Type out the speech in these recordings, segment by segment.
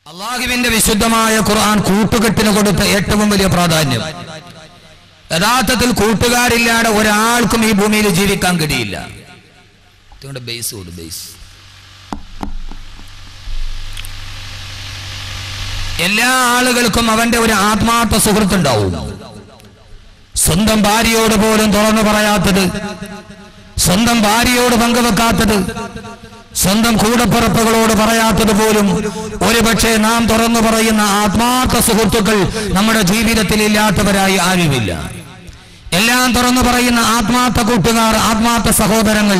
അള്ളാഹുവിന്റെ വിശുദ്ധമായ ഖുർആൻ കൂട്ടുകെട്ടിന് കൊടുത്ത ഏറ്റവും വലിയ പ്രാധാന്യം യഥാർത്ഥത്തിൽ കൂട്ടുകാരില്ലാതെ ഒരാൾക്കും ഈ ഭൂമിയിൽ ജീവിക്കാൻ കഴിയില്ല ഇതുകൊണ്ട് ബേസ് കൊടു ബേസ് എല്ലാ ആളുകൾക്കും അവന്റെ ഒരു ആത്മാർത്ഥ സുഹൃത്തുണ്ടാവും സ്വന്തം ഭാര്യയോട് പോലും തുറന്നു പറയാത്തത് സ്വന്തം ഭാര്യയോട് പങ്കുവെക്കാത്തത് സ്വന്തം കൂടപ്പിറപ്പുകളോട് പറയാത്തത് പോലും ഒരുപക്ഷെ നാം തുറന്നു പറയുന്ന ആത്മാർത്ഥ സുഹൃത്തുക്കൾ നമ്മുടെ ജീവിതത്തിൽ ഇല്ലാത്തവരായി ആരുമില്ല എല്ലാം തുറന്നു പറയുന്ന ആത്മാർത്ഥ കൂട്ടുകാർ ആത്മാർത്ഥ സഹോദരങ്ങൾ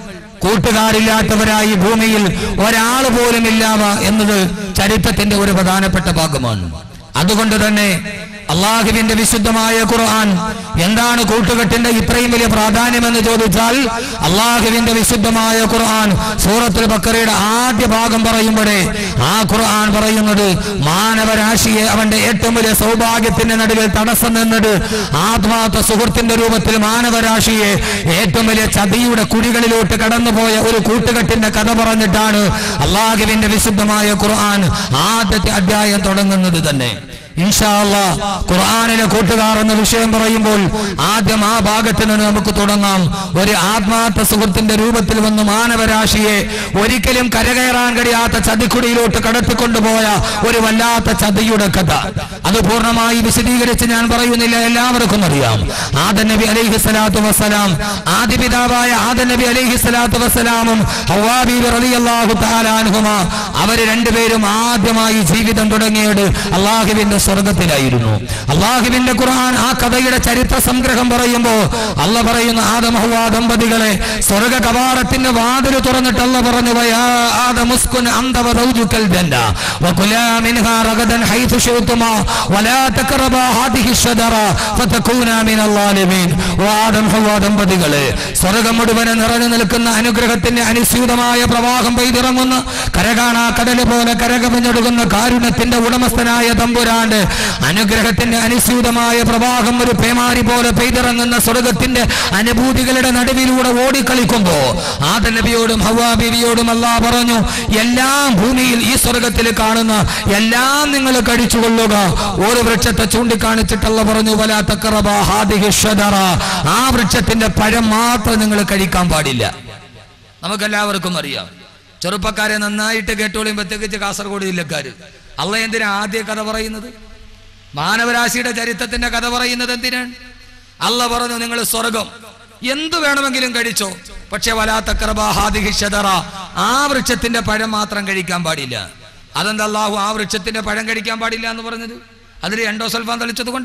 കൂട്ടുകാരില്ലാത്തവരായി ഭൂമിയിൽ ഒരാൾ പോലും ഇല്ലാവ എന്നത് ചരിത്രത്തിന്റെ ഒരു പ്രധാനപ്പെട്ട ഭാഗമാണ് അതുകൊണ്ട് തന്നെ അള്ളാഹുവിന്റെ വിശുദ്ധമായ ഖുർആൻ എന്താണ് കൂട്ടുകെട്ടിന്റെ ഇത്രയും വലിയ പ്രാധാന്യമെന്ന് ചോദിച്ചാൽ അള്ളാഹുവിന്റെ വിശുദ്ധമായ ഖുർആൻ സൂറത്തുൽ ബക്കറയുടെ ആദ്യ ഭാഗം പറയുമ്പോഴേ ആ ഖുർആൻ പറയുന്നത് മാനവരാശിയെ അവന്റെ ഏറ്റവും വലിയ സൗഭാഗ്യത്തിന്റെ നടുവിൽ തടസ്സം നിന്നത് ആത്മാർത്ഥ സുഹൃത്തിന്റെ രൂപത്തിൽ മാനവരാശിയെ ഏറ്റവും വലിയ ചതിയുടെ കുഴികളിലോട്ട് കടന്നുപോയ ഒരു കൂട്ടുകെട്ടിന്റെ കഥ പറഞ്ഞിട്ടാണ് അള്ളാഹുവിന്റെ വിശുദ്ധമായ ഖുർആൻ ആദ്യത്തെ അധ്യായം തുടങ്ങുന്നത് തന്നെ ഇൻഷാല്ല ഖുർആാനിലെ കൂട്ടുകാർ എന്ന വിഷയം പറയുമ്പോൾ ആദ്യം ആ ഭാഗത്ത് നിന്ന് നമുക്ക് തുടങ്ങാം ഒരു ആത്മാർത്ഥ സുഹൃത്തിന്റെ രൂപത്തിൽ വന്ന് മാനവരാശിയെ ഒരിക്കലും കരകയറാൻ കഴിയാത്ത ചതിക്കുടിയിലോട്ട് കടത്തിക്കൊണ്ടുപോയ ഒരു വല്ലാത്ത ചതിയുടെ കഥ അത് പൂർണ്ണമായി വിശദീകരിച്ച് ഞാൻ പറയുന്നില്ല എല്ലാവർക്കും അറിയാം ആദൻ നബി അലൈഹി സ്വലാത്തു വസ്സലാം ആദിപിതാവായ ആദൻ നബി അലൈഹി സ്വലാത്തു വസ്സലാമും ഹവാബീബ് റളിയല്ലാഹു തആല അൻഹുമ അവര് രണ്ടുപേരും ആദ്യമായി ജീവിതം തുടങ്ങിയത് അള്ളാഹുവിന്റെ സ്വർഗത്തിലായിരുന്നു അള്ളാഹുവിന്റെ ഖുർആൻ ആ കഥയുടെ ചരിത്ര സംഗ്രഹം പറയുമ്പോ അല്ല പറയുന്ന ആദം ഹവ്വ ദമ്പതികളെ സ്വർഗ കവാടത്തിന്റെ വാതിൽ തുറന്നിട്ട് അല്ല പറഞ്ഞു വയാ ആദമുസ്കുൻ അന്ത വസൗജുക്കൽ ജന്ന വകുലാ മിൻഹാ റഗദൻ ഹൈഥു ശിഅ്തുമാ വലാ തഖറബാ ഹാദിഹി ഷജറ ഫതകൂനാ മിനൽ ളാലിമീൻ ഓ ആദം ഹവ്വ ദമ്പതികളെ സ്വർഗം മുഴുവൻ നിറഞ്ഞു നിൽക്കുന്ന അനുഗ്രഹത്തിന്റെ അനുസ്യൂതമായ പ്രവാഹം പെയ്തിറങ്ങുന്ന കരകാണാ കടല് പോലെ കരകമിഞ്ഞൊടുക്കുന്ന കാരുണ്യത്തിന്റെ ഉടമസ്ഥനായ തമ്പുരാന്റെ അനുഗ്രഹത്തിന്റെ അനുസ്യൂതമായ പ്രവാഹം ഒരു പേമാരി പോലെ പെയ്തിറങ്ങുന്ന സ്വർഗത്തിന്റെ അനുഭൂതികളുടെ നടുവിലൂടെ ഓടിക്കളിക്കുമ്പോ ആദ നബിയോടും ഹവാ ബീവിയോടും അല്ലാ പറഞ്ഞു എല്ലാം ഭൂമിയിൽ ഈ സ്വർഗത്തിൽ കാണുന്ന എല്ലാം നിങ്ങൾ കഴിച്ചുകൊള്ളുക ഒരു വൃക്ഷത്തെ ചൂണ്ടിക്കാണിച്ചിട്ടല്ല പറഞ്ഞു വല തക്കറബ ഹാദിഹി ഷദറ ആ വൃക്ഷത്തിന്റെ പഴം മാത്രം നിങ്ങൾ കഴിക്കാൻ പാടില്ല നമുക്കെല്ലാവർക്കും അറിയാം ചെറുപ്പക്കാരെ നന്നായിട്ട് കേട്ടോളിയും പ്രത്യേകിച്ച് കാസർഗോഡ് ജില്ലക്കാര് അള്ള എന്തിനാ ആദ്യ കഥ പറയുന്നത് മാനവരാശിയുടെ ചരിത്രത്തിന്റെ കഥ പറയുന്നത് എന്തിനാണ് അല്ല പറഞ്ഞു നിങ്ങൾ സ്വർഗം എന്തു വേണമെങ്കിലും കഴിച്ചോ പക്ഷെ വലാത്തക്രബാഹാദിഹിഷതറ ആ വൃക്ഷത്തിന്റെ പഴം മാത്രം കഴിക്കാൻ പാടില്ല അതെന്താ അള്ളാഹു ആ വൃക്ഷത്തിന്റെ പഴം കഴിക്കാൻ പാടില്ല എന്ന് പറഞ്ഞത് അതിൽ എൻഡോസൽഫാൻ തെളിച്ചത് കൊണ്ട്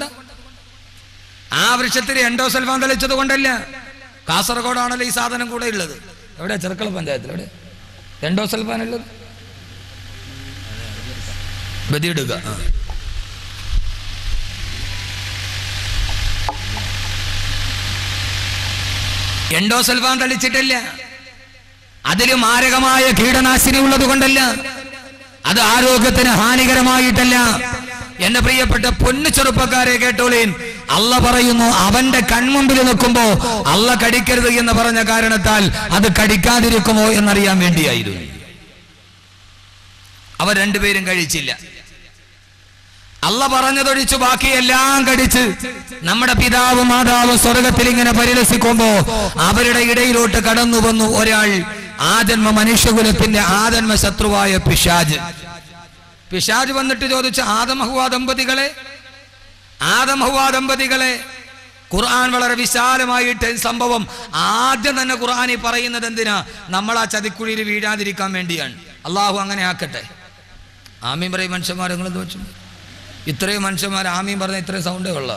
ആ വൃക്ഷത്തിൽ എൻഡോസൽഫാൻ തെളിച്ചത് കൊണ്ടല്ല കാസർഗോഡാണല്ലോ ഈ സാധനം കൂടെ ഉള്ളത് എവിടെ ചെറുക്കള പഞ്ചായത്തിൽ എവിടെ എൻഡോസൽഫാൻ ഉള്ളത് ബദിയിടുക ആ. എൻഡോസൽഫാൻ തളിച്ചിട്ടില്ല അതിൽ മാരകമായ കീടനാശിനി ഉള്ളത് കൊണ്ടല്ല അത് ആരോഗ്യത്തിന് ഹാനികരമായിട്ടല്ല എന്റെ പ്രിയപ്പെട്ട പൊന്നു ചെറുപ്പക്കാരെ കേട്ടോളീൻ അല്ല പറയുന്നു അവന്റെ കൺമുമ്പിൽ നിൽക്കുമ്പോ അല്ല കടിക്കരുത് എന്ന് പറഞ്ഞ കാരണത്താൽ അത് കടിക്കാതിരിക്കുമോ എന്നറിയാൻ വേണ്ടിയായിരുന്നു അവർ രണ്ടുപേരും കഴിച്ചില്ല അല്ല പറഞ്ഞതൊഴിച്ചു ബാക്കി എല്ലാം കടിച്ച് നമ്മുടെ പിതാവ് മാതാവ് സ്വർഗത്തിൽ ഇങ്ങനെ പരിലസിക്കുമ്പോ അവരുടെ ഇടയിലോട്ട് കടന്നു വന്നു ഒരാൾ ആജന്മ മനുഷ്യകുലത്തിന്റെ ആജന്മ ശത്രുവായ പിശാജ് പിശാജ് വന്നിട്ട് ചോദിച്ചു ആദമഹുവ ദമ്പതികളെ ആദമഹുവ ദമ്പതികളെ ഖുർആൻ വളരെ വിശാലമായിട്ട് ഈ സംഭവം ആദ്യം തന്നെ ഖുർആൻ ഈ പറയുന്നത് എന്തിനാ നമ്മൾ ആ ചതിക്കുഴിയിൽ വീഴാതിരിക്കാൻ വേണ്ടിയാണ് അള്ളാഹു അങ്ങനെ ആക്കട്ടെ ആമീൻ പറയും മനുഷ്യന്മാർ നിങ്ങൾ എന്ത് വെച്ചു ഇത്രയും മനുഷ്യന്മാർ ആമീൻ പറഞ്ഞ ഇത്രയും സൗണ്ടേ ഉള്ള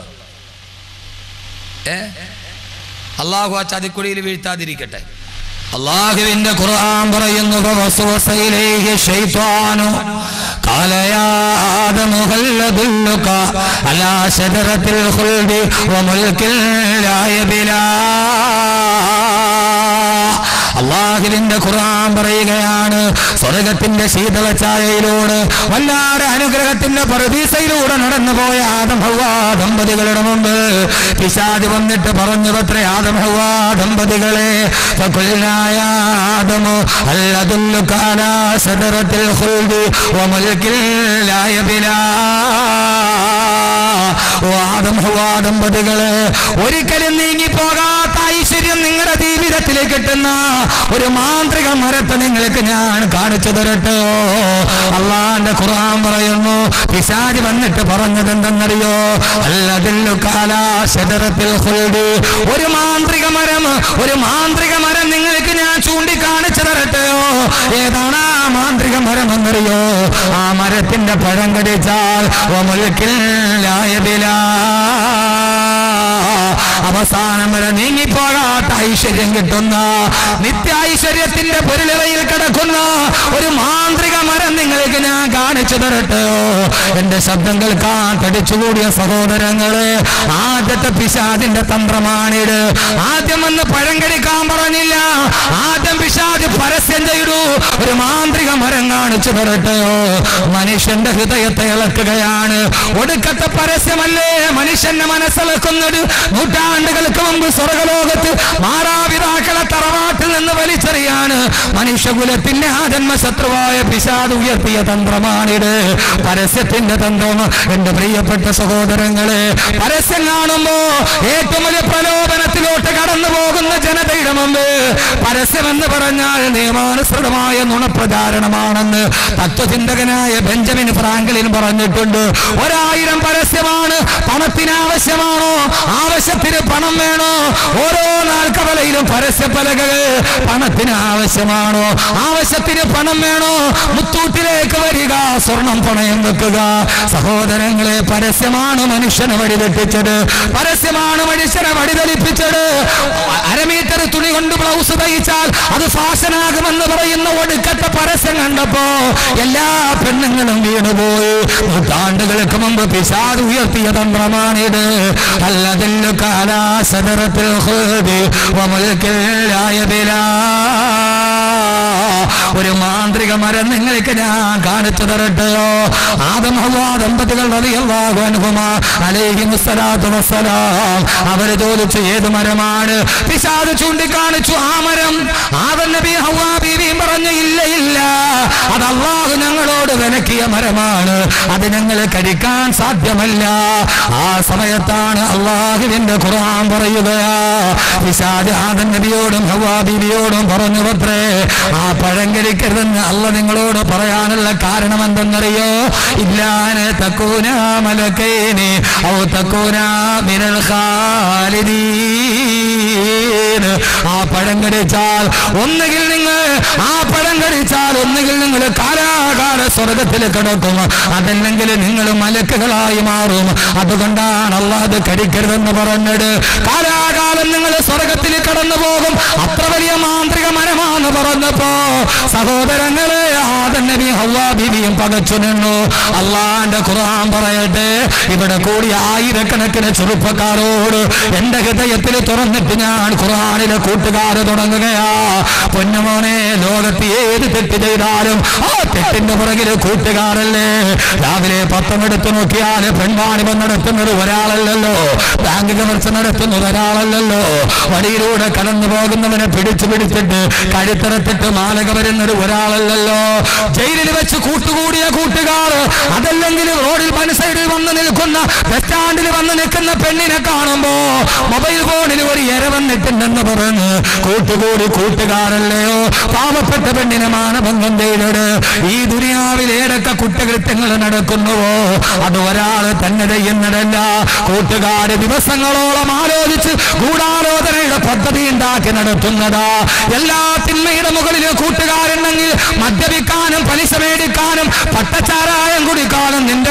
ഏ അള്ളാഹു ആ ചതിക്കുഴിയിൽ വീഴ്ത്താതിരിക്കട്ടെ അള്ളാഹുവിന്റെ ഖുർആൻ പറയുന്നു فوسوس إليه الشيطان قال يا آدم هل أدلك على شجرة الخلد وملك لا يبلى അള്ളാഹുവിന്റെ ഖുർആൻ പറയുകയാണ് സ്വർഗത്തിന്റെ ശീതള ഛായയിലൂടെ വല്ലാതെ അനുഗ്രഹത്തിന്റെ പ്രതീസയിലൂടെ നടന്നു പോയ ആദം ഹവ്വ ദമ്പതികളുടെ മുമ്പ് പിശാദ് വന്നിട്ട് പറഞ്ഞു പത്രേ ആദം ഹവ്വ ദമ്പതികളെ ഫഖുൽനായ ആദമു അല്ലദുല്ലു കാലാ സദറത്തിൽ ഖുൽദി വമൽകിൽ ലാ യബിലാ ഓ ആദം ഹവ്വ ദമ്പതികളെ ഒരിക്കലും നീങ്ങി പോകാത്ത ഐശ്വര്യം നിങ്ങളുടെ ജീവിതത്തിലേക്ക് കിട്ടുന്ന ഒരു മാന്ത്രിക മരത്തെ നിങ്ങൾക്ക് ഞാൻ കാണിച്ചു തരട്ടോ അള്ളാന്റെ ഖുർആൻ പറയുന്നു പിശാജ് വന്നിട്ട് പറഞ്ഞത് എന്തെന്നറിയോ അല്ലതില്ലു കാലാ ശതറത്തിൽ ഖുൽദ്. ഒരു മാന്ത്രിക മരം ഒരു മാന്ത്രിക മരം നിങ്ങൾക്ക് ഞാൻ ചൂണ്ടിക്കാണിച്ചു തരട്ടെയോ ഏതാണ് ആ മാന്ത്രിക മരം എന്നറിയോ ആ മരത്തിന്റെ പഴം കടിച്ചാൽ വമുൽക്കിൽ ലായബിലാ അവസാനം വരെ നീങ്ങിപ്പോകാത്ത ഐശ്വര്യം കിട്ടുന്ന നിത്യ ഐശ്വര്യത്തിന്റെ പൊരുളിറയിൽ കിടക്കുന്ന ഒരു മാന്ത്രിക മരം നിങ്ങൾക്ക് ഞാൻ കാണിച്ചു തരട്ടെയോ എന്റെ ശബ്ദം കേൾക്കാൻ തടിച്ചുകൂടിയ സഹോദരങ്ങള് ആദ്യത്തെ പിശാദിന്റെ തന്ത്രമാണിത് ആദ്യം വന്ന് പഴം കടിക്കാൻ പറഞ്ഞില്ല ആദ്യം പിശാദ് പരസ്യം ചെയ്തു ഒരു മാന്ത്രിക മരം കാണിച്ചു തരട്ടെയോ മനുഷ്യന്റെ ഹൃദയത്തെ ഇളക്കുകയാണ് ഒടുക്കത്തെ പരസ്യമല്ലേ മനുഷ്യന്റെ മനസ്സിളക്കുന്നത് നൂറ്റാണ്ടുകൾക്ക് മുമ്പ് സ്വർഗലോകത്ത് മാതാപിതാക്കളെ തറവാട്ടിൽ നിന്ന് വലിച്ചെറിയാണ് മനുഷ്യകുലത്തിന്റെ ആജന്മ ശത്രുവായ പിശാദ് ഉയർത്തിയ തന്ത്രമാണിത് പരസ്യത്തിന്റെ തന്ത്രം എന്റെ പ്രിയപ്പെട്ട സഹോദരങ്ങളെ പരസ്യം കാണുമ്പോ ഏറ്റവും വലിയ പ്രലോഭനത്തിലോട്ട് കടന്നു പോകുന്ന ജനതയുടെ മുമ്പ് പരസ്യമെന്ന് പറഞ്ഞാൽ നിയമാനുസൃതമായ നുണപ്രചാരണമാണെന്ന് തത്വചിന്തകനായ ബെഞ്ചമിൻ ഫ്രാങ്കലിൻ പറഞ്ഞിട്ടുണ്ട് ഒരായിരം പരസ്യമാണ് പണത്തിന് ആവശ്യമാണോ ആവശ്യത്തിന് പണം വേണോ ഓരോ നാൽക്കവലയിലും പരസ്യ പലകൾ പണത്തിന് ആവശ്യമാണോ ആവശ്യത്തിന് പണം വേണോ മുത്തൂട്ടിലേക്ക് വരിക സ്വർണം പണയം വെക്കുക സഹോദരങ്ങളെ പരസ്യമാണ് മനുഷ്യനെ വഴിതെറ്റിച്ചത് പരസ്യമാണ് മനുഷ്യനെ വഴിതെളിപ്പിച്ചത് അരമീറ്റർ തുണി കൊണ്ട് ബ്ലൗസ് തയ്ച്ചാൽ അത് ഫാഷനാകുമെന്ന് പറയുന്ന ഒടുക്കത്തെ പരസ്യം കണ്ടപ്പോ എല്ലാ പെണ്ണുങ്ങളും വീണുപോയി നൂറ്റാണ്ടുകൾക്ക് മുമ്പ് പിശാദ് ഉയർത്തിയ തന്ത്രമാണിത് അല്ലതില്ലു കാലാസദറത്തിൽ ഖുദി വമുൽക്കിൽ ലാ യബിലാ. ഒരു മാന്ത്രിക മരം നിങ്ങൾക്ക് ഞാൻ കാണിച്ചു തരട്ടെയോ ആദം ഹവ്വാ ദമ്പതികൾ റളിയല്ലാഹു അൻഹുമാ അലൈഹിമുസ്സലാത്തു വസ്സലാം അവര് ചോദിച്ചു ഏത് മരമാണ് പിശാദ് ചൂണ്ടിക്കാണിച്ചു ആ മരം ആദം നബി ഹവ്വാ ബീവിയും പറഞ്ഞു ഇല്ല ഇല്ല അത് അള്ളാഹു ഞങ്ങളോട് വിലക്കിയ മരമാണ് അത് ഞങ്ങൾ കഴിക്കാൻ സാധ്യമല്ല ആ സമയത്താണ് അള്ളാഹുവിന്റെ ഖുർആൻ പറയുകയാ പിശാദ് ആദം നബിയോടും ഹവ്വാ ബീവിയോടും പറഞ്ഞു പത്രേ ആ പഴം കഴിക്കരുതെന്ന് അല്ല നിങ്ങളോട് പറയാനുള്ള കാരണം എന്തെന്നറിയോ ഇല്ലാന് തക്കൂന മലക്കൈനി ഔ തക്കൂന മിനൽ ഖാലിദീൻ ആ പഴം കടിച്ചാൽ ഒന്നുകിൽ നിങ്ങൾ ആ പഴം കടിച്ചാൽ ഒന്നുകിൽ നിങ്ങൾ കാലാകാല സ്വർഗത്തിൽ കിടക്കും അതല്ലെങ്കിൽ നിങ്ങൾ മലക്കുകളായി മാറും അതുകൊണ്ടാണ് അള്ളാഹ് കടിക്കരുതെന്ന് പറഞ്ഞത് കാലാകാലം നിങ്ങൾ സ്വർഗത്തിൽ കടന്നു പോകും അത്ര വലിയ മാന്ത്രിക മരമാന്ന് പറഞ്ഞപ്പോ സഹോദരങ്ങളെ ആദം നബി ഹവ്വാ ബിബിയും പകച്ചു നിന്നു അള്ളാന്റെ ഖുർആൻ പറയട്ടെ ഇവിടെ കൂടി ആയിരക്കണക്കിന് ചെറുപ്പക്കാരോട് എന്റെ ഹൃദയത്തിൽ തുറന്നിട്ട് ഞാൻ ഖുർആനിലെ കൂട്ടുകാര് തുടങ്ങുകയാ പൊന്നമോനെ ലോകത്ത് ഏത് തെറ്റ് ചെയ്താലും ആ തെറ്റിന്റെ പുറകില് കൂട്ടുകാരല്ലേ രാവിലെ പത്രം എടുത്തു നോക്കിയാൽ പെൺവാണിപം നടത്തുന്നത് ഒരാളല്ലല്ലോ ബാങ്ക് കവർച്ച നടത്തുന്നത് ഒരാളല്ലല്ലോ വഴിയിലൂടെ കടന്നു പോകുന്നവനെ പിടിച്ചു പിടിച്ചിട്ട് കഴുത്തറത്തിട്ട് മാലക വരുന്നത് ഒരാളല്ലല്ലോ ജയിലിൽ വെച്ച് കൂട്ടുകൂടിയ കൂട്ടുകാർ അതല്ലെങ്കിൽ റോഡിൽ പല സൈഡിൽ വന്ന് നിൽക്കുന്ന ബസ് സ്റ്റാൻഡിൽ വന്ന് നിൽക്കുന്ന പെണ്ണിനെ കാണുമ്പോ മൊബൈൽ ഫോണിൽ ഒരു ഇര വന്നിട്ടുണ്ടെന്ന് പറഞ്ഞ് കൂട്ടുകൂടി കൂട്ടുകാരല്ലയോ പാവപ്പെട്ട പെണ്ണിനെ മാനഭംഗം ചെയ്തത് ഈ ദുനിയാവിൽ ഏതൊക്കെ കുറ്റകൃത്യങ്ങൾ നടക്കുന്നുവോ അത് ഒരാൾ തന്നെ ചെയ്യുന്നതല്ല കൂട്ടുകാര് ദിവസങ്ങളോളം ആലോചിച്ച് ഗൂഢാലോചനയുടെ പദ്ധതി ഉണ്ടാക്കി നടത്തുന്നതാ എല്ലാ തിന്മയുടെ മുകളിൽ കൂട്ടുകാരുണ്ടെങ്കിൽ മദ്യപിക്കാനും പലിശ മേടിക്കാനും പട്ടച്ചാരായം കുടിക്കാനും നിന്റെ കൂടെ നിന്റെ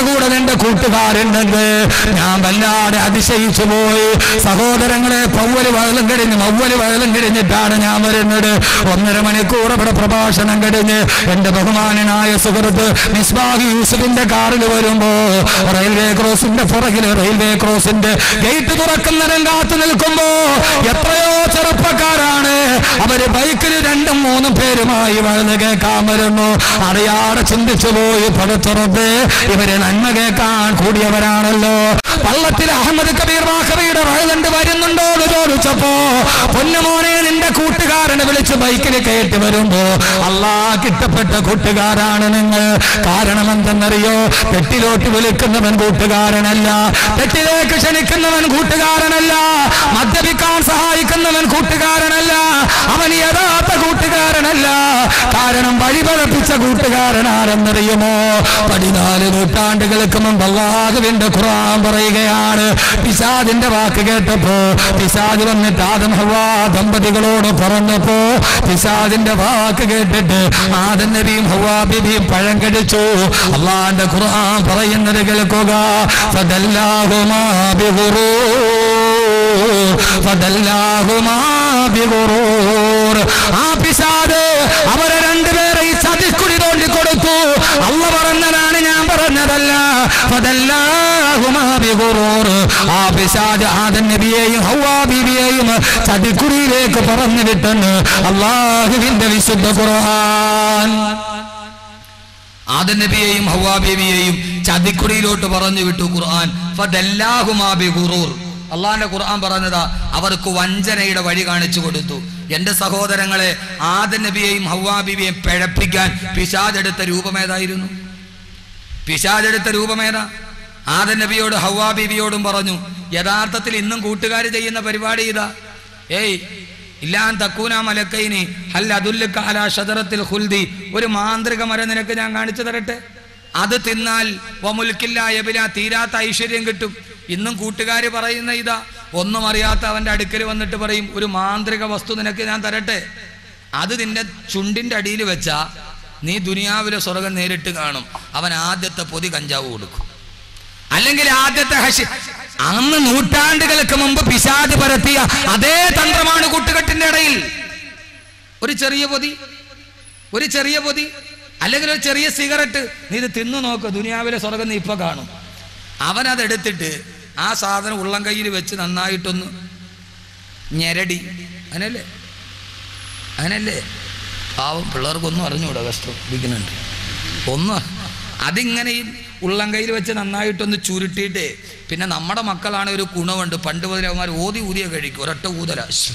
നിന്റെ കൂട്ടുകാരുണ്ടെങ്കിൽ ഞാൻ വല്ലാതെ അതിശയിച്ചു പോയി സഹോദരങ്ങളെ പൗവല് വയലും കഴിഞ്ഞ് മൗവല് വയലും കഴിഞ്ഞിട്ടാണ് ഞാൻ വരുന്നത് ഒന്നര മണിക്കൂർ ഇവിടെ പ്രഭാഷണം കഴിഞ്ഞ് എന്റെ ബഹുമാനനായ സുഹൃത്ത് മിസ്ബാഹി യൂസുഫിന്റെ കാറിൽ വരുമ്പോ റെയിൽവേ ക്രോസിന്റെ പുറകില് റെയിൽവേ ക്രോസിന്റെ ഗേറ്റ് തുറക്കുന്നതിനും കാത്തു നിൽക്കുമ്പോ എത്രയോ ചെറുപ്പക്കാരാണ് അവര് ബൈക്കിൽ രണ്ടും മൂന്നും പേരുമായി വഴുത് കേൾക്കാൻ വരുന്നു അറിയാതെ ചിന്തിച്ചു പോയി പടുത്തുറത്ത് ഇവര് നന്മ കേൾക്കാൻ കൂടിയവരാണല്ലോ പള്ളത്തിൽ അഹമ്മദ് കബീർ വാക്കറിയുടെ വഴുതണ്ട് വരുന്നുണ്ടോ എന്ന് ചോദിച്ചപ്പോ പൊന്നുമോനെ നിന്റെ കൂട്ടുകാരനെ വിളിച്ച് ബൈക്കിൽ കയറ്റി വരുമ്പോ അല്ലാ കിട്ടപ്പെട്ട കൂട്ടുകാരാണ് നിങ്ങൾ കാരണം എന്തെന്നറിയോ തെറ്റിലോട്ട് വിളിക്കുന്നവൻ കൂട്ടുകാരനല്ല തെറ്റിലേക്ക് ക്ഷണിക്കുന്നവൻ കൂട്ടുകാരനല്ല മദ്യപിക്കാൻ സഹായിക്കുന്നവൻ കൂട്ടുകാരനല്ല അവൻ യഥാർത്ഥ കൂട്ടുകാരനല്ല കാരണം വഴിപഴപ്പിച്ച കൂട്ടുകാരനാരെന്നറിയുമോ പതിനാല് നൂറ്റാണ്ടുകൾക്ക് മുമ്പ് അള്ളാഹുവിന്റെ ഖുർആൻ പറയുകയാണ് പിശാദിന്റെ വാക്ക് കേട്ടപ്പോ പിശാദ് വന്നിട്ട് ആദം ഹവാ ദമ്പതികളോട് പറഞ്ഞപ്പോ പിശാദിന്റെ വാക്ക് കേട്ടിട്ട് ആദം നബിയും ഹവാ ബിബിയും പഴം കടിച്ചു അള്ളാന്റെ ഖുർആൻ പറയുന്നത് കേൾക്കുക ഫദല്ലാഹുമാ ബിഗുറൂർ ഫദല്ലാഹുമാ ബിഗുറൂർ ആ പിശാദ് അവരെ രണ്ടുപേരെ ഈ ചതിക്കുടി തോണ്ടി കൊടുത്തു അല്ല പറഞ്ഞതാണ് ഞാൻ പറഞ്ഞതല്ല ഫദല്ലാഹുമാ ബിഗുറൂർ ആ പിശാദ് ആദം നബിയെയും ഹവ്വാ ബീവിയെയും ചതിക്കുടിയിലേക്ക് പറഞ്ഞു വിട്ടെന്ന് അള്ളാഹുവിന്റെ വിശുദ്ധ ഖുർആൻ ആദം നബിയെയും ഹവ്വാ ബീവിയെയും ചതിക്കുടിയിലോട്ട് പറഞ്ഞു വിട്ടു ഖുർആൻ ഫദല്ലാഹുമാ ബിഗുറൂർ അള്ളാന്റെ ഖുർആൻ പറഞ്ഞതാ അവർക്ക് വഞ്ചനയുടെ വഴി കാണിച്ചു കൊടുത്തു എന്റെ സഹോദരങ്ങളെ ആദം നബിയെയും ഹവ്വാ ബീവിയെയും പിഴപ്പിക്കാൻ പിശാദെടുത്ത രൂപമേതായിരുന്നു പിശാചെടുത്ത രൂപമേതാ ആദൻ നബിയോട് ഹവ്വാ ബീവിയോടും പറഞ്ഞു യഥാർത്ഥത്തിൽ ഇന്നും കൂട്ടുകാർ ചെയ്യുന്ന പരിപാടി ഇതാ ഏയ് ഇല്ലാൻ തക്കൂന മലക്കൈനി ഹൽ അതുല്ലുക്ക അലാ ഷദറത്തിൽ ഹുൽദി ഒരു മാന്ത്രിക മരം നിനക്ക് ഞാൻ കാണിച്ചു തരട്ടെ അത് തിന്നാൽ വമുൽക്കില്ല എബില തീരാത്ത ഐശ്വര്യം കിട്ടും ഇന്നും കൂട്ടുകാർ പറയുന്ന ഇതാ ഒന്നും അറിയാത്ത അവന്റെ അടുക്കൽ വന്നിട്ട് പറയും ഒരു മാന്ത്രിക വസ്തു നിനക്ക് ഞാൻ തരട്ടെ അത് നിന്റെ ചുണ്ടിന്റെ അടിയിൽ വെച്ചാ നീ ദുനിയാവിലെ സ്വർഗം നേരിട്ട് കാണും അവൻ ആദ്യത്തെ പൊതി കഞ്ചാവ് കൊടുക്കും അല്ലെങ്കിൽ ആദ്യത്തെ ഹഷി അന്ന് നൂറ്റാണ്ടുകൾക്ക് മുമ്പ് പിശാദ് പരത്തിയ അതേ തന്ത്രമാണ് കൂട്ടുകെട്ടിന്റെ ഇടയിൽ ഒരു ചെറിയ പൊതി ഒരു ചെറിയ പൊതി അല്ലെങ്കിൽ ഒരു ചെറിയ സിഗരറ്റ് നീ ഇത് തിന്നു നോക്ക് ദുനിയാവിലെ സ്വർഗം നീ ഇപ്പൊ കാണും അവനതെടുത്തിട്ട് ആ സാധനം ഉള്ളം കയ്യിൽ വെച്ച് നന്നായിട്ടൊന്ന് ഞെരടി അങ്ങനല്ലേ അങ്ങനല്ലേ പാവം പിള്ളേർക്കൊന്നും അറിഞ്ഞൂടാ കഷ്ടം ഇരിക്കുന്നുണ്ട് ഒന്ന് അതിങ്ങനെ ഈ ഉള്ളം കയ്യിൽ വെച്ച് നന്നായിട്ടൊന്ന് ചുരുട്ടിയിട്ട് പിന്നെ നമ്മുടെ മക്കളാണ് ഒരു ഗുണമുണ്ട് പണ്ട് മുതൽ അവന്മാർ ഓതി ഊതിയ കഴിക്കും ഒരൊറ്റ ഊതല ശ്ശ്.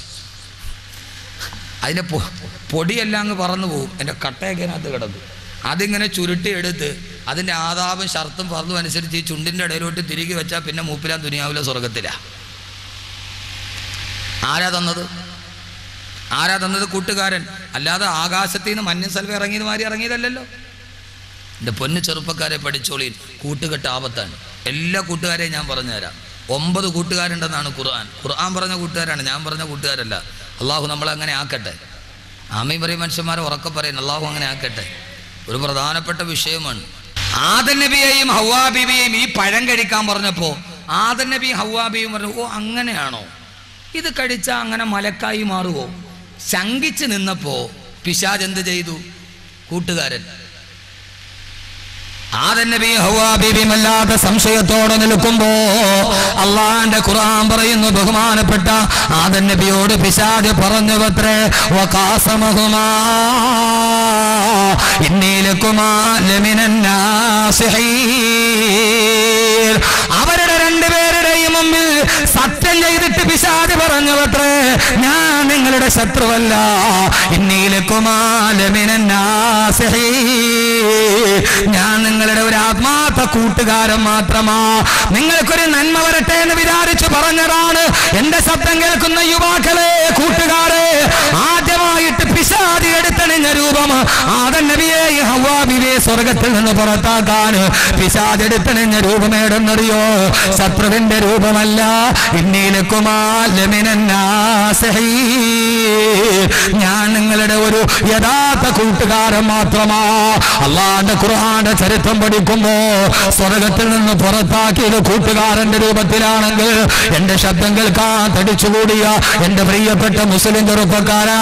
അതിൻ്റെ പൊ- പൊടിയെല്ലാം അങ്ങ് പറന്നു പോകും എൻ്റെ കട്ടയൊക്കെ അതിനകത്ത് കിടന്നു അതിങ്ങനെ ചുരുട്ടി എടുത്ത് അതിൻ്റെ ആദാബും ഷർത്തും പറന്നും അനുസരിച്ച് ഈ ചുണ്ടിൻ്റെ ഇടയിലോട്ട് തിരികെ വെച്ചാൽ പിന്നെ മൂപ്പിലാൻ ദുനിയാവിലെ സ്വർഗത്തിലാ ആരാ തന്നത് ആരാ തന്നത് കൂട്ടുകാരൻ അല്ലാതെ ആകാശത്തിൽ നിന്ന് മഞ്ഞ സെൽവ ഇറങ്ങിയത് മാറി ഇറങ്ങിയതല്ലല്ലോ എൻ്റെ പൊന്നു ചെറുപ്പക്കാരെ പഠിച്ചോളിയിൽ കൂട്ടുകെട്ട് ആപത്താണ് എല്ലാ കൂട്ടുകാരെയും ഞാൻ പറഞ്ഞുതരാം ഒമ്പത് കൂട്ടുകാരുണ്ടെന്നാണ് ഖുർആൻ ഖുർആൻ പറഞ്ഞ കൂട്ടുകാരാണ് ഞാൻ പറഞ്ഞ കൂട്ടുകാരല്ല അള്ളാഹു നമ്മളെ അങ്ങനെ ആക്കട്ടെ ആമയും പറയും മനുഷ്യന്മാരെ ഉറക്കെ പറയുന്നു അള്ളാഹു അങ്ങനെ ആക്കട്ടെ ഒരു പ്രധാനപ്പെട്ട വിഷയമാണ് ആദൻ നബിയെയും ഹവ്വാ ബീബിയെയും ഈ പഴം കഴിക്കാൻ പറഞ്ഞപ്പോൾ ആദൻ നബിയും ഹവ്വാ ബീബിയും പറഞ്ഞു ഓ അങ്ങനെയാണോ ഇത് കഴിച്ചാൽ അങ്ങനെ മലക്കായി മാറുമോ ശങ്കിച്ച് നിന്നപ്പോ പിശാജ് എന്ത് ചെയ്തു കൂട്ടുകാരൻ ആദൻ നബി ഹവ്വാ ബീബിയും അല്ലാത്ത സംശയത്തോടെ നിൽക്കുമ്പോ അള്ളാന്റെ ഖുർആൻ പറയുന്നു ബഹുമാനപ്പെട്ട ആദൻ നബിയോട് പിശാജ് പറഞ്ഞു പത്രേ വകാസമഹുമാ ഇന്നീലക്കുമാ ലമിനന്നാസിഹീൻ അവരുടെ രണ്ടുപേരുടെയും മുമ്പിൽ സത്യം ചെയ്തിട്ട് പിശാജ് പറഞ്ഞു പത്രേ ഞാൻ നിങ്ങളുടെ ശത്രുവല്ല ഇന്നീലക്കുമാലമിനാസിഹീ ഞാൻ നിങ്ങളുടെ ഒരു ആത്മാർത്ഥ കൂട്ടുകാരൻ മാത്രമാ നിങ്ങൾക്കൊരു നന്മ വരട്ടെ എന്ന് വിചാരിച്ചു പറഞ്ഞതാണ് എന്റെ ശബ്ദം കേൾക്കുന്ന യുവാക്കളെ കൂട്ടുകാരെ ആദ്യമായിട്ട് പിശാദി എടുത്ത ചുട്ടണിഞ്ഞ രൂപം ആദൻ നബിയെ ഹവാബിയെ സ്വർഗത്തിൽ നിന്ന് പുറത്താക്കാൻ പിശാചെടുത്തണിഞ്ഞ രൂപമേടെന്നറിയോ ശത്രുവിന്റെ രൂപമല്ല ഇന്നീലക്കുമാലമിനാസഹീ ഞാൻ നിങ്ങളുടെ ഒരു യഥാർത്ഥ കൂട്ടുകാരൻ മാത്രമാ അള്ളാന്റെ ഖുർആന്റെ ചരിത്രം പഠിക്കുമ്പോ സ്വർഗത്തിൽ നിന്ന് പുറത്താക്കിയത് കൂട്ടുകാരന്റെ രൂപത്തിലാണെങ്കിൽ എന്റെ ശബ്ദം കേൾക്കാൻ തടിച്ചുകൂടിയ എന്റെ പ്രിയപ്പെട്ട മുസ്ലിം ചെറുപ്പക്കാരാ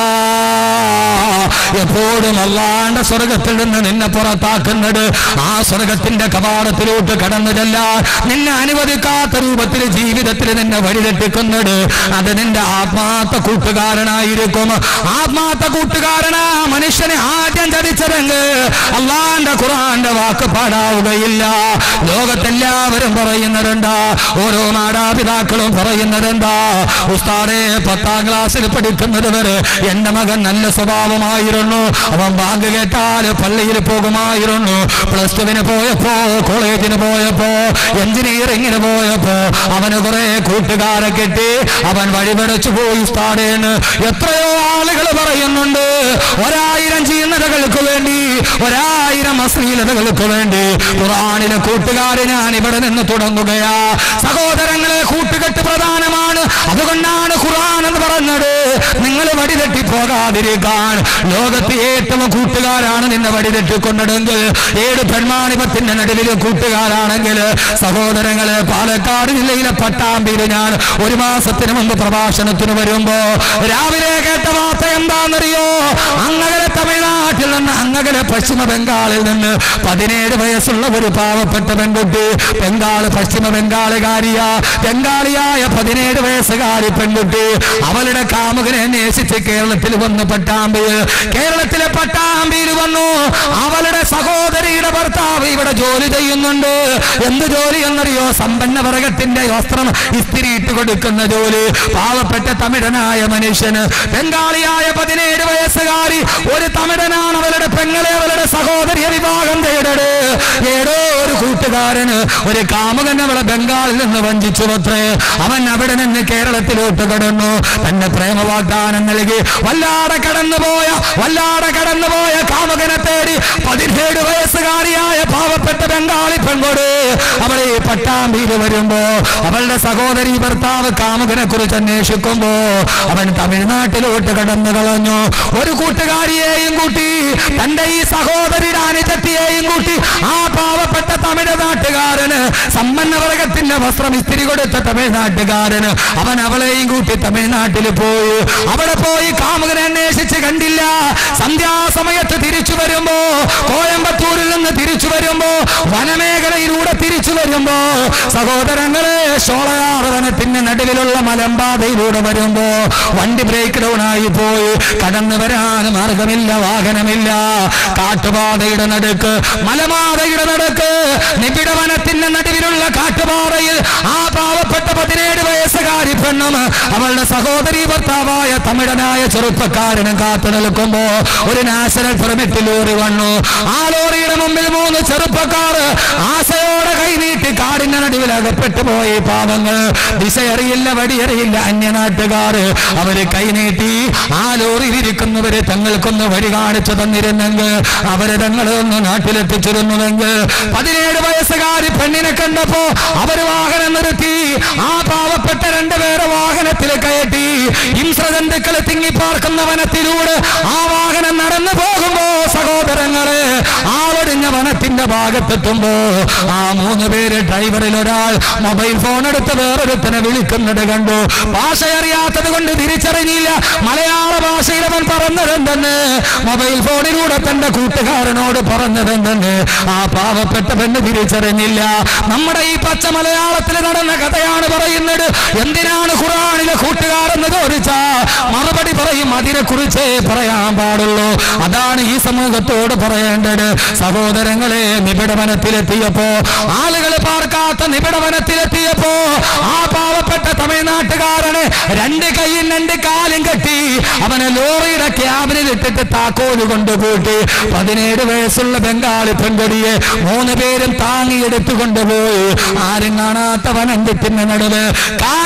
എപ്പോഴും അള്ളാന്റെ സ്വർഗത്തിൽ നിന്ന് നിന്നെ പുറത്താക്കുന്നത് ആ സ്വർഗത്തിന്റെ കവാടത്തിലോട്ട് കടന്നതല്ല നിന്നെ അനുവദിക്കാത്ത രൂപത്തിൽ ജീവിതത്തിൽ നിന്നെ വഴിതെറ്റിക്കുന്നത് അത് നിന്റെ ആത്മാർത്ഥ കൂട്ടുകാരനായിരിക്കും ആത്മാർത്ഥ കൂട്ടുകാരനാ മനുഷ്യനെ ആദ്യം ചതിച്ചതെങ്കിൽ അള്ളാന്റെ ഖുറാന്റെ വാക്ക് പാടാവുകയില്ല ലോകത്തെല്ലാവരും പറയുന്നതെന്താ ഓരോ മാതാപിതാക്കളും പറയുന്നതെന്താ ഉസ്താദെ പത്താം ക്ലാസ്സിൽ പഠിക്കുന്നത് വരെ എന്റെ മകൻ നല്ല സ്വഭാവമായിരുന്നു അവൻ ബാങ്ക് കേട്ടാൽ പള്ളിയിൽ പോകുമായിരുന്നു പ്ലസ് ടുവിന് പോയപ്പോ കോളേജിന് പോയപ്പോ എഞ്ചിനീയറിംഗിന് പോയപ്പോ അവന് കുറെ കൂട്ടുകാരെ കിട്ടി അവൻ വഴിപടച്ചു പോയി ഉസ്താദേന്ന് എത്രയോ ആളുകൾ പറയുന്നുണ്ട് ഒരായിരം ചീർണതകൾക്ക് വേണ്ടി ഒരായിരം അശ്ലീലതകൾക്ക് വേണ്ടി ഖുറാനിലെ കൂട്ടുകാരെ ഞാൻ ഇവിടെ നിന്ന് തുടങ്ങുകയാ സഹോദരങ്ങളെ കൂട്ടുകെട്ട് പ്രധാനമാണ് അതുകൊണ്ടാണ് ഖുർആൻ എന്ന് പറഞ്ഞത് നിങ്ങൾ വഴിതെറ്റി പോകാതിരിക്കാൻ ലോകത്തെ ഏറ്റവും കൂട്ടുകാരാണ് നിന്നെ വഴിതെറ്റിക്കൊണ്ടതെങ്കിൽ ഏത് പെൺമാണിപത്തിന്റെ നടുവിൽ കൂട്ടുകാരാണെങ്കിൽ സഹോദരങ്ങളെ പാലക്കാട് ജില്ലയിലെ പട്ടാമ്പിയിൽ ഞാൻ ഒരു മാസത്തിന് മുമ്പ് പ്രഭാഷണത്തിന് വരുമ്പോ രാവിലെ കേട്ട വാർത്ത എന്താണെന്നറിയോ അങ്ങകലെ തമിഴ്നാട്ടിൽ നിന്ന് അങ്ങകലെ പശ്ചിമ ബംഗാളിൽ നിന്ന് പതിനേഴ് വയസ്സുള്ള ഒരു പാവപ്പെട്ട പെൺകുട്ടി ബംഗാൾ പശ്ചിമ ബംഗാളുകാരിയ ബംഗാളിയായ പതിനേഴ് വയസ്സുകാരി പെൺകുട്ടി അവളുടെ കാമുകനെ അന്വേഷിച്ച് കേരളത്തിൽ വന്ന് പട്ടാമ്പിയിൽ കേരളത്തിലെ പട്ടാമ്പിയിൽ വന്നു അവളുടെ സഹോദരിയുടെ ഭർത്താവ് ഇവിടെ ജോലി ചെയ്യുന്നുണ്ട് എന്ത് ജോലി എന്നറിയോ സമ്പന്ന വർഗത്തിന്റെ വസ്ത്രം ഇസ്തിരിയിട്ട് കൊടുക്കുന്ന ജോലി പാവപ്പെട്ട തമിഴനായ മനുഷ്യന് ബംഗാളിയായ പതിനേഴ് വയസ്സുകാരി ഒരു തമിഴനാണ് അവളുടെ പെങ്ങളെ അവളുടെ സഹോദരിയെ വിവാഹം തേടട് ഏടോ ഒരു കൂട്ടുകാരന് ഒരു കാമുകൻ അവളെ ബംഗാളിൽ നിന്ന് വഞ്ചിച്ചു പത്രേ അവൻ അവിടെ നിന്ന് കേരളത്തിലോട്ട് കടന്നു തന്നെ പ്രേമ വാഗ്ദാനം നൽകി വല്ലാതെ കടന്നുപോയ വല്ലാതെ കടന്നുപോയ കാമുകനെ തേടി പതിനേഴ് വയസ്സുകാരിയായ പാവപ്പെട്ട ബംഗാളി പെൺകൊട് അവളെ ഈ പട്ടാമ്പിയിൽ വരുമ്പോ അവളുടെ സഹോദരി ഭർത്താവ് കാമുകനെ കുറിച്ച് അന്വേഷിക്കുമ്പോ അവൻ തമിഴ്നാട്ടിലോട്ട് കടന്നു കളഞ്ഞു ഒരു കൂട്ടുകാരിയെയും കൂട്ടി തന്റെ ഈ സഹോദരിയുടെ അനുജത്തിയെയും കൂട്ടി ആ പാവപ്പെട്ട തമിഴ് നാട്ടുകാരന് സമ്പന്ന വർഗത്തിന്റെ വസ്ത്രം ഇസ്തിരി കൊടുത്ത തമിഴ്നാട്ടുകാരന് അവൻ അവളെയും കൂട്ടി തമിഴ്നാട്ടിൽ പോയി അവിടെ പോയി കാമുകനെ അന്വേഷിച്ച് കണ്ടില്ല സന്ധ്യാസമയത്ത് തിരിച്ചു വരുമ്പോ കോയമ്പത്തൂരിൽ നിന്ന് തിരിച്ചു വരുമ്പോ വനമേഖലയിലൂടെ തിരിച്ചു വരുമ്പോ സഹോദരങ്ങളെ ഷോളയാർ വനത്തിന്റെ നടുവിലുള്ള മലമ്പാതയിലൂടെ വരുമ്പോ വണ്ടി ബ്രേക്ക് ഡൗൺ ആയി പോയി കടന്നു വരാൻ മാർഗമില്ല വാഹനമില്ല കാട്ടുപാതയുടെ നടുക്ക് മലമാതയുടെ നടുക്ക് നിബിഡ വനത്തിന്റെ നടുവിലുള്ള കാട്ടുപാറയിൽ ആ പാവപ്പെട്ട പതിനേഴ് വയസ്സുകാരി പെണ്ണും അവളുടെ സഹോദരി ഭർത്താവായ തമിഴനായ ചെറുപ്പക്കാരനും കാത്തു നിൽക്കുമ്പോ ഒരു നാഷണൽ പെർമിറ്റ് ലോറി വന്നു ആ ലോറിയുടെ മുമ്പിൽ മൂന്ന് ചെറുപ്പക്കാർ ആശയോടെ കൈനീട്ടി കാടിന്റെ നടുവിൽ അകപ്പെട്ടു പോയി പാവങ്ങൾ ദിശയറിയില്ല വടിയറിയില്ല അന്യനാട്ടുകാർ അവര് കൈനീട്ടി ആ ലോറിയിൽ ഇരിക്കുന്നവരെ തങ്ങൾക്കൊന്ന് വഴി കാണിച്ചു തന്നിരുന്നെങ്കിൽ അവരെ തങ്ങളൊന്ന് നാട്ടിലെത്തിച്ചിരുന്നുവെങ്കിൽ പതിനേഴ് വയസ്സുകാരി പെണ്ണിനെ കണ്ടപ്പോ അവര് വാഹനം നിർത്തി ആ പാവപ്പെട്ട രണ്ടുപേരെ വാഹനത്തിൽ കയറ്റി ഇംസ്രജന്തുക്കളെ തിങ്ങിപ്പാർക്കുന്ന വനത്തിലൂടെ ആ വാഹനം നടന്നു പോകുമ്പോ സഹോദരങ്ങളെ ആവടിഞ്ഞ വനത്തിന്റെ ഭാഗത്തെത്തുമ്പോ ആ മൂന്ന് പേര് ഡ്രൈവറിൽ ഒരാൾ മൊബൈൽ ഫോൺ എടുത്ത് വേറൊരുത്തനെ വിളിക്കുന്നത് കണ്ടു ഭാഷ അറിയാത്തത് കൊണ്ട് തിരിച്ചറിഞ്ഞില്ല മലയാള ഭാഷയിൽ അവൻ പറഞ്ഞതെന്തെന്ന് മൊബൈൽ ഫോണിലൂടെ തന്റെ കൂട്ടുകാരനോട് പറഞ്ഞതെന്തെന്ന് ആ പാവപ്പെട്ട പെണ്ണ് തിരിച്ചറിഞ്ഞില്ല നമ്മുടെ ഈ പച്ച മലയാളത്തിൽ നടന്ന കഥയാണ് പറയുന്നത് എന്തിനാണ് ഖുറാനിലെ കൂട്ടുകാരെന്ന് ചോദിച്ചാ മറുപടി പറയും അതിനെ കുറിച്ചേ പറയാൻ പാടുള്ളൂ അതാണ് ഈ സമൂഹത്തോട് പറയേണ്ടത് സഹോദരങ്ങളെ നിബിഡവനത്തിലെത്തിയപ്പോ ആളുകൾ പാർക്കാത്ത നിബിഡവനത്തിലെത്തിയപ്പോ ആ പാവപ്പെട്ട തമിഴ്നാട്ടുകാരനെ രണ്ട് കൈയും രണ്ട് കാലും കെട്ടി അവനെ ലോറിയുടെ ക്യാബിനിൽ ഇട്ടിട്ട് താക്കോല് കൊണ്ടുകൂട്ടി പതിനേഴ് വയസ്സുള്ള ബംഗാളി പെൺകൊടിയെ മൂന്ന് പേരും താങ്ങിയെടുത്തു കൊണ്ടുപോയി ആരും കാണാത്ത വനന്തിന്റെ നടുവ് കാരണച്ചോ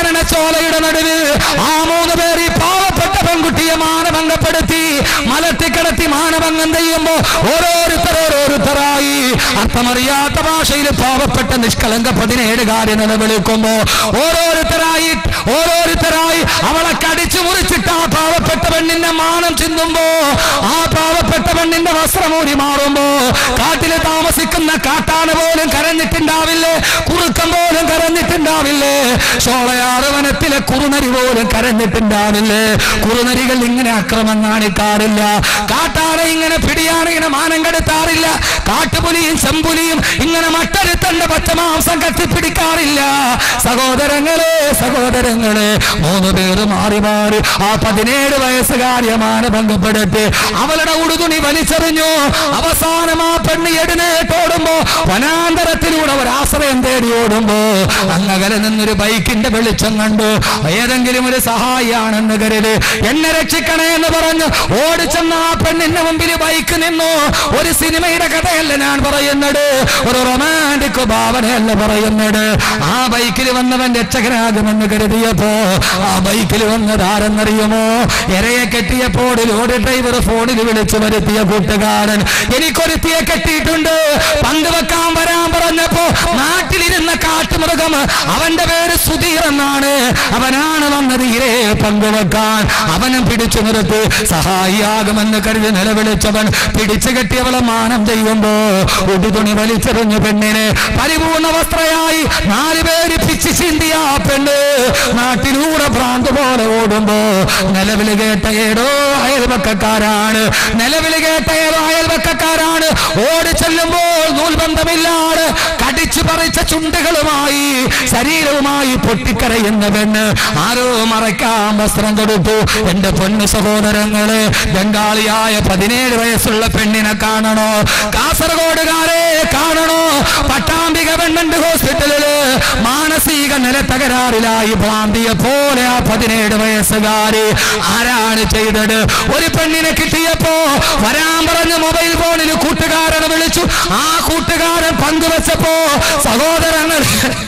ചോലയുടെ നടുവ് ആ മൂന്ന് പേർ ഈ പാവപ്പെട്ട പെൺകുട്ടിയെ മാനഭംഗപ്പെടുത്തി മലത്തിക്കിടത്തി മാനഭംഗം ചെയ്യുമ്പോ ഓരോരുത്തർ ഓരോരുത്തരായി അർത്ഥമറിയാത്ത ഭാഷയിൽ പാവപ്പെട്ട നിഷ്കളങ്ക പതിനേഴുകാരി നിലവിളിക്കുമ്പോ ഓരോരുത്തരായി ഓരോരുത്തരായി അവളെ കടിച്ചു മുറിച്ചിട്ട് ആ പാവപ്പെട്ട പെണ്ണിന്റെ മാനം ചിന്തുമ്പോ ആ പാവപ്പെട്ട പെണ്ണിന്റെ വസ്ത്രമൂടി മാറുമ്പോ കാട്ടില് താമസിക്കുന്ന കാട്ടാന പോലും കരഞ്ഞിട്ടുണ്ടാവില്ലേ കുറുക്കം പോലും കരഞ്ഞിട്ടുണ്ടാവില്ലേ ചോളയാറ് വനത്തിലെ കുറുനരി പോലും കരഞ്ഞിട്ടുണ്ടാവില്ലേ കുറുനരികൾ ഇങ്ങനെ അക്രമം കാണിക്കാറില്ല കാട്ടാന ഇങ്ങനെ പിടിയാണ് ഇങ്ങനെ മാനം കെടുത്താറില്ല കാട്ടുപുലിയും ചെമ്പുലിയും ഇങ്ങനെ മട്ടരുത്തണ്ട പച്ചമാംസം കത്തിപ്പിടിക്കാറില്ല സഹോദരങ്ങളെ സഹോദരങ്ങളെ മൂന്ന് പേര് മാറി മാറി ആ പതിനേഴ് വയസ്സുകാരിയ മാനഭംഗപ്പെടുത്തി അവളുടെ ഉടുതുണി വലിച്ചെറിഞ്ഞു അവസാനം ആ പെണ്ണ് എഴുന്നേറ്റോടുമ്പോ വനാന്തരത്തിലൂടെ ഒരു ആശ്രയം തേടി ഓടുമ്പോ അങ്ങകലെ നിന്നൊരു ബൈക്കിന്റെ വെളിച്ചം കണ്ടു ഏതെങ്കിലും ഒരു സഹായിയാണെന്ന് കരുത് എന്നെ രക്ഷിക്കണേ എന്ന് പറഞ്ഞു ഓടിച്ചെന്ന ആ പെണ്ണിന്റെ മുമ്പിൽ ബൈക്ക് നിന്നു ഒരു സിനിമയുടെ കഥയല്ല ഞാൻ പറയുന്നത് ഒരു റൊമാൻറ്റിക് ഭാവനയല്ല പറയുന്നത് ആ ബൈക്കിൽ വന്നവൻ രക്ഷകനാകുമെന്ന് കരുതിയപ്പോ ആ ബൈക്കിൽ വന്നത് ആരെന്നറിയുമോ ഇരയെ കെട്ടിയപ്പോൾ ലോറി ഡ്രൈവർ ഫോണിൽ വിളിച്ചു വരുത്തിയ കൂട്ടുകാരൻ എനിക്കൊരുത്തിയെ കെട്ടിയിട്ടുണ്ട് പങ്കുവെക്കാൻ വരാൻ പറഞ്ഞപ്പോ നാട്ടിലിരുന്ന കാട്ടുമൃഗം അവന്റെ പേര് സുധീർ എന്നാണ് അവനാണ് വന്നത് ഇരേ പങ്കുവെക്കാൻ അവനും പിടിച്ചു നിർത്തി സഹായിയാകുമെന്ന് കരുതി നിലവിളിച്ചവൻ പിടിച്ചു കെട്ടിയവളെ മാനം ചെയ്യുമ്പോ ഉടുതുണി വലിച്ചെറിഞ്ഞു പെണ്ണിനെ പരിപൂർണ വസ്ത്രയായി നാല് പേര് പിച്ചു ചിന്തിയ ആ പെണ്ണ് നാട്ടിലൂടെ ഭ്രാന്ത് പോലെ ഓടുമ്പോ നിലവിൽ കേട്ട ഏടോ അയൽവക്കക്കാരാണ് നിലവിൽ കേട്ട ഏതോ അയൽവക്കക്കാരാണ് ഓടി ചെല്ലുമ്പോൾ നൂൽബന്ധമില്ലാതെ കടിച്ചു പറിച്ച ചുണ്ടുകളുമായി ശരീരവുമായി പൊട്ടിക്കരയുന്ന പെണ്ണ് ആരോ മറയ്ക്കാൻ വസ്ത്രം കൊടുത്തു എന്റെ പൊന്നു സഹോദരങ്ങളെ ബംഗാളിയായ പതിനേഴ് വയസ്സുള്ള പെണ്ണിനെ കാണണോ കാസർഗോഡുകാരെ കാണണോ പട്ടാമ്പി ഗവൺമെന്റ് ഹോസ്പിറ്റലില് മാനസിക നില തകരാറിലായി ഭ്രാന്തിയെ പോലെ ആ പതിനേഴ് വയസ്സുകാരി ആരാണ് ചെയ്തത് ഒരു പെണ്ണിനെ കിട്ടിയപ്പോ വരാൻ പറഞ്ഞ മൊബൈൽ ഫോണിൽ കൂട്ടുകാരനെ വിളിച്ചു ആ കൂട്ടുകാരൻ പങ്കുവച്ചപ്പോ സഹോദരങ്ങൾ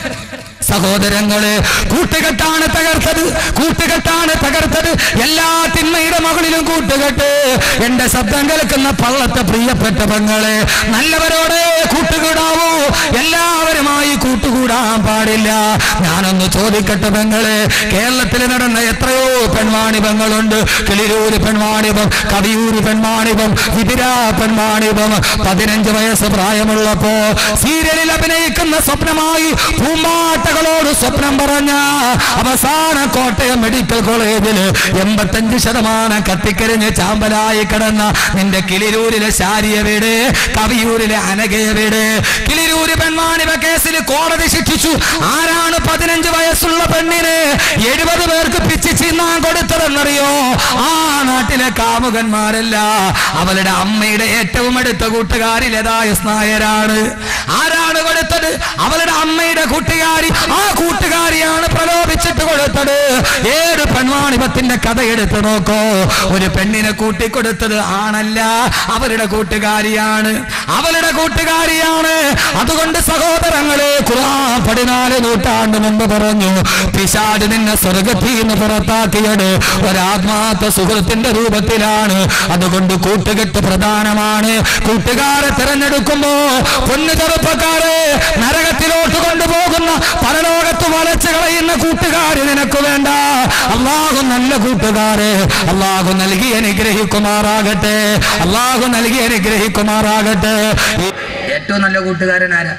സഹോദരങ്ങളെ കൂട്ടുകെട്ടാണ് തകർത്തത് കൂട്ടുകെട്ടാണ് തകർത്തത് എല്ലാ തിന്മയുടെ മകളിലും കൂട്ടുകെട്ട് എന്റെ ശബ്ദം കേൾക്കുന്ന പള്ളത്തെ പ്രിയപ്പെട്ട പെങ്ങളെ നല്ലവരോട് കൂട്ടുകൂടാവൂ എല്ലാവരുമായി കൂട്ടുകൂടാൻ പാടില്ല ഞാനൊന്ന് ചോദിക്കട്ടെ പെങ്ങളെ കേരളത്തിൽ നടന്ന എത്രയോ പെൺവാണിഭങ്ങളുണ്ട് കിളിരൂര് പെൺവാണിഭം കവിയൂര് പെൺവാണിഭം വിതിര പെൺവാണിഭം പതിനഞ്ച് വയസ്സ് പ്രായമുള്ളപ്പോ സീരിയലിൽ അഭിനയിക്കുന്ന സ്വപ്നമായി പൂമ്പാട്ടകളോട് സ്വപ്നം പറഞ്ഞ അവസാന കോട്ടയം മെഡിക്കൽ കോളേജിൽ എൺപത്തഞ്ച് ശതമാനം കത്തിക്കരിഞ്ഞ് ചാമ്പലായി കിടന്ന നിന്റെ കിളിരൂരിലെ ശാരിയ വീട് കവിയൂരിലെ അനകയ വീട് കിളിരൂര് പെൺവാണിഭ കേസിൽ കോടതി ശിക്ഷിച്ചു ആരാണ് പതിനഞ്ച് വയസ്സുള്ള പെണ്ണിന് എഴുപത് പേർക്ക് പിച്ച് ചിന്നാൻ കൊടുത്തതെന്നറിയോ ആ നാട്ടിലെ കാമുകന്മാരല്ല അവളുടെ അമ്മയുടെ ഏറ്റവും അടുത്ത കൂട്ടുകാരിലേതായ സ്നായരാണ് ആരാണ് കൊടുത്തത് അവളുടെ അമ്മയുടെ കൂട്ടുകാരി ആ കൂട്ടുകാരിയാണ് പ്രലോഭിച്ചിട്ട് കൊടുത്തത് ഏത് പെൺവാണിപത്തിന്റെ കഥ എടുത്തു നോക്കോ ഒരു പെണ്ണിനെ കൂട്ടിക്കൊടുത്തത് ആണല്ല അവരുടെ കൂട്ടുകാരിയാണ് അവളുടെ കൂട്ടുകാരിയാണ് അതുകൊണ്ട് സഹോദരങ്ങളെ ഖുർആൻ പതിനാല് നൂറ്റാണ്ട് മുമ്പ് പറഞ്ഞു പിശാട് നിന്നെ സ്വർഗത്തിൽ നിന്ന് പുറത്താക്കിയത് ഒരാത്മാർത്ഥ സുഹൃത്തിന്റെ രൂപത്തിലാണ് അതുകൊണ്ട് കൂട്ടുകെട്ട് പ്രധാനമാണ് കൂട്ടുകാരെ തിരഞ്ഞെടുക്കുമ്പോ പൊന്നു ചെറുപ്പക്കാരെ നരകത്തിലോട്ട് കൊണ്ടുപോകുന്ന പരലോകത്ത് വളച്ചു കളയുന്ന കൂട്ടുകാര് നിനക്ക് വേണ്ട അള്ളാഹു നല്ല കൂട്ടുകാരെ അള്ളാഹു നൽകി അനുഗ്രഹിക്കുമാറാകട്ടെ അള്ളാഹു നൽകി അനുഗ്രഹിക്കുമാറാകട്ടെ ഏറ്റവും നല്ല കൂട്ടുകാരൻ ആരാ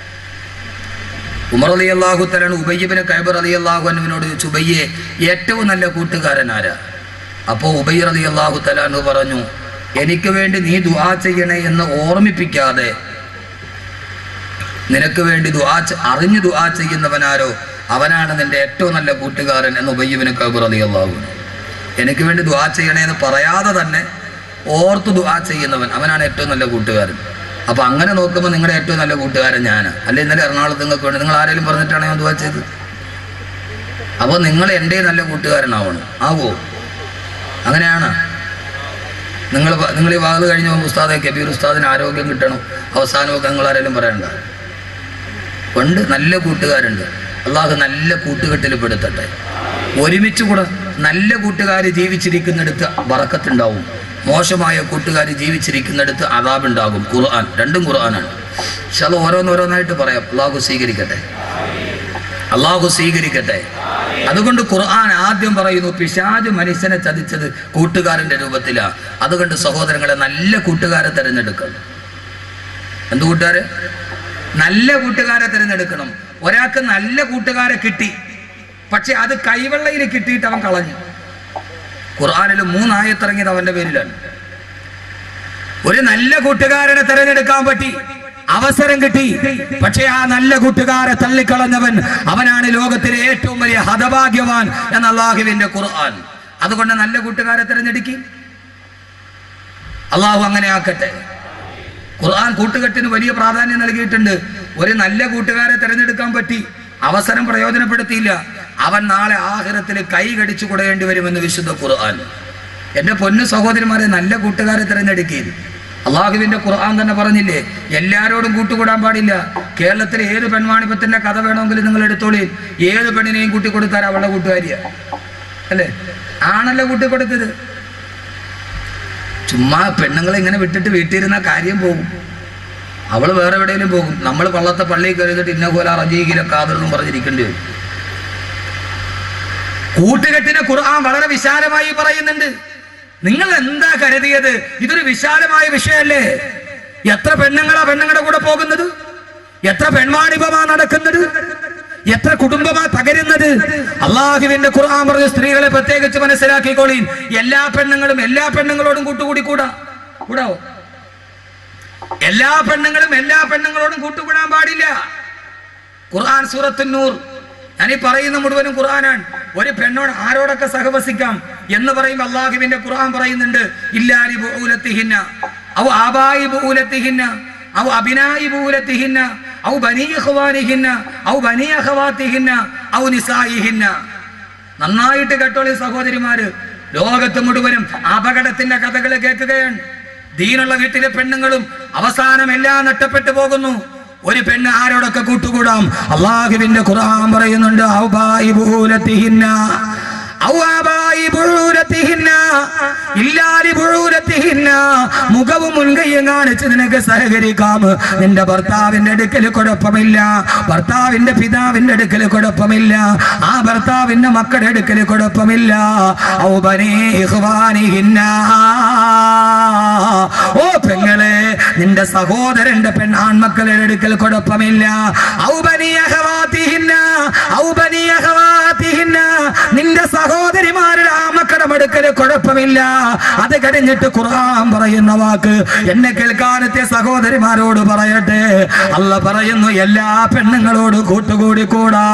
ഉമർ അലി അള്ളാഹു തലാണ് ഉബയ്യബിന് കൈബർ അലി അള്ളാഹു അനുവിനോട് ചോദിച്ചു ഉബയ്യെ ഏറ്റവും നല്ല കൂട്ടുകാരൻ ആരാ അപ്പോൾ ഉബയ്യർ അലി അള്ളാഹു തലാനു പറഞ്ഞു എനിക്ക് വേണ്ടി നീ ദുആ ചെയ്യണേ എന്ന് ഓർമ്മിപ്പിക്കാതെ നിനക്ക് വേണ്ടി ദുആ ചെ- അറിഞ്ഞു ദുആ ചെയ്യുന്നവനാരോ അവനാണ് നിന്റെ ഏറ്റവും നല്ല കൂട്ടുകാരൻ എന്ന് ഉബയ്യബിന് കൈബർ അലി അള്ളാഹു എനിക്ക് വേണ്ടി ദുആ ചെയ്യണേ എന്ന് പറയാതെ തന്നെ ഓർത്ത് ദുആ ചെയ്യുന്നവൻ അവനാണ് ഏറ്റവും നല്ല കൂട്ടുകാരൻ അപ്പൊ അങ്ങനെ നോക്കുമ്പോൾ നിങ്ങളുടെ ഏറ്റവും നല്ല കൂട്ടുകാരൻ ഞാനാ അല്ലെ ഇന്നലെ എറണാകുളത്ത് നിങ്ങൾക്ക് വേണ്ടി നിങ്ങൾ ആരെങ്കിലും പറഞ്ഞിട്ടാണ് ഞാൻ ദുആ ചെയ്തത് അപ്പോൾ നിങ്ങൾ എൻ്റെ നല്ല കൂട്ടുകാരനാവണം ആവോ അങ്ങനെയാണ് നിങ്ങൾ നിങ്ങൾ ഈ വാത് കഴിഞ്ഞ് പോകുമ്പോൾ ഉസ്താദെ കബീർ ഉസ്താദിന് ആരോഗ്യം കിട്ടണം അവസാനമൊക്കെ നിങ്ങൾ ആരെങ്കിലും പറയണ്ട ഉണ്ട് നല്ല കൂട്ടുകാരുണ്ട് അള്ളാഹു നല്ല കൂട്ടുകെട്ടിൽ പെടുത്തട്ടെ ഒരുമിച്ച് കൂടെ നല്ല കൂട്ടുകാർ ജീവിച്ചിരിക്കുന്നിടത്ത് വറക്കത്തുണ്ടാവും മോശമായ കൂട്ടുകാർ ജീവിച്ചിരിക്കുന്നിടത്ത് അതാബുണ്ടാകും ഖുർആൻ രണ്ടും ഖുർആനാണ് പക്ഷെ അത് ഓരോന്നോരോന്നായിട്ട് പറയാം അള്ളാഹു സ്വീകരിക്കട്ടെ അള്ളാഹു സ്വീകരിക്കട്ടെ അതുകൊണ്ട് ഖുർആൻ ആദ്യം പറയുന്നു പിശാജ് മനുഷ്യനെ ചതിച്ചത് കൂട്ടുകാരന്റെ രൂപത്തിലാ അതുകൊണ്ട് സഹോദരങ്ങളെ നല്ല കൂട്ടുകാരെ തിരഞ്ഞെടുക്കണം എന്ത് കൂട്ടുകാര് നല്ല കൂട്ടുകാരെ തിരഞ്ഞെടുക്കണം ഒരാൾക്ക് നല്ല കൂട്ടുകാരെ കിട്ടി പക്ഷെ അത് കൈവെള്ളയിൽ കിട്ടിയിട്ട് അവൻ കളഞ്ഞു ഖുർആാനിൽ മൂന്നായത്തിറങ്ങിയത് അവന്റെ പേരിലാണ് ഒരു നല്ല കൂട്ടുകാരനെ തിരഞ്ഞെടുക്കാൻ പറ്റി അവസരം കിട്ടി പക്ഷേ ആ നല്ല കൂട്ടുകാരെ തള്ളിക്കളഞ്ഞവൻ അവനാണ് ലോകത്തിലെ ഏറ്റവും വലിയ ഹതഭാഗ്യവാൻ എന്ന അള്ളാഹുവിന്റെ ഖുർആൻ അതുകൊണ്ട് നല്ല കൂട്ടുകാരെ തിരഞ്ഞെടുക്കി അള്ളാഹു അങ്ങനെ ആക്കട്ടെ ഖുർആൻ കൂട്ടുകെട്ടിന് വലിയ പ്രാധാന്യം നൽകിയിട്ടുണ്ട് ഒരു നല്ല കൂട്ടുകാരെ തിരഞ്ഞെടുക്കാൻ പറ്റി അവസരം പ്രയോജനപ്പെടുത്തിയില്ല അവൻ നാളെ ആഹിറത്തിൽ കൈ കടിച്ചു കൊടുക്കേണ്ടി വരുമെന്ന് വിശുദ്ധ ഖുർആൻ എന്റെ പൊന്നു സഹോദരിമാരെ നല്ല കൂട്ടുകാരെ തിരഞ്ഞെടുക്കുകയും അള്ളാഹുവിന്റെ ഖുർആൻ തന്നെ പറഞ്ഞില്ലേ എല്ലാരോടും കൂട്ടുകൂടാൻ പാടില്ല കേരളത്തിലെ ഏത് പെൺവാണിപ്പത്തിന്റെ കഥ വേണമെങ്കിലും നിങ്ങൾ എടുത്തോളി ഏത് പെണ്ണിനെയും കൂട്ടിക്കൊടുത്താൽ അവളുടെ കൂട്ടുകാരിയാ അല്ലേ ആണല്ലോ കൂട്ടിക്കൊടുത്തത് ചുമ്മാ പെണ്ണുങ്ങളെ ഇങ്ങനെ വിട്ടിട്ട് വീട്ടിലിരുന്ന കാര്യം പോകും അവൾ വേറെ എവിടെയെങ്കിലും പോകും നമ്മൾ പള്ളത്തെ പള്ളിയിൽ കരുതിട്ട് ഇന്ന പോലെ റജീകിലെ കാതറെന്നും പറഞ്ഞിരിക്കേണ്ടി വരും കൂട്ടുകെട്ടിനെ ഖുർആൻ വളരെ വിശാലമായി പറയുന്നുണ്ട് നിങ്ങൾ എന്താ കരുതിയത് ഇതൊരു വിശാലമായ വിഷയമല്ലേ എത്ര പെണ്ണുങ്ങളാ പെണ്ണുങ്ങളുടെ കൂടെ പോകുന്നത് എത്ര പെൺവാണിപമാ നടക്കുന്നത് എത്ര കുടുംബമാ തകരുന്നത് അള്ളാഹുവിന്റെ ഖുർആൻ പറഞ്ഞ സ്ത്രീകളെ പ്രത്യേകിച്ച് മനസ്സിലാക്കിക്കോളീൻ എല്ലാ പെണ്ണുങ്ങളും എല്ലാ പെണ്ണുങ്ങളോടും കൂട്ടുകൂടി കൂടാ കൂടാവോ എല്ലാ പെണ്ണുങ്ങളും എല്ലാ പെണ്ണുങ്ങളോടും കൂട്ടുകൂടാൻ പാടില്ല ഖുർആൻ സൂറത്തുന്നൂർ ഞാൻ ഈ പറയുന്ന മുഴുവനും ഖുർആനാണ് ഒരു പെണ്ണോട് ആരോടൊക്കെ സഹവസിക്കാം എന്ന് പറയുമ്പോൾ അള്ളാഹുവിന്റെ ഖുർആൻ പറയുന്നുണ്ട് ഇല്ലാലി ബൂലത്തിഹിന്ന ഔ ആബായി ബൂലത്തിഹിന്ന ഔ അബിനായി ബൂലത്തിഹിന്ന ഔ ബനി ഖവാനിഹിന്ന ഔ ബനി അഖവാത്തിഹിന്ന ഔ നിസായിഹിന്ന നന്നായിട്ട് കേട്ടോളി സഹോദരിമാര് ലോകത്ത് മുഴുവനും അപകടത്തിന്റെ കഥകൾ കേൾക്കുകയാണ് ദീനുള്ള വീട്ടിലെ പെണ്ണുങ്ങളും അവസാനം എല്ലാം നഷ്ടപ്പെട്ടു പോകുന്നു ഒരു പെണ്ണ് ആരോടൊക്കെ കൂട്ടുകൂടാം അള്ളാഹുവിന്റെ ഖുർആൻ പറയുന്നുണ്ട് ഔബായി ബൂലത്തിഹിന്ന ഔ ആബായി ബുഴൂരത്തിഹിന്ന. ഇല്ലാലി ബുഴൂരത്തിഹിന്ന. മുഖവും മുൻകൈയും കാണിച്ച് നിനക്ക് സഹകരിക്കാം നിന്റെ ഭർത്താവിന്റെ അടുക്കൽ കുഴപ്പമില്ല ഭർത്താവിന്റെ പിതാവിന്റെ അടുക്കൽ കുഴപ്പമില്ല ആ ഭർത്താവിന്റെ മക്കളുടെ അടുക്കൽ കുഴപ്പമില്ല ഔ ബനീ ഇഖ്വാനിഹിന്ന. ഓ പെങ്ങളെ നിന്റെ സഹോദരന്റെ പെൺ ആൺമക്കളുടെ അടുക്കൽ കുഴപ്പമില്ല ഔ ബനീ അഖവാത്തിഹിന്ന. ഔ ബനീ അഖവാത്തിഹിന്ന. നിന്റെ സഹോദരിമാരുടെ ആ മക്കളുടെ അടുക്കൽ കുഴപ്പമില്ല അത് കഴിഞ്ഞിട്ട് ഖുർആൻ പറയുന്ന വാക്ക് എന്നെ കേൾക്കാനത്തെ സഹോദരിമാരോട് പറയട്ടെ അല്ല പറയുന്നു എല്ലാ പെണ്ണുങ്ങളോട് കൂട്ടുകൂടി കൂടാ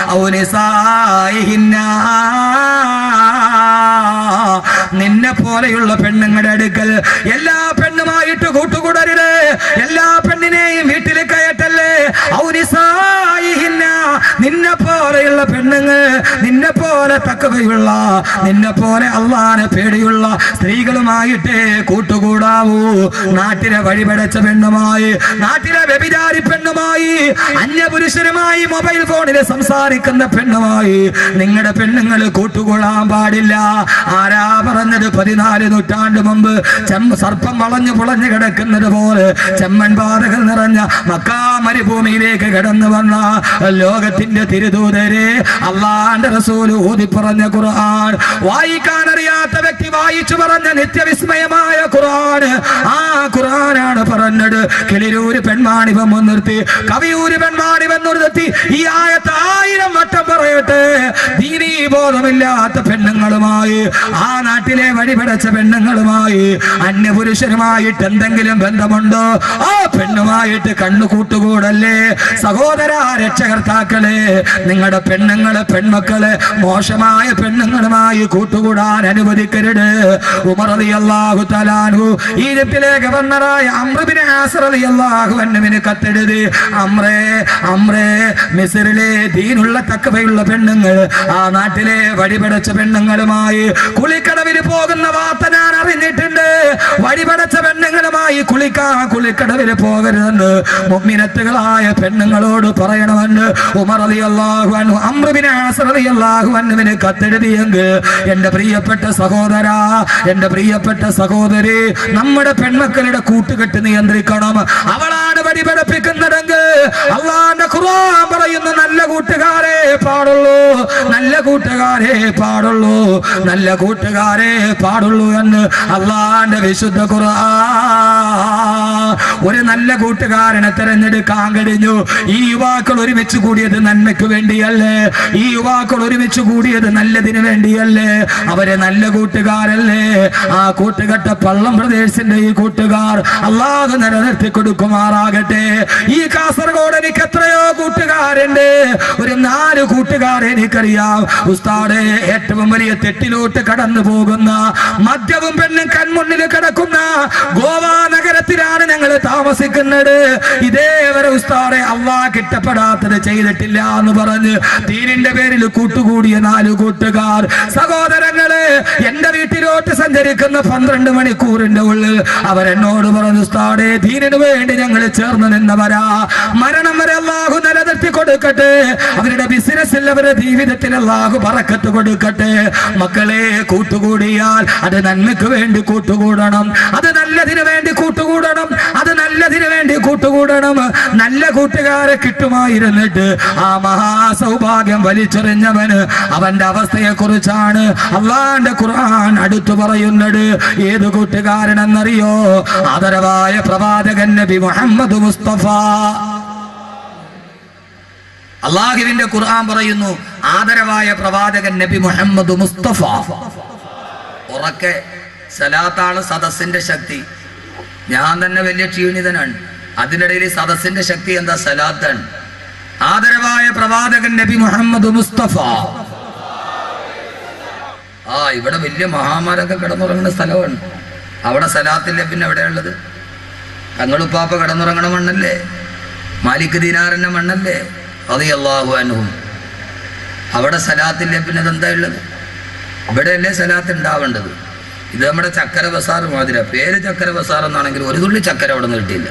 ഔനിസായിഹിന്ന. നിന്നെ പോലെയുള്ള പെണ്ണുങ്ങളുടെ അടുക്കൽ എല്ലാ പെണ്ണുമായിട്ട് കൂട്ടുകൂടരുത് എല്ലാ പെണ്ണിനെയും വീട്ടിൽ കയറ്റല്ലേ ഔനിസായിഹിന്ന. നിന്നെ പോലെയുള്ള പെണ്ണുങ്ങൾ നിന്നെ പോലെ തക്കവയുള്ള നിന്നെ പോലെ അള്ളാനെ പേടിയുള്ള സ്ത്രീകളുമായിട്ടേ കൂട്ടുകൂടാവൂ നാട്ടിലെ വഴിപടച്ച പെണ്ണുമായി നാട്ടിലെ വ്യഭിചാരി പെണ്ണുമായി അന്യപുരുഷനുമായി മൊബൈൽ ഫോണിൽ സംസാരിക്കുന്ന പെണ്ണുമായി നിങ്ങളുടെ പെണ്ണുങ്ങൾ കൂട്ടുകൊള്ളാൻ പാടില്ല ആരാ പറഞ്ഞത് പതിനാല് നൂറ്റാണ്ട് മുമ്പ് ചെമ്മ സർപ്പം വളഞ്ഞു പുളഞ്ഞു കിടക്കുന്നത് പോലെ ചെമ്മൻ പാതകൾ നിറഞ്ഞ മക്കാ മരുഭൂമിയിലേക്ക് കടന്നു വന്ന ലോകത്തിന്റെ തിരുദൂതരെ അള്ളാന്റെ റസൂൽ ഊതി പറഞ്ഞ ഖുർആൻ വായിക്കാൻ അറിയാത്ത വ്യക്തി വായിച്ചു പറഞ്ഞ നിത്യവിസ്മയമായ ഖുർആൻ ആ ഖുർആനാണ് പറഞ്ഞത് കിളിരൂര് പെൺമാണിപം മുൻനിർത്തി കവിയൂര് പെൺമാണിപം നിർത്തി ഈ ആയത്ത് ആയിരം വട്ടം പറയട്ടെ ദീനീ ബോധമില്ലാത്ത പെണ്ണുങ്ങളുമായി ആ നാട്ടിലെ വഴിപടച്ച പെണ്ണുങ്ങളുമായി അന്യപുരുഷനുമായിട്ട് എന്തെങ്കിലും ബന്ധമുണ്ടോ ആ പെണ്ണുമായിട്ട് കണ്ണു കൂട്ടുകൂടല്ലേ സഹോദര രക്ഷകർത്താക്കളെ നിങ്ങളുടെ പെണ്ണുങ്ങളെ പെൺമക്കളെ മോശമായ പെണ്ണുങ്ങളുമായി കൂട്ടുകൂടാൻ അനുവദിക്കരുത് ഉമർ അലിയല്ലാഹു തലാനു ഈജിപ്തിലെ ഗവർണറായ അമ്രബിനെ ആസർ അലിയല്ലാഹു അന്നുവിന് കത്തെഴുതി അമ്രേ അമ്രേ മിസറിലെ ദീനുള്ള തക്കവയുള്ള പെണ്ണുങ്ങൾ ആ നാട്ടിലെ വഴിപടച്ച പെണ്ണുങ്ങളുമായി കുളിക്കടവിൽ പോകുന്ന വാർത്ത ഞാൻ അറിഞ്ഞിട്ടുണ്ട് വഴിപടച്ച പെണ്ണുങ്ങളുമായി കുളിക്കാ കുളിക്കടവിൽ പോകരുതെന്ന് മുഗ്മിനത്തുകളായ പെണ്ണുങ്ങളോട് പറയണമെന്ന് ഉമർ റളിയല്ലാഹു അൻഹു അംർ ബിൻ ആസ് റളിയല്ലാഹു അൻഹുവിന് കത്തെഴുതിയെങ്കിൽ എന്റെ പ്രിയപ്പെട്ട സഹോദര എന്റെ പ്രിയപ്പെട്ട സഹോദരി നമ്മുടെ പെൺമക്കളുടെ കൂട്ടുകെട്ട് നിയന്ത്രിക്കണം അവളാണ് വടി പഠിപ്പിക്കുന്നതെങ്കിൽ അള്ളാന്റെ ഖുർആൻ പറയുന്ന നല്ല കൂട്ടുകാരെ പാടുള്ളൂ നല്ല കൂട്ടുകാരെ പാടുള്ളൂ നല്ല കൂട്ടുകാരെ പാടുള്ളൂ എന്ന് അള്ളാന്റെ വിശുദ്ധ ഖുർആൻ ഒരു നല്ല കൂട്ടുകാരനെ തെരഞ്ഞെടുക്കാൻ കഴിഞ്ഞു ഈ യുവാക്കൾ ഒരുമിച്ച് കൂടിയത് നന്മയ്ക്ക് വേണ്ടിയല്ലേ ഈ യുവാക്കൾ ഒരുമിച്ച് കൂടിയത് നല്ലതിന് വേണ്ടിയല്ലേ അവരെ നല്ല കൂട്ടുകാരല്ലേ ആ കൂട്ടുകെട്ട പള്ളം പ്രദേശത്തിന്റെ ഈ കൂട്ടുകാർ അള്ളാഹ് നിലനിർത്തി കൊടുക്കുമാറാകട്ടെ ഈ കാസർഗോഡ് എനിക്ക് എത്രയോ കൂട്ടുകാരുണ്ട് ഒരു നാല് കൂട്ടുകാരെ എനിക്കറിയാം ഉസ്താദെ ഏറ്റവും വലിയ തെറ്റിലോട്ട് കടന്നു പോകുന്ന മദ്യവും പെണ്ണും കൺമുന്നിൽ കിടക്കുന്ന ഗോവ നഗരത്തിലാണ് ഞങ്ങൾ താമസിക്കുന്നത് ഇതേവരെ ഉസ്താദെ അള്ളാ കിട്ടപ്പെടാത്തത് ചെയ്തിട്ടില്ല എന്ന് പറഞ്ഞ് തീരിന്റെ പേരിൽ കൂട്ടുകൂടിയ നാല് കൂട്ടുകാർ സഹോദരങ്ങളെ എന്റെ വീട്ടിലോട്ട് സഞ്ചരിക്കുന്ന പന്ത്രണ്ട് മണിക്കൂറിന്റെ ഉള്ളിൽ അവരെന്നോട് പറഞ്ഞു ഉസ്താദെ ദീനിനു വേണ്ടി ഞങ്ങൾ ചേർന്ന് നിന്നവരാ മരണം വരെ അള്ളാഹു നിലനിർത്തി കൊടുക്കട്ടെ അവരുടെ ബിസിനസ്സിൽ അവരുടെ ജീവിതത്തിൽ അള്ളാഹു പറക്കത്ത് കൊടുക്കട്ടെ മക്കളെ കൂട്ടുകൂടിയാൽ അത് നന്മയ്ക്ക് വേണ്ടി കൂട്ടുകൂടണം അത് നല്ലതിനു വേണ്ടി കൂട്ടുകൂടണം അത് നല്ലതിനു വേണ്ടി കൂട്ടുകൂടണം നല്ല കൂട്ടുകാരെ കിട്ടുമായിരുന്നിട്ട് ആ മഹാസൗഭാഗ്യം വലിച്ചെറിഞ്ഞവന് അവന്റെ അവസ്ഥയെ കുറിച്ചാണ് അള്ളാന്റെ ഖുർആൻ അടുത്തു പറയുന്നത് ഏത് കൂട്ടുകാരനെന്നറിയോ ആദരവായ പ്രവാചകൻ നബി മുഹമ്മദ് മുസ്തഫ അള്ളാഹുവിന്റെ ഖുർആൻ പറയുന്നു ആദരവായ പ്രവാചകൻ നബി മുഹമ്മദ് മുസ്തഫ ഉറക്കെ സലാത്താണ് സദസ്സിന്റെ ശക്തി ഞാൻ തന്നെ വലിയ ക്ഷീണിതനാണ് അതിനിടയിൽ ഈ സദസ്സിന്റെ ശക്തി എന്താ സലാത്താണ് ആദരവായ പ്രവാചകൻ നബി മുഹമ്മദ് മുസ്തഫ ആ ഇവിടെ വലിയ മഹാമാരൊക്കെ കിടന്നുറങ്ങുന്ന സ്ഥലമാണ് അവിടെ സലാത്തില്ല പിന്നെ എവിടെയുള്ളത് തങ്ങളുപ്പാപ്പ കിടന്നുറങ്ങണ മണ്ണല്ലേ മാലിക് ദീനാറിന്റെ മണ്ണല്ലേ അത് അള്ളാഹു അനുവും അവിടെ സലാത്തില്ല പിന്നെ ഇതെന്താ ഉള്ളത് ഇവിടെയല്ലേ സലാത്ത് ഉണ്ടാവേണ്ടത് ഇത് നമ്മുടെ ചക്കര ബസാർ മാതിര പേര് ചക്കര ബസാർ എന്നാണെങ്കിൽ ഒരു തുള്ളി ചക്കര അവിടെ നിന്ന് കിട്ടിയില്ല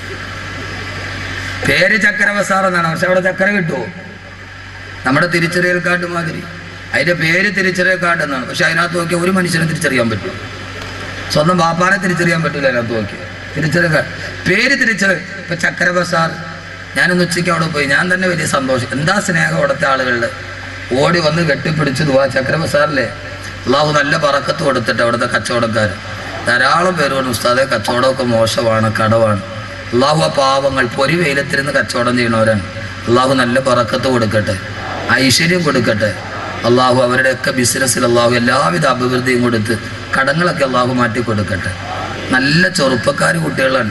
പേര് ചക്കര ബസാർ എന്നാണ് പക്ഷെ അവിടെ ചക്കര കിട്ടുമോ നമ്മുടെ തിരിച്ചറിയൽ കാർഡ് മാതിരി അതിന്റെ പേര് തിരിച്ചറിയൽ കാർഡ് എന്നാണ് പക്ഷെ അതിനകത്ത് നോക്കിയാൽ ഒരു മനുഷ്യനെ തിരിച്ചറിയാൻ പറ്റും സ്വന്തം ബാപ്പാനെ തിരിച്ചറിയാൻ പറ്റില്ല അതിനകത്ത് നോക്കി തിരിച്ചറിയൽ കാർഡ് പേര് തിരിച്ചറിയൽ ഇപ്പൊ ചക്കര ബസാർ ഞാനൊന്ന് ഉച്ചയ്ക്ക് അവിടെ പോയി ഞാൻ തന്നെ വലിയ സന്തോഷം എന്താ സ്നേഹം അവിടുത്തെ ആളുകളുടെ ഓടി വന്ന് കെട്ടിപ്പിടിച്ച് ദുവാ ചക്ര ബസാറിലെ അള്ളാഹു നല്ല പറക്കത്ത് കൊടുത്തിട്ട് അവിടുത്തെ കച്ചവടക്കാർ ധാരാളം പേര് പറഞ്ഞു ഉസ്താദെ കച്ചവടമൊക്കെ മോശമാണ് കടവാണ് അള്ളാഹു ആ പാവങ്ങൾ പൊരി വെയിലത്തിരുന്ന് കച്ചവടം ചെയ്യണവരാണ് അള്ളാഹു നല്ല പറക്കത്ത് കൊടുക്കട്ടെ ഐശ്വര്യം കൊടുക്കട്ടെ അള്ളാഹു അവരുടെയൊക്കെ ബിസിനസ്സിൽ അള്ളാഹു എല്ലാവിധ അഭിവൃദ്ധിയും കൊടുത്ത് കടങ്ങളൊക്കെ അള്ളാഹു മാറ്റി കൊടുക്കട്ടെ നല്ല ചെറുപ്പക്കാർ കുട്ടികളാണ്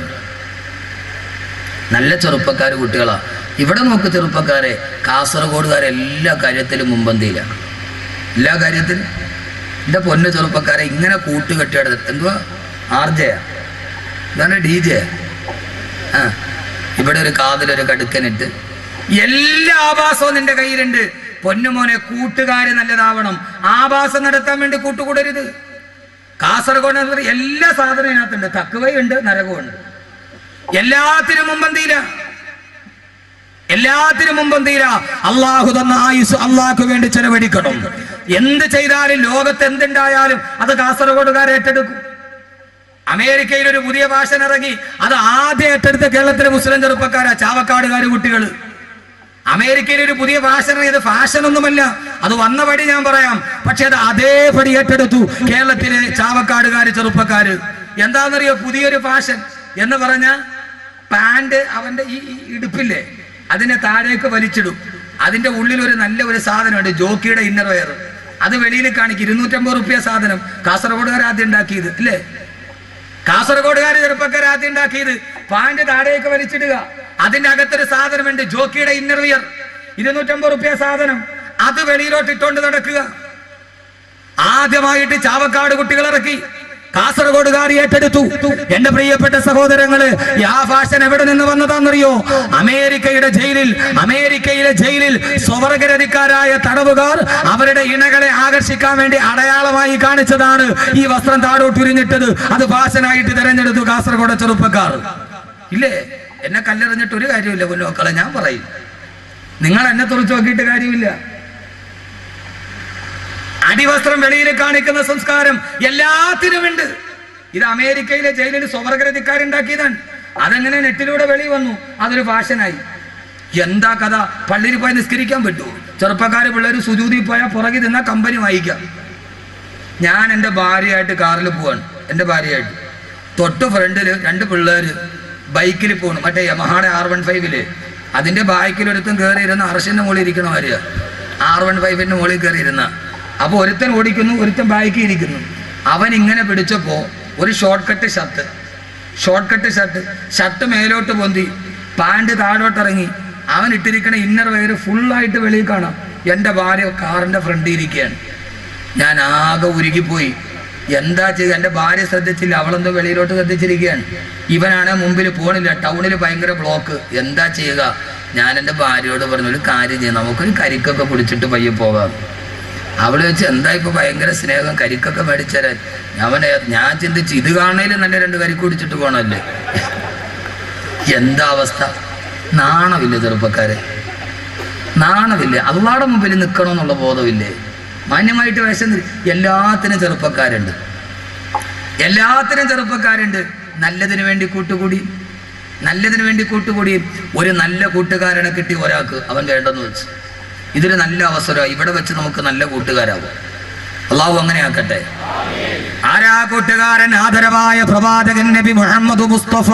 നല്ല ചെറുപ്പക്കാർ കുട്ടികളാ ഇവിടെ നോക്ക് ചെറുപ്പക്കാരെ കാസർഗോഡുകാരെ എല്ലാ കാര്യത്തിലും മുമ്പന്തിയിലാണ് എല്ലാ കാര്യത്തിലും എൻ്റെ പൊന്ന ചെറുപ്പക്കാരെ ഇങ്ങനെ കൂട്ടുകെട്ടിയെടുത്ത് എന്തുവാ ആർജയാ ഇതാണ് ഡി ജെ ആ ഇവിടെ ഒരു കാതിലൊരു കടുക്കനിട്ട് എല്ലാ ആഭാസവും നിന്റെ കയ്യിലുണ്ട് പൊന്നുമോനെ കൂട്ടുകാര് നല്ലതാവണം ആഭാസം നടത്താൻ വേണ്ടി കൂട്ടുകൂടരുത് കാസർഗോഡ് എന്ന് പറഞ്ഞാൽ എല്ലാ സാധനവും ഇതിനകത്തുണ്ട് തക്കുവയുണ്ട് നരകമുണ്ട് എല്ലാത്തിനും മുമ്പന്തിയില എല്ലാത്തിനും മുമ്പന്തിയില അള്ളാഹു തന്ന ആയുസ് അള്ളാഹ്ക്ക് വേണ്ടി ചെലവഴിക്കണം എന്ത് ചെയ്താലും ലോകത്ത് എന്തുണ്ടായാലും അത് കാസർഗോഡുകാരെ ഏറ്റെടുക്കും അമേരിക്കയിൽ ഒരു പുതിയ ഭാഷ ഇറങ്ങി അത് ആദ്യം ഏറ്റെടുത്ത കേരളത്തിലെ മുസ്ലിം ചെറുപ്പക്കാരാ ചാവക്കാടുകാര് കുട്ടികൾ അമേരിക്കയിൽ ഒരു പുതിയ ഭാഷ ഇറങ്ങിയത് ഫാഷൻ ഒന്നുമല്ല അത് വന്ന പടി ഞാൻ പറയാം പക്ഷെ അത് അതേപടി ഏറ്റെടുത്തു കേരളത്തിലെ ചാവക്കാടുകാര് ചെറുപ്പക്കാര് എന്താണെന്നറിയോ പുതിയൊരു ഫാഷൻ എന്ന് പറഞ്ഞ പാന്റ് അവന്റെ ഈ ഈ ഇടുപ്പില്ലേ അതിനെ താഴേക്ക് വലിച്ചിടും അതിന്റെ ഉള്ളിൽ ഒരു നല്ല ഒരു സാധനമുണ്ട് ജോക്കിയുടെ ഇന്നർ വെയർ അത് വെളിയിൽ കാണിക്കും ഇരുന്നൂറ്റമ്പത് റുപ്യ സാധനം കാസർഗോഡുകാർ ആദ്യം ഉണ്ടാക്കിയത് അല്ലേ കാസർഗോഡുകാർ ചെറുപ്പക്കാർ ആദ്യം ഉണ്ടാക്കിയത് പാന്റ് താഴേക്ക് വലിച്ചിടുക അതിന്റെ അകത്തൊരു സാധനമുണ്ട് ജോക്കിയുടെ ഇന്നർ വിയർ ഇരുന്നൂറ്റമ്പത് റുപ്യ സാധനം അത് വെളിയിലോട്ട് ഇട്ടുകൊണ്ട് നടക്കുക ആദ്യമായിട്ട് ചാവക്കാട് കുട്ടികൾ ഇറക്കി കാസർഗോഡുകാർ ഏറ്റെടുത്തു എന്റെ പ്രിയപ്പെട്ട സഹോദരങ്ങള് ഈ ആ ഫാഷൻ എവിടെ നിന്ന് വന്നതാണെന്നറിയോ അമേരിക്കയുടെ ജയിലിൽ അമേരിക്കയിലെ ജയിലിൽ സ്വവർഗരതിക്കാരായ തടവുകാർ അവരുടെ ഇണകളെ ആകർഷിക്കാൻ വേണ്ടി അടയാളമായി കാണിച്ചതാണ് ഈ വസ്ത്രം താഴോട്ട് ഉരിഞ്ഞിട്ടത് അത് ഫാഷനായിട്ട് തിരഞ്ഞെടുത്തു കാസർഗോഡ് ചെറുപ്പക്കാർ ഇല്ലേ എന്നെ കല്ലെറിഞ്ഞിട്ട് ഒരു കാര്യമില്ല പൊന്നുമക്കളെ ഞാൻ പറയും നിങ്ങൾ എന്നെ തുറച്ചു നോക്കിയിട്ട് കാര്യമില്ല അടിവസ്ത്രം വെളിയിൽ കാണിക്കുന്ന സംസ്കാരം എല്ലാത്തിനുമുണ്ട് ഇത് അമേരിക്കയിലെ ജയിലിൽ സ്വവർഗരതിക്കാരുണ്ടാക്കിയതാണ് അതെങ്ങനെ നെറ്റിലൂടെ വെളി വന്നു അതൊരു ഫാഷനായി എന്താ കഥ പള്ളിയിൽ പോയി നിസ്കരിക്കാൻ പറ്റുമോ ചെറുപ്പക്കാര് പിള്ളേർ സുജൂതി പോയാൽ പുറകിൽ നിന്നാ കമ്പനി വായിക്കാം ഞാൻ എൻ്റെ ഭാര്യയായിട്ട് കാറിൽ പോവാണ് എൻ്റെ ഭാര്യയായിട്ട് തൊട്ട് ഫ്രണ്ടിൽ രണ്ട് പിള്ളേർ ബൈക്കിൽ പോകണം മറ്റേ യമഹാടെ ആർ വൺ ഫൈവില് അതിൻ്റെ ബാക്കിലൊരുത്തൻ കയറി ഇരുന്ന അർഷിൻ്റെ മുകളിൽ ഇരിക്കണ ഭാര്യ ആർ വൺ ഫൈവിൻ്റെ മുകളിൽ കയറി ഇരുന്ന അപ്പോൾ ഒരുത്തൻ ഓടിക്കുന്നു ഒരുത്തൻ ബാക്കിൽ ഇരിക്കുന്നു അവൻ ഇങ്ങനെ പിടിച്ചപ്പോൾ ഒരു short cut shirt short cut shirt shirt മേലോട്ട് പൊന്തി പാൻറ് താഴോട്ടിറങ്ങി അവൻ ഇട്ടിരിക്കണ ഇന്നർ വെയർ ഫുള്ളായിട്ട് വെളിയിൽ കാണാം എൻ്റെ ഭാര്യ കാറിൻ്റെ ഫ്രണ്ടിൽ ഇരിക്കുകയാണ് ഞാൻ ആകെ ഉരുകിപ്പോയി എന്താ ചെയ്യുക എൻ്റെ ഭാര്യ ശ്രദ്ധിച്ചില്ല അവളെന്തോ വെളിയിലോട്ട് ശ്രദ്ധിച്ചിരിക്കുകയാണ് ഇവനാണ് മുമ്പിൽ പോണില്ല ടൗണിൽ ഭയങ്കര ബ്ലോക്ക് എന്താ ചെയ്യുക ഞാൻ എൻ്റെ ഭാര്യയോട് പറഞ്ഞു ഒരു കാര്യം ചെയ്യാം നമുക്കൊരു കരിക്കൊക്കെ പിടിച്ചിട്ട് പയ്യെ പോകാം അവള് വെച്ച് എന്താ ഇപ്പൊ ഭയങ്കര സ്നേഹം കരിക്കൊക്കെ മേടിച്ചരാൻ അവനെ ഞാൻ ചിന്തിച്ച് ഇത് കാണണേലും നല്ല രണ്ട് കരിക്ക് കുടിച്ചിട്ട് പോകണമല്ലേ എന്താ അവസ്ഥ നാണമില്ലേ ചെറുപ്പക്കാരെ നാണമില്ലേ അള്ളാടെ മുമ്പിൽ നിൽക്കണമെന്നുള്ള ബോധമില്ലേ മാന്യമായിട്ട് വേഷം ധരി- എല്ലാത്തിനും ചെറുപ്പക്കാരുണ്ട് എല്ലാത്തിനും ചെറുപ്പക്കാരുണ്ട് നല്ലതിന് വേണ്ടി കൂട്ടുകൂടി നല്ലതിന് വേണ്ടി കൂട്ടുകൂടി ഒരു നല്ല കൂട്ടുകാരനെ കിട്ടി ഒരാൾക്ക് അവൻ വേണ്ടെന്ന് വെച്ച് ഇതൊരു നല്ല അവസരമാണ് ഇവിടെ വെച്ച് നമുക്ക് നല്ല കൂട്ടുകാരാവും അള്ളാഹു അങ്ങനെ ആക്കട്ടെ ആരാ കൂട്ടുകാരൻ ആദരവായ പ്രവാചകൻ നബി മുഹമ്മദ് മുസ്തഫ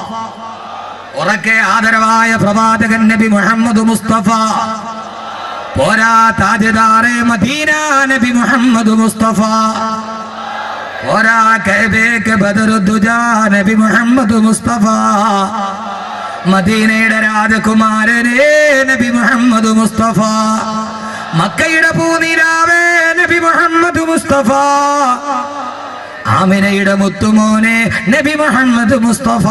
ഉറക്കെ ആദരവായ പ്രവാചകൻ നബി മുഹമ്മദ് മുസ്തഫ പോരാ താജദാറെ മദീന നബി മുഹമ്മദ് മുസ്തഫ പോരാ കൈബേക്ക് ബദറുദ്ദുജാ നബി മുഹമ്മദ് മുസ്തഫ മദീനയുടെ രാജകുമാരനേ നബി മുഹമ്മദ് മുസ്തഫ മക്കയുടെ പൂനിരാവേ നബി മുഹമ്മദ് മുസ്തഫ ആമിനയുടെ മുത്തുമോനെ നബി മുഹമ്മദ് മുസ്തഫ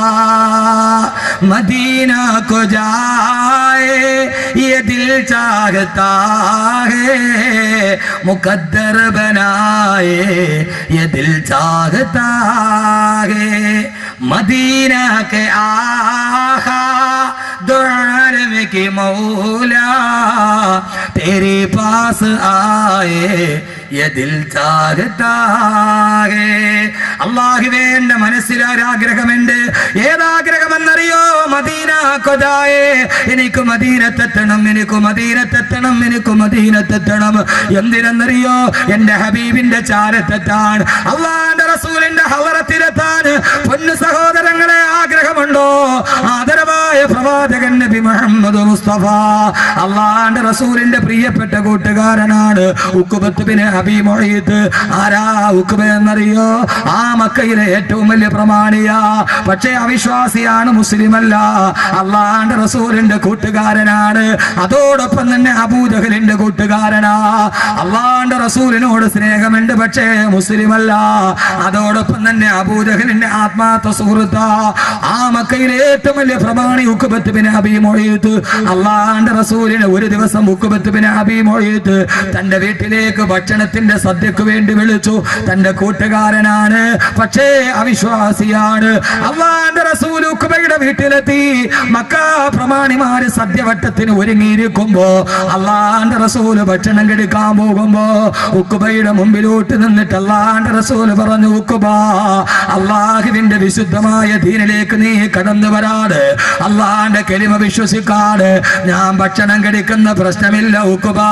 മദീന को जाए ये दिल चाहता है मुकद्दर बनाए ये दिल चाहता है मदीना के आहा दो आलम के मौला तेरे पास आए ये दिल चाहता है അള്ളാഹുവേ എന്റെ മനസ്സിൽ ഒരാഗ്രഹമുണ്ട് ഏതാഗ്രഹമെന്നറിയോ മദീന കൊതായേ എനിക്ക് മദീനത്തെത്തണം എനിക്ക് മദീനത്തെത്തണം എനിക്ക് മദീനത്തെത്തണം എന്തിനെന്നറിയോ എന്റെ ഹബീബിന്റെ ചാരത്തെത്താൻ അള്ളാന്റെ റസൂലിന്റെ ഹവറത്തിലെത്താൻ പൊന്നു സഹോദരങ്ങളെ ആഗ്രഹമുണ്ടോ ആദരവായ പ്രവാചകൻ നബി മുഹമ്മദ് മുസ്തഫ അള്ളാന്റെ റസൂലിന്റെ പ്രിയപ്പെട്ട കൂട്ടുകാരനാണ് ഉക്കുബത്ത് ബിൻ ഹബീ മൊഹീത്ത് ആരാ ഉക്കുബ എന്നറിയോ ആ മക്കയിലെ ഏറ്റവും വലിയ പ്രമാണിയാ പക്ഷേ അവിശ്വാസിയാണ് മുസ്ലിമല്ല അള്ളാന്റെ റസൂലിന്റെ കൂട്ടുകാരനാണ് അതോടൊപ്പം തന്നെ അബൂജഹലിന്റെ കൂട്ടുകാരനാ അള്ളാന്റെ റസൂലിനോട് സ്നേഹമുണ്ട് പക്ഷേ മുസ്ലിമല്ല അതോടൊപ്പം തന്നെ അബൂജഹലിന്റെ ആത്മാർത്ഥ സുഹൃത്താ ആ മക്കയിലെ ഏറ്റവും വലിയ പ്രമാണി ഉക്കുബത്ത് ബിൻ ഹബീ മൊഹീത്ത് അള്ളാന്റെ റസൂലിനെ ഒരു ദിവസം ഉക്കുബത്ത് ബിൻ ഹബീ മൊഹീത്ത് തന്റെ വീട്ടിലേക്ക് ഭക്ഷണത്തിന്റെ സദ്യക്ക് വേണ്ടി വിളിച്ചു തന്റെ കൂട്ടുകാരനാണ് പക്ഷേ അവിശ്വാസിയാണ് അള്ളാന്റെ റസൂൽ ഉക്കുബയുടെ വീട്ടിലെത്തി മക്ക പ്രമാണിമാര് സദ്യവട്ടത്തിന് ഒരുങ്ങിയിരിക്കുമ്പോ അള്ളാന്റെ റസൂല് ഭക്ഷണം കെടുക്കാൻ പോകുമ്പോ ഉക്കുബയുടെ മുമ്പിലോട്ട് നിന്നിട്ട് അള്ളാന്റെ റസൂല് പറഞ്ഞു ഉക്കുബ അള്ളാഹുവിന്റെ വിശുദ്ധമായ ദീനിലേക്ക് നീ കടന്നു വരാട് അള്ളാന്റെ കെളിമ വിശ്വസിക്കാട് ഞാൻ ഭക്ഷണം കെടുക്കുന്ന പ്രശ്നമില്ല ഉക്കുബാ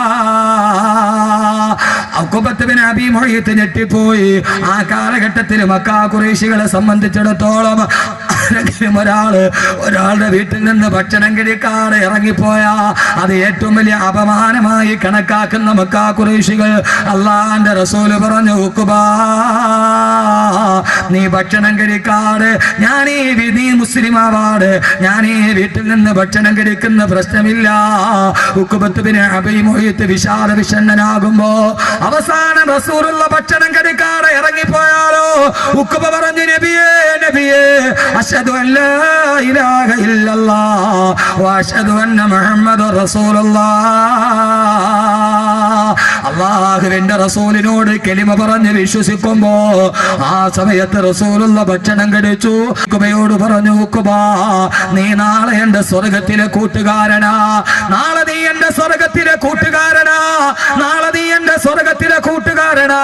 അക്കുബത്തുബിന് അബി മൊഴിയത്ത് ഞെട്ടിപ്പോയി ആ കാലഘട്ടത്തിൽ മക്കാ കുറേശികളെ സംബന്ധിച്ചിടത്തോളം ആരെങ്കിലും ഒരാള് ഒരാളുടെ വീട്ടിൽ നിന്ന് ഭക്ഷണം കഴിക്കാതെ ഇറങ്ങിപ്പോയാ അത് ഏറ്റവും വലിയ അപമാനമായി കണക്കാക്കുന്ന മക്കാ കുറേശികൾ അള്ളാന്റെ റസൂല് പറഞ്ഞു ഉക്കുബാ നീ ഭക്ഷണം കഴിക്കാട് ഞാൻ ഈ വി- നീ മുസ്ലിം ആവാട് ഞാൻ ഈ വീട്ടിൽ നിന്ന് ഭക്ഷണം കഴിക്കുന്ന പ്രശ്നമില്ല ഉക്കുബത്തുബിന് അഭിമോഹിത്ത് വിശാല വിഷണ്ണനാകുമ്പോ അവസാനം റസൂലുള്ള ഭക്ഷണം കഴിക്കാതെ ഇറങ്ങിപ്പോയാലോ ഉക്കുബ പറഞ്ഞു നബിയേ നബിയേ അഷ്ഹദു അല്ലാ ഇലാഹ ഇല്ലല്ലാഹ് വഅഷ്ഹദു അന്ന മുഹമ്മദ റസൂലുള്ളാഹ് അള്ളാഹുവിന്റെ റസൂലിനോട് കെലിമ പറഞ്ഞ് വിശ്വസിക്കുമ്പോ ആ സമയത്ത് റസൂലുള്ള ഭക്ഷണം കഴിച്ചു ഉക്കുബയോട് പറഞ്ഞു ഉക്കുബ നീ നാളെ എന്റെ സ്വർഗത്തിലെ കൂട്ടുകാരനാ നാളെ നീ എന്റെ സ്വർഗത്തിലെ കൂട്ടുകാരനാ നാളെ നീ എന്റെ സ്വർഗത്തിലെ കൂട്ടുകാരനാ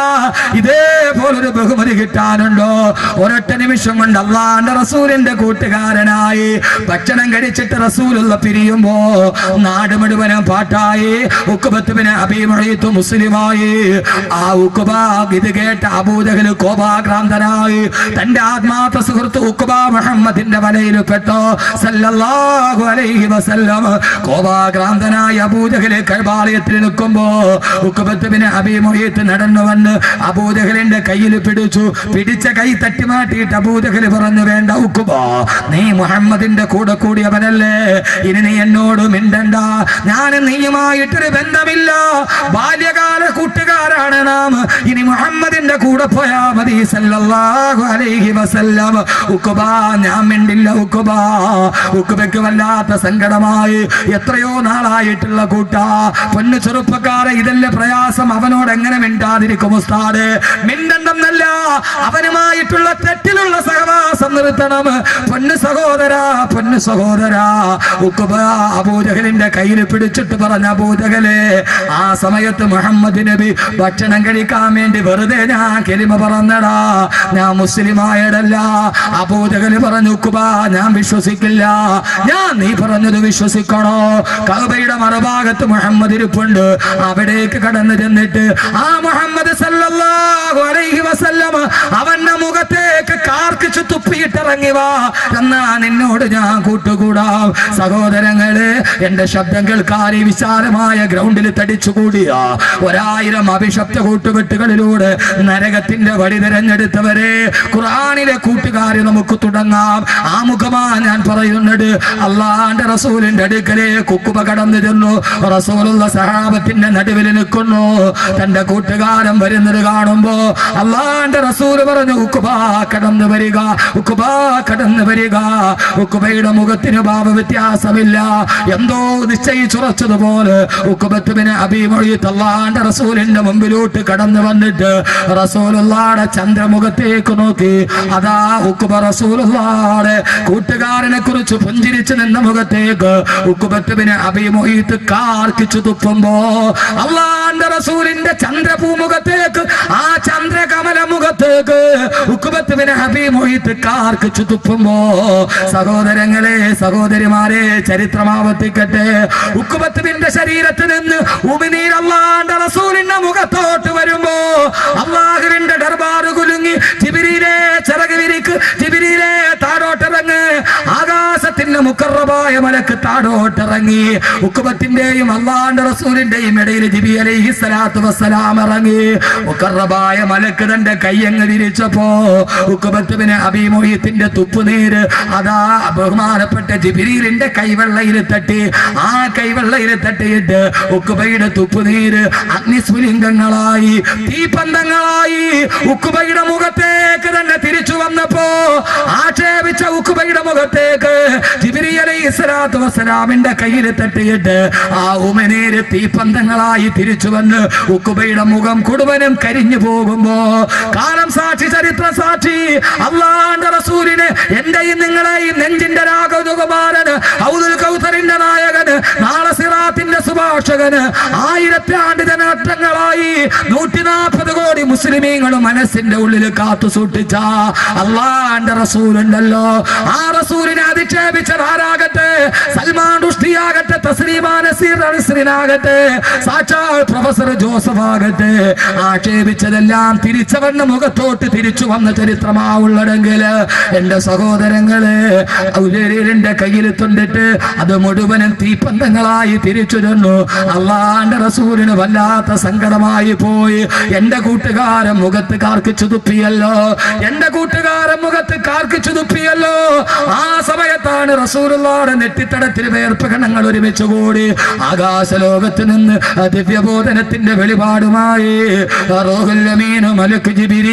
ഇതേപോലൊരു ബഹുമതി കിട്ടാനുണ്ടോ ഒരൊറ്റ നിമിഷം കൊണ്ട് അള്ളാന്റെ റസൂലിന്റെ കൂട്ടുകാരനായി ഭക്ഷണം കഴിച്ചിട്ട് റസൂലുള്ള പിരിയുമ്പോ നാട് മുഴുവനും പാട്ടായി ഉക്കുബത്തുവിന് അഭിമൊഴിത്തു മുസ്ലിമായി ആ ഉക്കുബ ഇത് കേട്ട അബൂജഹല് കോപാക്രാന്തനായി തന്റെ ആത്മാർത്ഥ സുഹൃത്ത് ഉക്കുബ മുഹമ്മദിന്റെ വലയിൽ പെട്ടോ സല്ലല്ലാഹു അലൈഹി വസല്ലം കോപാക്രാന്തനായി അബൂജഹല് കൈബാലയത്തിൽ നിൽക്കുമ്പോ ഉക്കുബത്തുവിന് അഭിമൊഴിത്ത് നടന്നു വന്ന് അബൂജഹലിന്റെ കയ്യിൽ പിടിച്ചു പിടിച്ച കൈ തട്ടി മാറ്റിയിട്ട് അബൂജഹല് പറഞ്ഞു വേണ്ട ഉക്കുബ നീ മുഹമ്മദിന്റെ കൂടെ കൂടിയവനല്ലേ ഇനി നീ എന്നോട് മിണ്ടണ്ട ഞാൻ നീയുമായിട്ടൊരു ബന്ധമില്ല ബാല്യകാല കൂട്ടുകാരാണ് നാം ഇനി മുഹമ്മദിന്റെ കൂടെ പോയാ മതി സല്ലല്ലാഹു അലൈഹി വസല്ലം ഉക്കുബ ഞാൻ മിണ്ടില്ല ഉക്കുബ ഉക്കുബയ്ക്ക് വല്ലാത്ത സങ്കടമായി എത്രയോ നാളായിട്ടുള്ള കൂട്ടാ പൊന്നു ചെറുപ്പക്കാരെ ഇതല്ലേ പ്രയാസം അവനോട് എങ്ങനെ മിണ്ടാതിരിക്കും ഉസ്താദ് മിണ്ടണ്ടെന്നല്ല അവനുമായിട്ടുള്ള തെറ്റിലുള്ള സഹവാസം നിർത്തണം പൊന്നു സഹോദര പൊന്നു സഹോദര ഉക്കുബ അബൂജഹലിന്റെ കയ്യിൽ പിടിച്ചിട്ട് പറഞ്ഞ അബൂജഹലെ ആ സമയത്ത് മുഹമ്മദ് നബി ഭക്ഷണം കഴിക്കാൻ വേണ്ടി വെറുതെ ഞാൻ കെലിമ പറഞ്ഞടാ ഞാൻ മുസ്ലിമായടല്ല അബൂജഹല് പറഞ്ഞു ഉക്കുബ ഞാൻ വിശ്വസിക്കില്ല ഞാൻ നീ പറഞ്ഞത് വിശ്വസിക്കണോ കഅബയുടെ മറുഭാഗത്ത് മുഹമ്മദ് ഇരിപ്പുണ്ട് അവിടേക്ക് കടന്നു ചെന്നിട്ട് ആ മുഹമ്മദ് സല്ലല്ലാഹു അലൈഹി വസല്ലം അവന്റെ മുഖത്തേക്ക് കാർക്കിച്ചു തുപ്പിയിട്ടിറങ്ങി വാ എന്നാ നിന്നോട് ഞാൻ കൂട്ടുകൂടാം സഹോദരങ്ങള് എന്റെ ശബ്ദം കേൾക്കാൻ ഈ വിശാലമായ ഗ്രൗണ്ടിൽ തടിച്ചുകൂടിയ ഒരായിരം അഭിശബ്ദ കൂട്ടുകെട്ടുകളിലൂടെ നരകത്തിന്റെ വഴി തിരഞ്ഞെടുത്തവരെ ഖുർആനിലെ കൂട്ടുകാരെ നമുക്ക് തുടങ്ങാം ആ മുഖമാ ഞാൻ പറയുന്നത് അള്ളാന്റെ റസൂലിന്റെ അടുക്കലെ കുക്കുപ കടന്നു ചെന്നു റസൂലുള്ള സഹാബത്തിന്റെ നടുവിൽ നിൽക്കുന്നു തന്റെ കൂട്ടുകാരൻ വരുന്നത് കാണുമ്പോ അള്ളാന്റെ റസൂല് പറഞ്ഞു ഉക്കുബാ കടന്നു വരിക ഉക്കുബാ കടന്നു വരിക ഉക്കുബയുടെ മുഖത്തിന് ഭാവ വ്യത്യാസമില്ല എന്തോ നിശ്ചയിച്ചുറച്ചതുപോലെ ഉക്കുബത്തുവിനെ അഭിമൊഴി തള്ളാന്റെ റസൂലിന്റെ മുമ്പിലോട്ട് കടന്നു വന്നിട്ട് റസൂലുള്ളാടെ ചന്ദ്രമുഖത്തേക്ക് നോക്കി അതാ ഉക്കുബ റസൂലുള്ളാടെ കൂട്ടുകാരനെ കുറിച്ച് പുഞ്ചിരിച്ചു നിന്ന മുഖത്തേക്ക് ഉക്കുബത്തുവിനെ അഭിമൊഴിത്ത് കാർക്കിച്ചു തുപ്പുമ്പോ അള്ളാന്റെ റസൂലിന്റെ ചന്ദ്രഭൂമുഖത്തേക്ക് ആ ചന്ദ്രകമല മുഖത്തേക്ക് ഉക്കുബത്തുവിനെ അഭിമൊഴിത്ത് കാർക്കിച്ചു തുപ്പുമ്പോ സഹോദരങ്ങളെ സഹോദരിമാരെ ചരിത്രമാവർത്തിക്കട്ടെ ഉക്കുബത്തുവിന്റെ ശരീരത്തിൽ നിന്ന് ഉമിനീർ അള്ളാന്റെ റസൂലിന്റെ മുഖത്തോട്ട് വരുമ്പോ അള്ളാഹുവിന്റെ ദർബാറ് കുലുങ്ങി ജിബിരിയിലെ ചിറക് വിരിക്ക് ജിബിരിയിലെ താഴോട്ടിറങ്ങ് ആകാശത്തിന്റെ മുക്കറബായ മലക്ക് താഴോട്ടിറങ്ങി ഉക്കുബത്തിന്റെയും അള്ളാന്റെ റസൂലിന്റെയും ഇടയിൽ ജിബി അലൈഹി സ്വലാത്തു വസ്സലാം ഇറങ്ങി മുക്കറബായ മലക്ക് തന്റെ കയ്യങ്ങ് വിരിച്ചപ്പോ ഉക്കുബത്തുവിന് അഭിമോഹ്യത്തിന്റെ തുപ്പുനീര് അതാ ബഹുമാനപ്പെട്ട ജിബിരിലിന്റെ കൈവെള്ളയിൽ തട്ടി ആ കൈവെള്ളയിൽ തട്ടിയിട്ട് ഉക്കുബയുടെ തുപ്പുനീര് അഗ്നിസ്ഫുലിംഗങ്ങളായി തീപന്തങ്ങളായി ഉക്കുബയുടെ മുഖത്തേക്ക് തന്നെ തിരിച്ചു വന്നപ്പോ ആക്ഷേപിച്ച ഉക്കുബയുടെ മുഖത്തേക്ക് ജിബിരി അലൈഹി സ്വലാത്തു വസ്സലാമിന്റെ കയ്യിൽ തട്ടിയിട്ട് ആ ഉമനീര് തീപന്തങ്ങളായി തിരിച്ചു വന്ന് ഉക്കുബയുടെ മുഖം കുടുംബനും കരിഞ്ഞു പോകുമ്പോ കാലം സാക്ഷി ചരിത്ര സാക്ഷി അള്ളാന്റെ റസൂലിന് എന്റെയും നിങ്ങളെയും നെഞ്ചിന്റെ രാഘവകുമാരന് ഔദുൽ കൗസറിന്റെ നായകന് നാളെ സിറാത്തിന്റെ സുഭാഷകന് ആയിരത്തി ആണ്ട് ജനനട്ടങ്ങളായി നൂറ്റി നാൽപ്പത് കോടി മുസ്ലിമീങ്ങളും മനസ്സിന്റെ ഉള്ളിൽ കാത്തു സൂക്ഷിച്ച അള്ളാന്റെ റസൂലുണ്ടല്ലോ ആ റസൂലിനെ അധിക്ഷേപിച്ചത് ആരാകട്ടെ സൽമാൻ റുഷ്ടിയാകട്ടെ തസ്ലീമാ നസീർ അലിസ്രിനാകട്ടെ സാക്ഷാൽ പ്രൊഫസർ ജോസഫ് ആകട്ടെ ആക്ഷേപിച്ചതെല്ലാം തിരിച്ചവന്റെ മുഖത്തോട്ട് തിരിച്ചു വന്ന ചരിത്രമാവുള്ളതെങ്കിൽ എന്റെ സഹോദരങ്ങള് ഔലേരിന്റെ കയ്യിൽ തൊണ്ടിട്ട് അത് മുഴുവനും തീപ്പന്തങ്ങളായി തിരിച്ചു ചെന്നു അള്ളാന്റെ റസൂലിന് വല്ലാത്ത സങ്കടമായി പോയി എന്റെ കൂട്ടുകാരൻ മുഖത്ത് കാർക്കിച്ചു തുപ്പിയല്ലോ എന്റെ കൂട്ടുകാരൻ മുഖത്ത് കാർക്കിച്ചു തുപ്പിയല്ലോ ആ സമയത്താണ് റസൂലുള്ളാടെ നെറ്റിത്തടത്തിൽ വേർപ്പ് കണങ്ങൾ ഒരുമിച്ച് കൂടി ആകാശലോകത്ത് നിന്ന് ദിവ്യബോധനത്തിന്റെ വെളിപാടുമായി റോഹുൽ അമീൻ മലക്ക് ജിബിരീ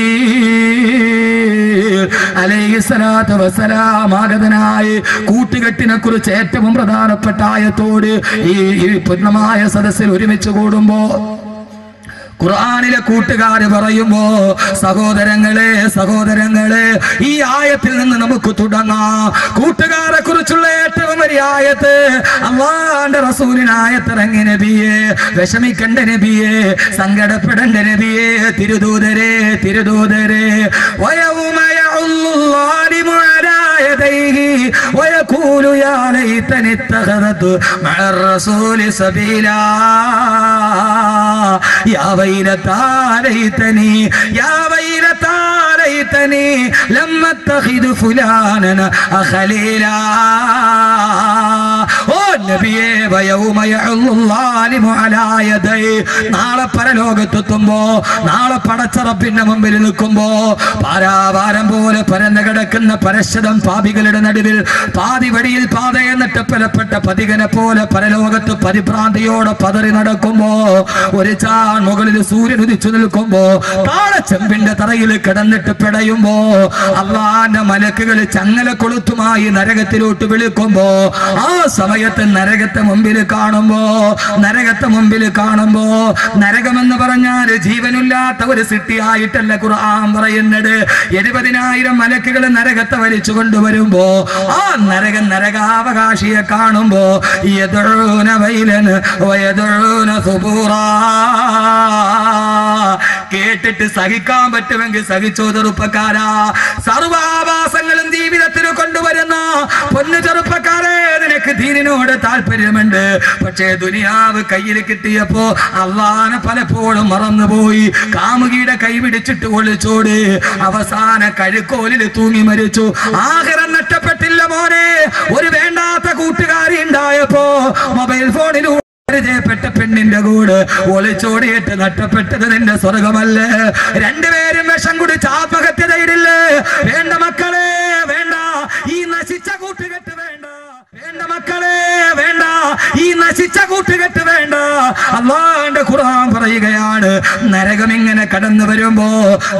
അലൈഹിസ്സലാത്തു വസ്സലാം ആഗതനായി കൂട്ടുകെട്ടിനെ കുറിച്ച് ഏറ്റവും പ്രധാനപ്പെട്ട ആയത്തോട് ഈ ഈ പൂർണ്ണമായ സദസ്സിൽ ഒരുമിച്ച് കൂടുമ്പോ ഖുർആനിലെ കൂട്ടുകാര് പറയുമ്പോ സഹോദരങ്ങളെ സഹോദരങ്ങളെ ഈ ആയത്തിൽ നിന്ന് നമുക്ക് തുടങ്ങാം കൂട്ടുകാരെ കുറിച്ചുള്ള ഏറ്റവും വലിയ ആയത്ത് അള്ളാന്റെ റസൂലിനായത്തിറങ്ങി നബിയെ വിഷമിക്കണ്ട നബിയെ സങ്കടപ്പെടേണ്ട നബിയെ തിരുദൂതരെ തിരുദൂതരെ ويوم يعض الظالم على يديه ويقول يا ليتني اتخذت مع الرسول سبيلا يا ويلتى ليتني يا ويلتى ليتني لم اتخذ فلانا خليلا ഓ നബിയേ വയവുമ യഅ്ളു ളാലിമു അലാ യദൈ നാളെ പരലോകത്തെത്തുമ്പോ നാളെ പടച്ചറപ്പിന്റെ മുമ്പിൽ നിൽക്കുമ്പോ പാരാവാരം പോലെ പരന്നു കിടക്കുന്ന പരശതം പാപികളുടെ നടുവിൽ പാതി വഴിയിൽ പാതയെ നട്ടപ്പലപ്പെട്ട പതികനെ പോലെ പരലോകത്ത് പരിഭ്രാന്തിയോടെ പതറി നടക്കുമ്പോ ഒരു ചാൺ മുകളിൽ സൂര്യൻ ഉദിച്ചു നിൽക്കുമ്പോ താഴെ ചെമ്പിന്റെ തറയിൽ കിടന്നിട്ട് പിടയുമ്പോ അള്ളാന്റെ മലക്കുകൾ ചങ്ങല കൊളുത്തുമായി നരകത്തിലോട്ട് വിളിക്കുമ്പോ ആ സമയത്ത് നരകത്തെ മുമ്പിൽ കാണുമ്പോ നരകത്തെ മുമ്പിൽ കാണുമ്പോ നരകമെന്ന് പറഞ്ഞാൽ ജീവനില്ലാത്ത ഒരു സിട്ടിയായിട്ടല്ല ഖുർആൻ പറയുന്നത് എഴുപതിനായിരം മലക്കുകൾ നരകത്തെ വലിച്ചു കൊണ്ടുവരുമ്പോ ആ നരകൻ നരകാവകാശിയെ കാണുമ്പോ യദഊന വൈലൻ വയദഊന സുബൂറാ കേട്ടിട്ട് സഹിക്കാൻ പറ്റുമെങ്കിൽ സഹിച്ചോ ചെറുപ്പക്കാരാ സർവാഭാസങ്ങളും ജീവിതത്തിൽ കൊണ്ടുവരുന്ന പൊന്നു ചെറുപ്പക്കാരെ നിനക്ക് ദീനിനോട് താല്പര്യമുണ്ട് പക്ഷേ ദുനിയാവ് കയ്യിൽ കിട്ടിയപ്പോ അള്ളാനെ പലപ്പോഴും മറന്നുപോയി കാമുകിയുടെ കൈ പിടിച്ചിട്ട് ഒളിച്ചോട് അവസാന കഴുക്കോലിൽ തൂങ്ങി മരിച്ചു ആഹാരം നഷ്ടപ്പെട്ടില്ല മോനെ ഒരു വേണ്ടാത്ത കൂട്ടുകാരി ഉണ്ടായപ്പോ മൊബൈൽ ഫോണിലൂടെ പരിചയപ്പെട്ട പെണ്ണിന്റെ കൂട് ഒളിച്ചോടിയിട്ട് നഷ്ടപ്പെട്ടത് നിന്റെ സ്വർഗമല്ലേ രണ്ടുപേരും വിഷം കുടിച്ച് ആത്മഹത്യ ചെയ്തില്ലേ വേണ്ട മക്കളെ വേണ്ട ഈ നശിച്ച കൂട്ടുകെട്ട് വേണ്ട വേണ്ട മക്കളെ വേണ്ട ഈ നശിച്ച കൂട്ടുകെട്ട് വേണ്ട അള്ളാന്റെ ഖുർആൻ പറയുകയാണ് നരകം ഇങ്ങനെ കടന്നു വരുമ്പോ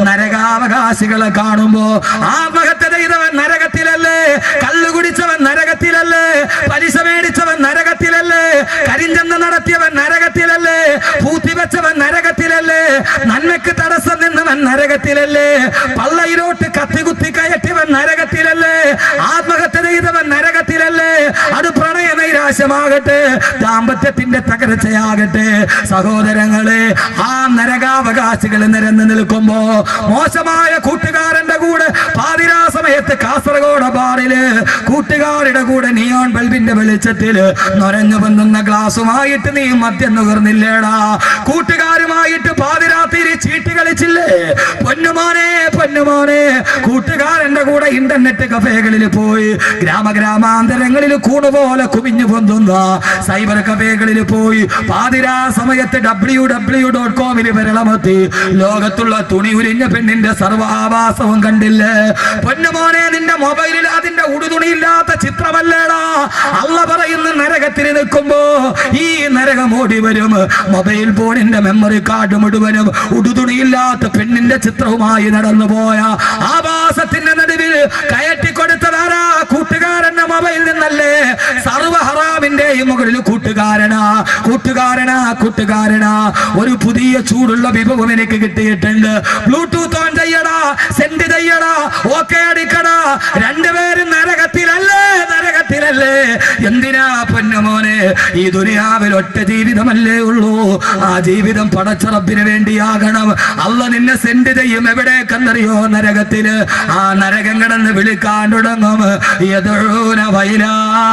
നരകാവകാശികളെ കാണുമ്പോ ആത്മഹത്യ ചെയ്തവൻ നരകത്തിലല്ലേ കള്ളു കുടിച്ചവൻ നരകത്തിലല്ലേ പലിശ മേടിച്ചവൻ നരകത്തിലല്ലേ കരിഞ്ചന്ത നടത്തിയവൻ നരകത്തിലല്ലേ പൂത്തി വെച്ചവൻ നരകത്തിലല്ലേ നന്മയ്ക്ക് തടസ്സം നിന്നവൻ നരകത്തിലല്ലേ പള്ളയിലോട്ട് കത്തികുത്തി കയറ്റിയവൻ നരകത്തിലല്ലേ ആത്മഹത്യ ചെയ്തവൻ നരകത്തിലല്ലേ അത് പ്രണയ നൈരാശ്യമാകട്ടെ ദാമ്പത്യത്തിന്റെ തകർച്ചയാകട്ടെ സഹോദരങ്ങളെ ആ നരകാവകാശികൾ നിരന്ന് നിൽക്കുമ്പോ മോശമായ കൂട്ടുകാരന്റെ കൂടെ പാതിരാ സമയത്ത് കാസർഗോഡ് ബാറില് കൂട്ടുകാരുടെ കൂടെ നിയോൺ ബൾബിന്റെ വെളിച്ചത്തില് നൊരഞ്ഞു വന്നുന്ന ഗ്ലാസുമായിട്ട് നീ മദ്യം നുകർന്നില്ലേടാ കൂട്ടുകാരുമായിട്ട് പാതിരാത്തിരി ചീട്ട് കളിച്ചില്ലേ പൊന്നുമോനെ പൊന്നുമോനെ കൂട്ടുകാരന്റെ കൂടെ ഇന്റർനെറ്റ് കഫേകളിൽ പോയി ഗ്രാമഗ്രാമാന്തരങ്ങളിൽ കൂണുപോലെ കുമിഞ്ഞു പൊന്തുന്ന സൈബർ കഫേകളിൽ പോയി പാതിരാ സമയത്ത് ഡബ്ല്യു ഡബ്ല്യു ഡോട്ട് കോമിൽ വിരളമത്തി ലോകത്തുള്ള തുണി ഉരിഞ്ഞ പെണ്ണിന്റെ സർവാഭാസവും കണ്ടില്ലേ പൊന്നുമോനെ നിന്റെ മൊബൈലിൽ അതിന്റെ ഉടുതുണിയില്ലാത്ത ചിത്രമല്ലേടാ അള്ള പറയുന്ന നരകത്തിൽ നിൽക്കുമ്പോ ഈ നരകം ഓടി വരും മൊബൈൽ ഫോണിന്റെ മെമ്മറി കാർഡ് മുഴുവനും ഉടുതുണിയില്ലാത്ത പെണ്ണിന്റെ ചിത്രവുമായി നടന്നു പോയ ആഭാസത്തിന്റെ നടുവിൽ കയറ്റിക്കൊടുത്തതാരാ കൂട്ടുകാരന്റെ മൊബൈൽ നിന്നല്ലേ സർവ ഹറാമിന്റെയും മുകളിൽ കൂട്ടുകാരനാ കൂട്ടുകാരനാ കൂട്ടുകാരനാ ഒരു പുതിയ ചൂടുള്ള വിഭവം എനിക്ക് കിട്ടിയിട്ടുണ്ട് ബ്ലൂടൂത്ത് ഓൺ ചെയ്യടാ സെൻഡ് ചെയ്യടാ ഓക്കെ അടിക്കടാ രണ്ടുപേരും നരകത്തിലല്ലേ നരകത്തിലല്ലേ എന്തിനാ പൊന്നുമോനെ ഈ ദുനിയാവിൽ ഒറ്റ ജീവിതമല്ലേ ഉള്ളൂ ആ ജീവിതം പടച്ചറപ്പിന് വേണ്ടിയാകണം അല്ല നിന്നെ സെൻഡ് ചെയ്യും എവിടേക്കെന്നറിയോ നരകത്തില് ആ നരകം കിടന്ന് വിളിക്കാൻ തുടങ്ങും യദൂന വൈലാ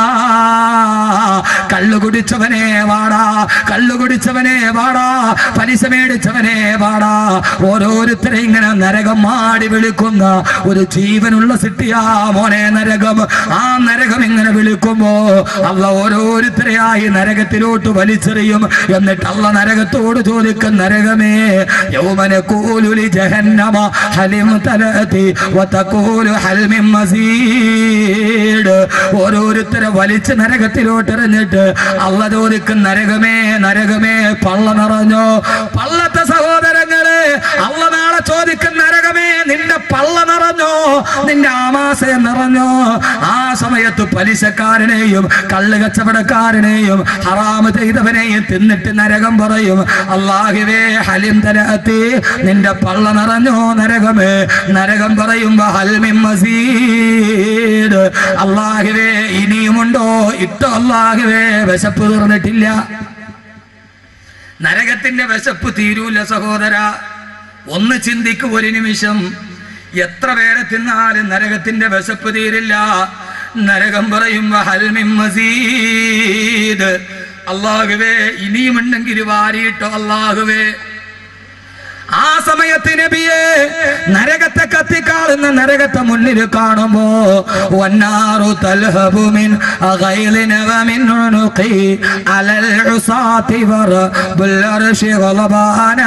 കള്ളു കുടിച്ചവനെ വാടാ കള്ളു കുടിച്ചവനെ വാടാ പലിശ മേടിച്ചവനെ വാടാ ഓരോരുത്തരെ ഇങ്ങനെ നരകം മാടി വിളിക്കുന്ന ഒരു ജീവനുള്ള സിട്ടിയാ മോനെ നരകം ആ നരകം ഇങ്ങനെ വിളിക്കുമ്പോ അള്ള ഓരോരുത്തരെയായി നരകത്തിലോട്ട് വലിച്ചെറിയും എന്നിട്ട് അള്ള നരകത്തോട് ചോദിക്കും നരകമേ യൗമന കൂലുലി ജഹന്നമ ഹലിം തലതി വതകൂലു ഹൽമിൻ മസീഡ് ഓരോരുത്തരെ വലിച്ച് നരകത്തിലോട്ട് എറിഞ്ഞിട്ട് അള്ള ചോദിക്കും നരകമേ നരകമേ പള്ള നിറഞ്ഞോ പള്ളത്തെ സഹോദരങ്ങളെ അള്ള നാളെ ചോദിക്കുന്ന നരകമേ നിന്റെ പള്ള നിറഞ്ഞോ നിന്റെ ആമാശയം നിറഞ്ഞോ ആ സമയത്ത് പലിശക്കാരനെയും കള്ള് കച്ചവടക്കാരനെയും ഹറാമ് ചെയ്തവനെയും തിന്നിട്ട് നരകം പറയും അള്ളാഹുവേ ഹലിം തലത്തി നിന്റെ പള്ള നിറഞ്ഞോ നരകമേ നരകം പറയുമ്പോ ഹൽമിൻ മസീദ് അള്ളാഹുവേ ഇനിയുമുണ്ടോ ഇട്ടോ അള്ളാഹുവേ വിശപ്പ് തീർന്നിട്ടില്ല നരകത്തിന്റെ വിശപ്പ് തീരൂല സഹോദര ഒന്ന് ചിന്തിക്കു ഒരു നിമിഷം എത്ര പേരെ തിന്നാലും നരകത്തിന്റെ വിശപ്പ് തീരില്ല നരകം പറയുമ്പോ ഹൽമിൻ മസീദ് അള്ളാഹുവേ ഇനിയുമുണ്ടെങ്കിൽ വാരിയിട്ടോ അള്ളാഹുവേ ആ സമയത്ത് നബിയെ നരകത്തെ കത്തിക്കാളുന്ന നരകത്തെ മുന്നിൽ കാണുമ്പോ വന്നാറു തൽഹബു മിൻ അഗൈലിന വമിൻ ഉനുഖി അലൽ ഉസാതി വറബുൽ അർശി ഗളബാനാ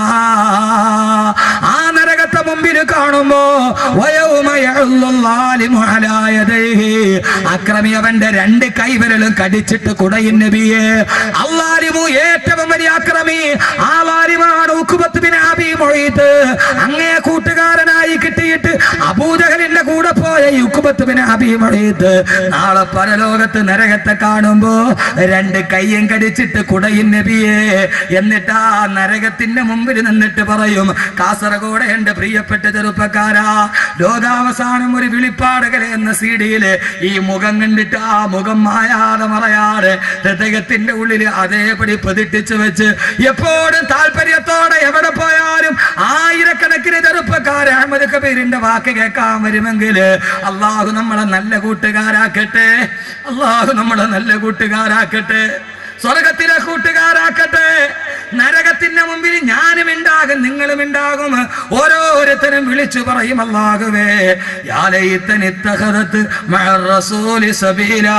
ആ നരകത്തെ മുമ്പിൽ കാണുമ്പോ വയൗമ യഉല്ലു ളാലിമു അലാ യദൈഹി അക്രമി അവന്റെ രണ്ട് കൈവിരലും കടിച്ചിട്ട് കുടയും നബിയെ അല്ലാലിമു ഏറ്റവും വലിയ അക്രമി ആ ലാലിമാണ് ഉക്കുബത്ത് ബിൻ അബീ മുഈത്ത് അങ്ങേ കൂട്ടുകാരനായി കിട്ടിയിട്ട് അബൂജഹലിന്റെ കൂടെ പോയ ഈ ഉക്കുബത്ത് ബിൻ അബീ മുഈത്ത് നാളെ പരലോകത്ത് നരകത്തെ കാണുമ്പോ രണ്ട് കയ്യും കടിച്ചിട്ട് കുടയും നബിയെ എന്നിട്ട് ആ നരകത്തിന്റെ മുമ്പിൽ നിന്നിട്ട് പറയും കാസർഗോഡ് എന്റെ പ്രിയപ്പെട്ട ചെറുപ്പക്കാരാ ലോകാവസാനം ഒരു വിളിപ്പാടകല എന്ന സീഡിയില് ഈ മുഖം കണ്ടിട്ട് ആ മുഖം മായാതെ മറയാതെ ഹൃദയത്തിന്റെ ഉള്ളിൽ അതേപടി പതിട്ടിച്ചു വെച്ച് എപ്പോഴും താല്പര്യത്തോടെ എവിടെ പോയാലും ആയിരക്കണക്കിന് ചെറുപ്പക്കാരെ അഹമ്മദ് കബീറിന്റെ വാക്ക് കേൾക്കാൻ വരുമെങ്കിൽ അള്ളാഹു നമ്മളെ നല്ല കൂട്ടുകാരാക്കട്ടെ അള്ളാഹു നമ്മളെ നല്ല കൂട്ടുകാരാക്കട്ടെ സ്വർഗത്തിലെ കൂട്ടുകാരാക്കട്ടെ നരകത്തിന്റെ മുമ്പിൽ ഞാനും ഉണ്ടാകും നിങ്ങളും ഉണ്ടാകും ഓരോരുത്തരും വിളിച്ചു പറയും അല്ലാഹുവേ യാ ലൈതനി ഇത്തഖദത്ത് മഅ റസൂലി സബീലാ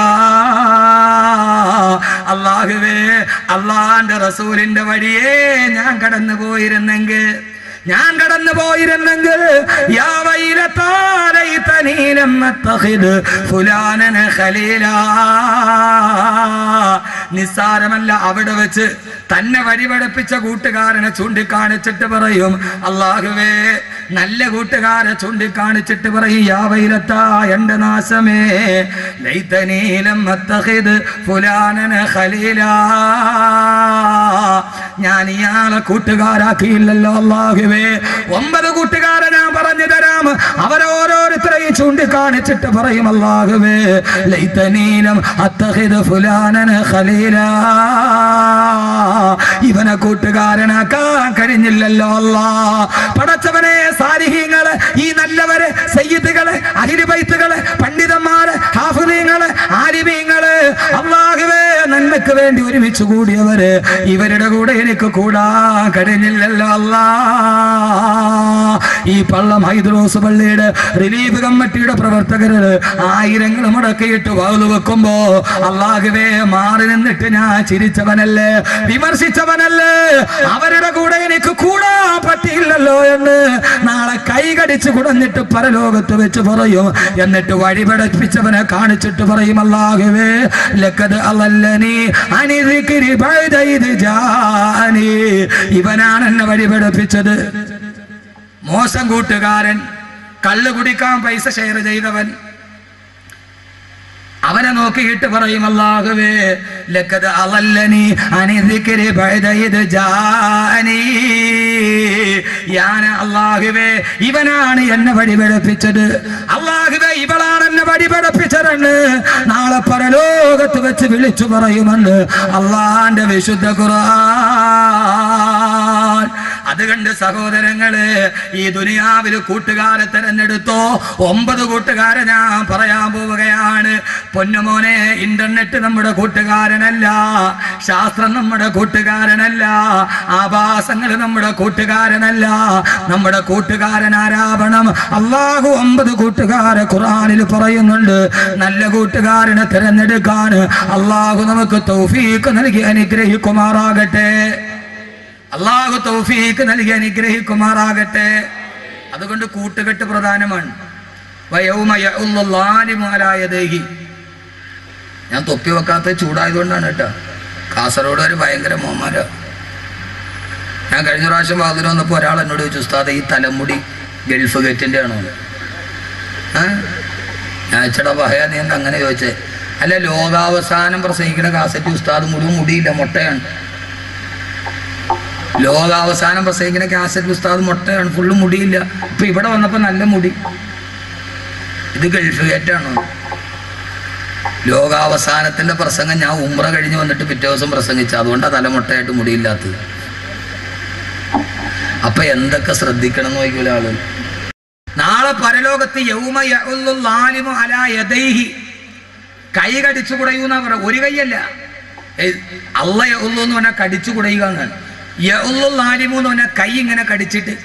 അല്ലാഹുവേ അള്ളാന്റെ റസൂലിന്റെ വഴിയേ ഞാൻ കടന്നു പോയിരുന്നെങ്കിൽ ഞാൻ കടന്നു പോയിരുന്നെങ്കിൽ യാ വൈലത്താ ലൈതനീ ലം അത്തഖിദ് ഫുലാനന ഖലീലാ നിസ്സാരമല്ല അവിടെ വെച്ച് തന്നെ വഴിപടപ്പിച്ച കൂട്ടുകാരനെ ചൂണ്ടിക്കാണിച്ചിട്ട് പറയും അള്ളാഹുവേ നല്ല കൂട്ടുകാരെ ചൂണ്ടിക്കാണിച്ചിട്ട് പറയും യാവയിലത്താ എന്റെ നാശമേ ലൈതനീലം അത്തഹിദ് ഫുലാനന ഖലീലാ ഞാൻ ഇയാളെ കൂട്ടുകാരാക്കിയില്ലല്ലോ അള്ളാഹുവേ ഒമ്പത് കൂട്ടുകാരെ ഞാൻ പറഞ്ഞു തരാം അവരോരോരുത്തരെയും ചൂണ്ടിക്കാണിച്ചിട്ട് പറയും അള്ളാഹുവേ ലൈതനീലം അത്തഹിദ് ഫുലാനന ഖലീലാ ഇവനെ കൂട്ടുകാരനാക്കാൻ കഴിഞ്ഞില്ലല്ലോ അല്ലാ പടച്ചവനെ സാരിഹീങ്ങള് ഈ നല്ലവര് സയ്യിദുകള് അഹിരിബൈത്തുകള് പണ്ഡിതന്മാര് ഹാഫിദീങ്ങള് ആലിമീങ്ങള് അള്ളാഹുവേ നന്മയ്ക്ക് വേണ്ടി ഒരുമിച്ച് കൂടിയവര് ഇവരുടെ കൂടെ എനിക്ക് കൂടാൻ കഴിഞ്ഞില്ലല്ലോ അല്ലാ ഈ പള്ളം ഹൈദ്രോസ് പള്ളിയുടെ റിലീഫ് കമ്മിറ്റിയുടെ പ്രവർത്തകര് ആയിരങ്ങൾ മുടക്കിയിട്ട് വാതു വെക്കുമ്പോ അള്ളാഹുവേ മാറി നിന്നിട്ട് ഞാൻ ചിരിച്ചവനല്ലേ വിമർശിച്ചവനല്ലേ അവരുടെ കൂടെ എനിക്ക് കൂടാൻ പറ്റിയില്ലല്ലോ എന്ന് നാളെ കൈ കടിച്ച് കുടഞ്ഞിട്ട് പരലോകത്ത് വെച്ച് പറയും എന്നിട്ട് വഴിപടപ്പിച്ചവനെ കാണിച്ചിട്ട് പറയും അല്ലാഹുവേ ലക്കത് അല്ലനി അനിതിക്കിരി ബൈദൈദ് ജാനി ഇവനാണ് എന്നെ വഴിപടപ്പിച്ചത് മോശം കൂട്ടുകാരൻ കള്ള് കുടിക്കാൻ പൈസ ഷെയർ ചെയ്തവൻ അവനെ നോക്കിയിട്ട് പറയും അല്ലാഹുവേ ലക്കത് അളല്ലനി അനിദിക്കരി ബൈദയിദ് ജാനി ഞാൻ അല്ലാഹുവേ ഇവനാണ് എന്നെ വഴിപെടപ്പിച്ചത് അല്ലാഹുവേ ഇവളാണ് എന്നെ വഴിപെടപ്പിച്ചതെന്ന് നാളെ പരലോകത്ത് വെച്ച് വിളിച്ചു പറയുമെന്ന് അള്ളാന്റെ വിശുദ്ധ ഖുർആൻ അതുകൊണ്ട് സഹോദരങ്ങള് ഈ ദുനിയാവിൽ കൂട്ടുകാരെ തെരഞ്ഞെടുത്തോ ഒമ്പത് കൂട്ടുകാരെ ഞാൻ പറയാൻ പോവുകയാണ് പൊന്നുമോനെ ഇന്റർനെറ്റ് നമ്മുടെ കൂട്ടുകാരനല്ല ശാസ്ത്രം നമ്മുടെ കൂട്ടുകാരനല്ല ആഭാസങ്ങൾ നമ്മുടെ കൂട്ടുകാരനല്ല നമ്മുടെ കൂട്ടുകാരൻ ആരാവണം അള്ളാഹു ഒമ്പത് കൂട്ടുകാരെ ഖുറാനിൽ പറയുന്നുണ്ട് നല്ല കൂട്ടുകാരനെ തിരഞ്ഞെടുക്കാൻ അള്ളാഹു നമുക്ക് തൗഫീക്ക് നൽകി അനുഗ്രഹിക്കുമാറാകട്ടെ അള്ളാഹു തൗഫീക്ക് നൽകി അനുഗ്രഹിക്കുമാറാകട്ടെ അതുകൊണ്ട് കൂട്ടുകെട്ട് പ്രധാനമാണ് വയൗമ യഉല്ലു ളാലിമു അലാ യദൈഹി. ഞാൻ തൊപ്പി വെക്കാത്ത ചൂടായതുകൊണ്ടാണ് കേട്ടോ കാസർഗോഡ് ഒരു ഭയങ്കര മോമാര ഞാൻ കഴിഞ്ഞ പ്രാവശ്യം വാതിന് വന്നപ്പോൾ ഒരാൾ എന്നോട് ചോദിച്ചു ഉസ്താദ് ഈ തലമുടി ഗൾഫ് ഗേറ്റിൻ്റെ ആണോ ഏ ഞാൻ ചേട്ടാ പറയാ നീ എന്താ അങ്ങനെ ചോദിച്ചേ അല്ല ലോകാവസാനം പ്രസംഗിക്കുന്ന കാസറ്റ് ഉസ്താദ് മുഴുവൻ മുടിയില്ല മുട്ടയാണ് ലോകാവസാനം പ്രസംഗിക്കുന്ന കാസറ്റ് ഉസ്താദ് മുട്ടയാണ് ഫുള്ള് മുടിയില്ല ഇപ്പൊ ഇവിടെ വന്നപ്പോൾ നല്ല മുടി ഇത് ഗൾഫ് ഗേറ്റാണോ ലോകാവസാനത്തിന്റെ പ്രസംഗം ഞാൻ ഉമ്ര കഴിഞ്ഞ് വന്നിട്ട് പിറ്റേ ദിവസം പ്രസംഗിച്ചു അതുകൊണ്ടാണ് തലമുട്ടയായിട്ട് മുടിയില്ലാത്തത് അപ്പൊ എന്തൊക്കെ ശ്രദ്ധിക്കണം എന്ന് നോക്കിയുള്ള ആളുകൾ നാളെ പരലോകത്ത് യൗമ യഉല്ലു ലാലിമു അലാ യദൈഹി കൈ കടിച്ചു കുടയൂന്നാ പറ ഒരു കൈയല്ല ഏയ് അള്ള യഉല്ലു എന്ന് പറഞ്ഞാൽ കടിച്ചു കുടയുക എന്നാണ് യഉല്ലു ലാലിമു എന്ന് പറഞ്ഞാൽ കൈ ഇങ്ങനെ കടിച്ചിട്ട്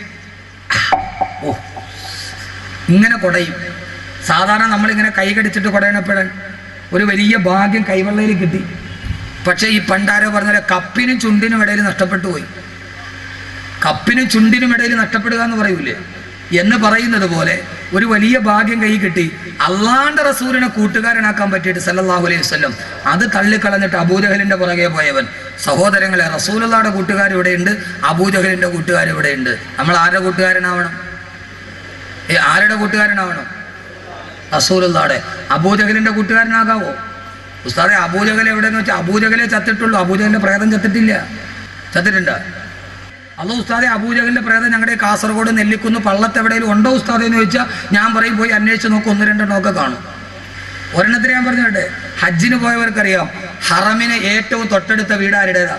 ഓ ഇങ്ങനെ കുടയും സാധാരണ നമ്മളിങ്ങനെ കൈ കടിച്ചിട്ട് കുടയണപ്പോഴാണ് ഒരു വലിയ ഭാഗ്യം കൈവെള്ളയിൽ കിട്ടി പക്ഷേ ഈ പണ്ടാരോ പറഞ്ഞ കപ്പിനും ചുണ്ടിനും ഇടയിൽ നഷ്ടപ്പെട്ടു പോയി കപ്പിനും ചുണ്ടിനും ഇടയിൽ നഷ്ടപ്പെടുക എന്ന് പറയൂലേ എന്ന് പറയുന്നത് പോലെ ഒരു വലിയ ഭാഗ്യം കൈ കിട്ടി അള്ളാന്റെ റസൂലിനെ കൂട്ടുകാരനാക്കാൻ പറ്റിയിട്ട് സല്ലല്ലാഹു അലൈഹി വസല്ലം അത് തള്ളിക്കളഞ്ഞിട്ട് അബൂജഹലിന്റെ പുറകെ പോയവൻ സഹോദരങ്ങളെ റസൂലുള്ളാടെ കൂട്ടുകാർ ഇവിടെയുണ്ട് അബൂജഹലിന്റെ കൂട്ടുകാർ ഇവിടെയുണ്ട് നമ്മൾ ആരുടെ കൂട്ടുകാരനാവണം ഏ ആരുടെ കൂട്ടുകാരനാവണം റസൂലുള്ളാടെ അബൂജഹലിന്റെ കൂട്ടുകാരനാകാവോ ഉസ്താദെ അബൂജഹൽ എവിടെയെന്ന് വെച്ചാൽ അബൂജഹലെ ചത്തിട്ടുള്ളൂ അബൂജഹലിന്റെ പ്രേതം ചത്തിട്ടില്ല ചത്തിട്ടുണ്ടോ അല്ല ഉസ്താദെ അബൂജഹലിന്റെ പ്രേതം ഞങ്ങളുടെ കാസർഗോഡ് നെല്ലിക്കുന്ന് പള്ളത്ത് എവിടെയെങ്കിലും ഉണ്ടോ ഉസ്താദെ എന്ന് ചോദിച്ചാൽ ഞാൻ പറയും പോയി അന്വേഷിച്ച് നോക്കും ഒന്ന് രണ്ടെണ്ണം ഒക്കെ കാണും ഒരെണ്ണത്തിന് ഞാൻ പറഞ്ഞോട്ടെ ഹജ്ജിന് പോയവർക്കറിയാം ഹറമിന് ഏറ്റവും തൊട്ടടുത്ത വീട് ആരുടേതാ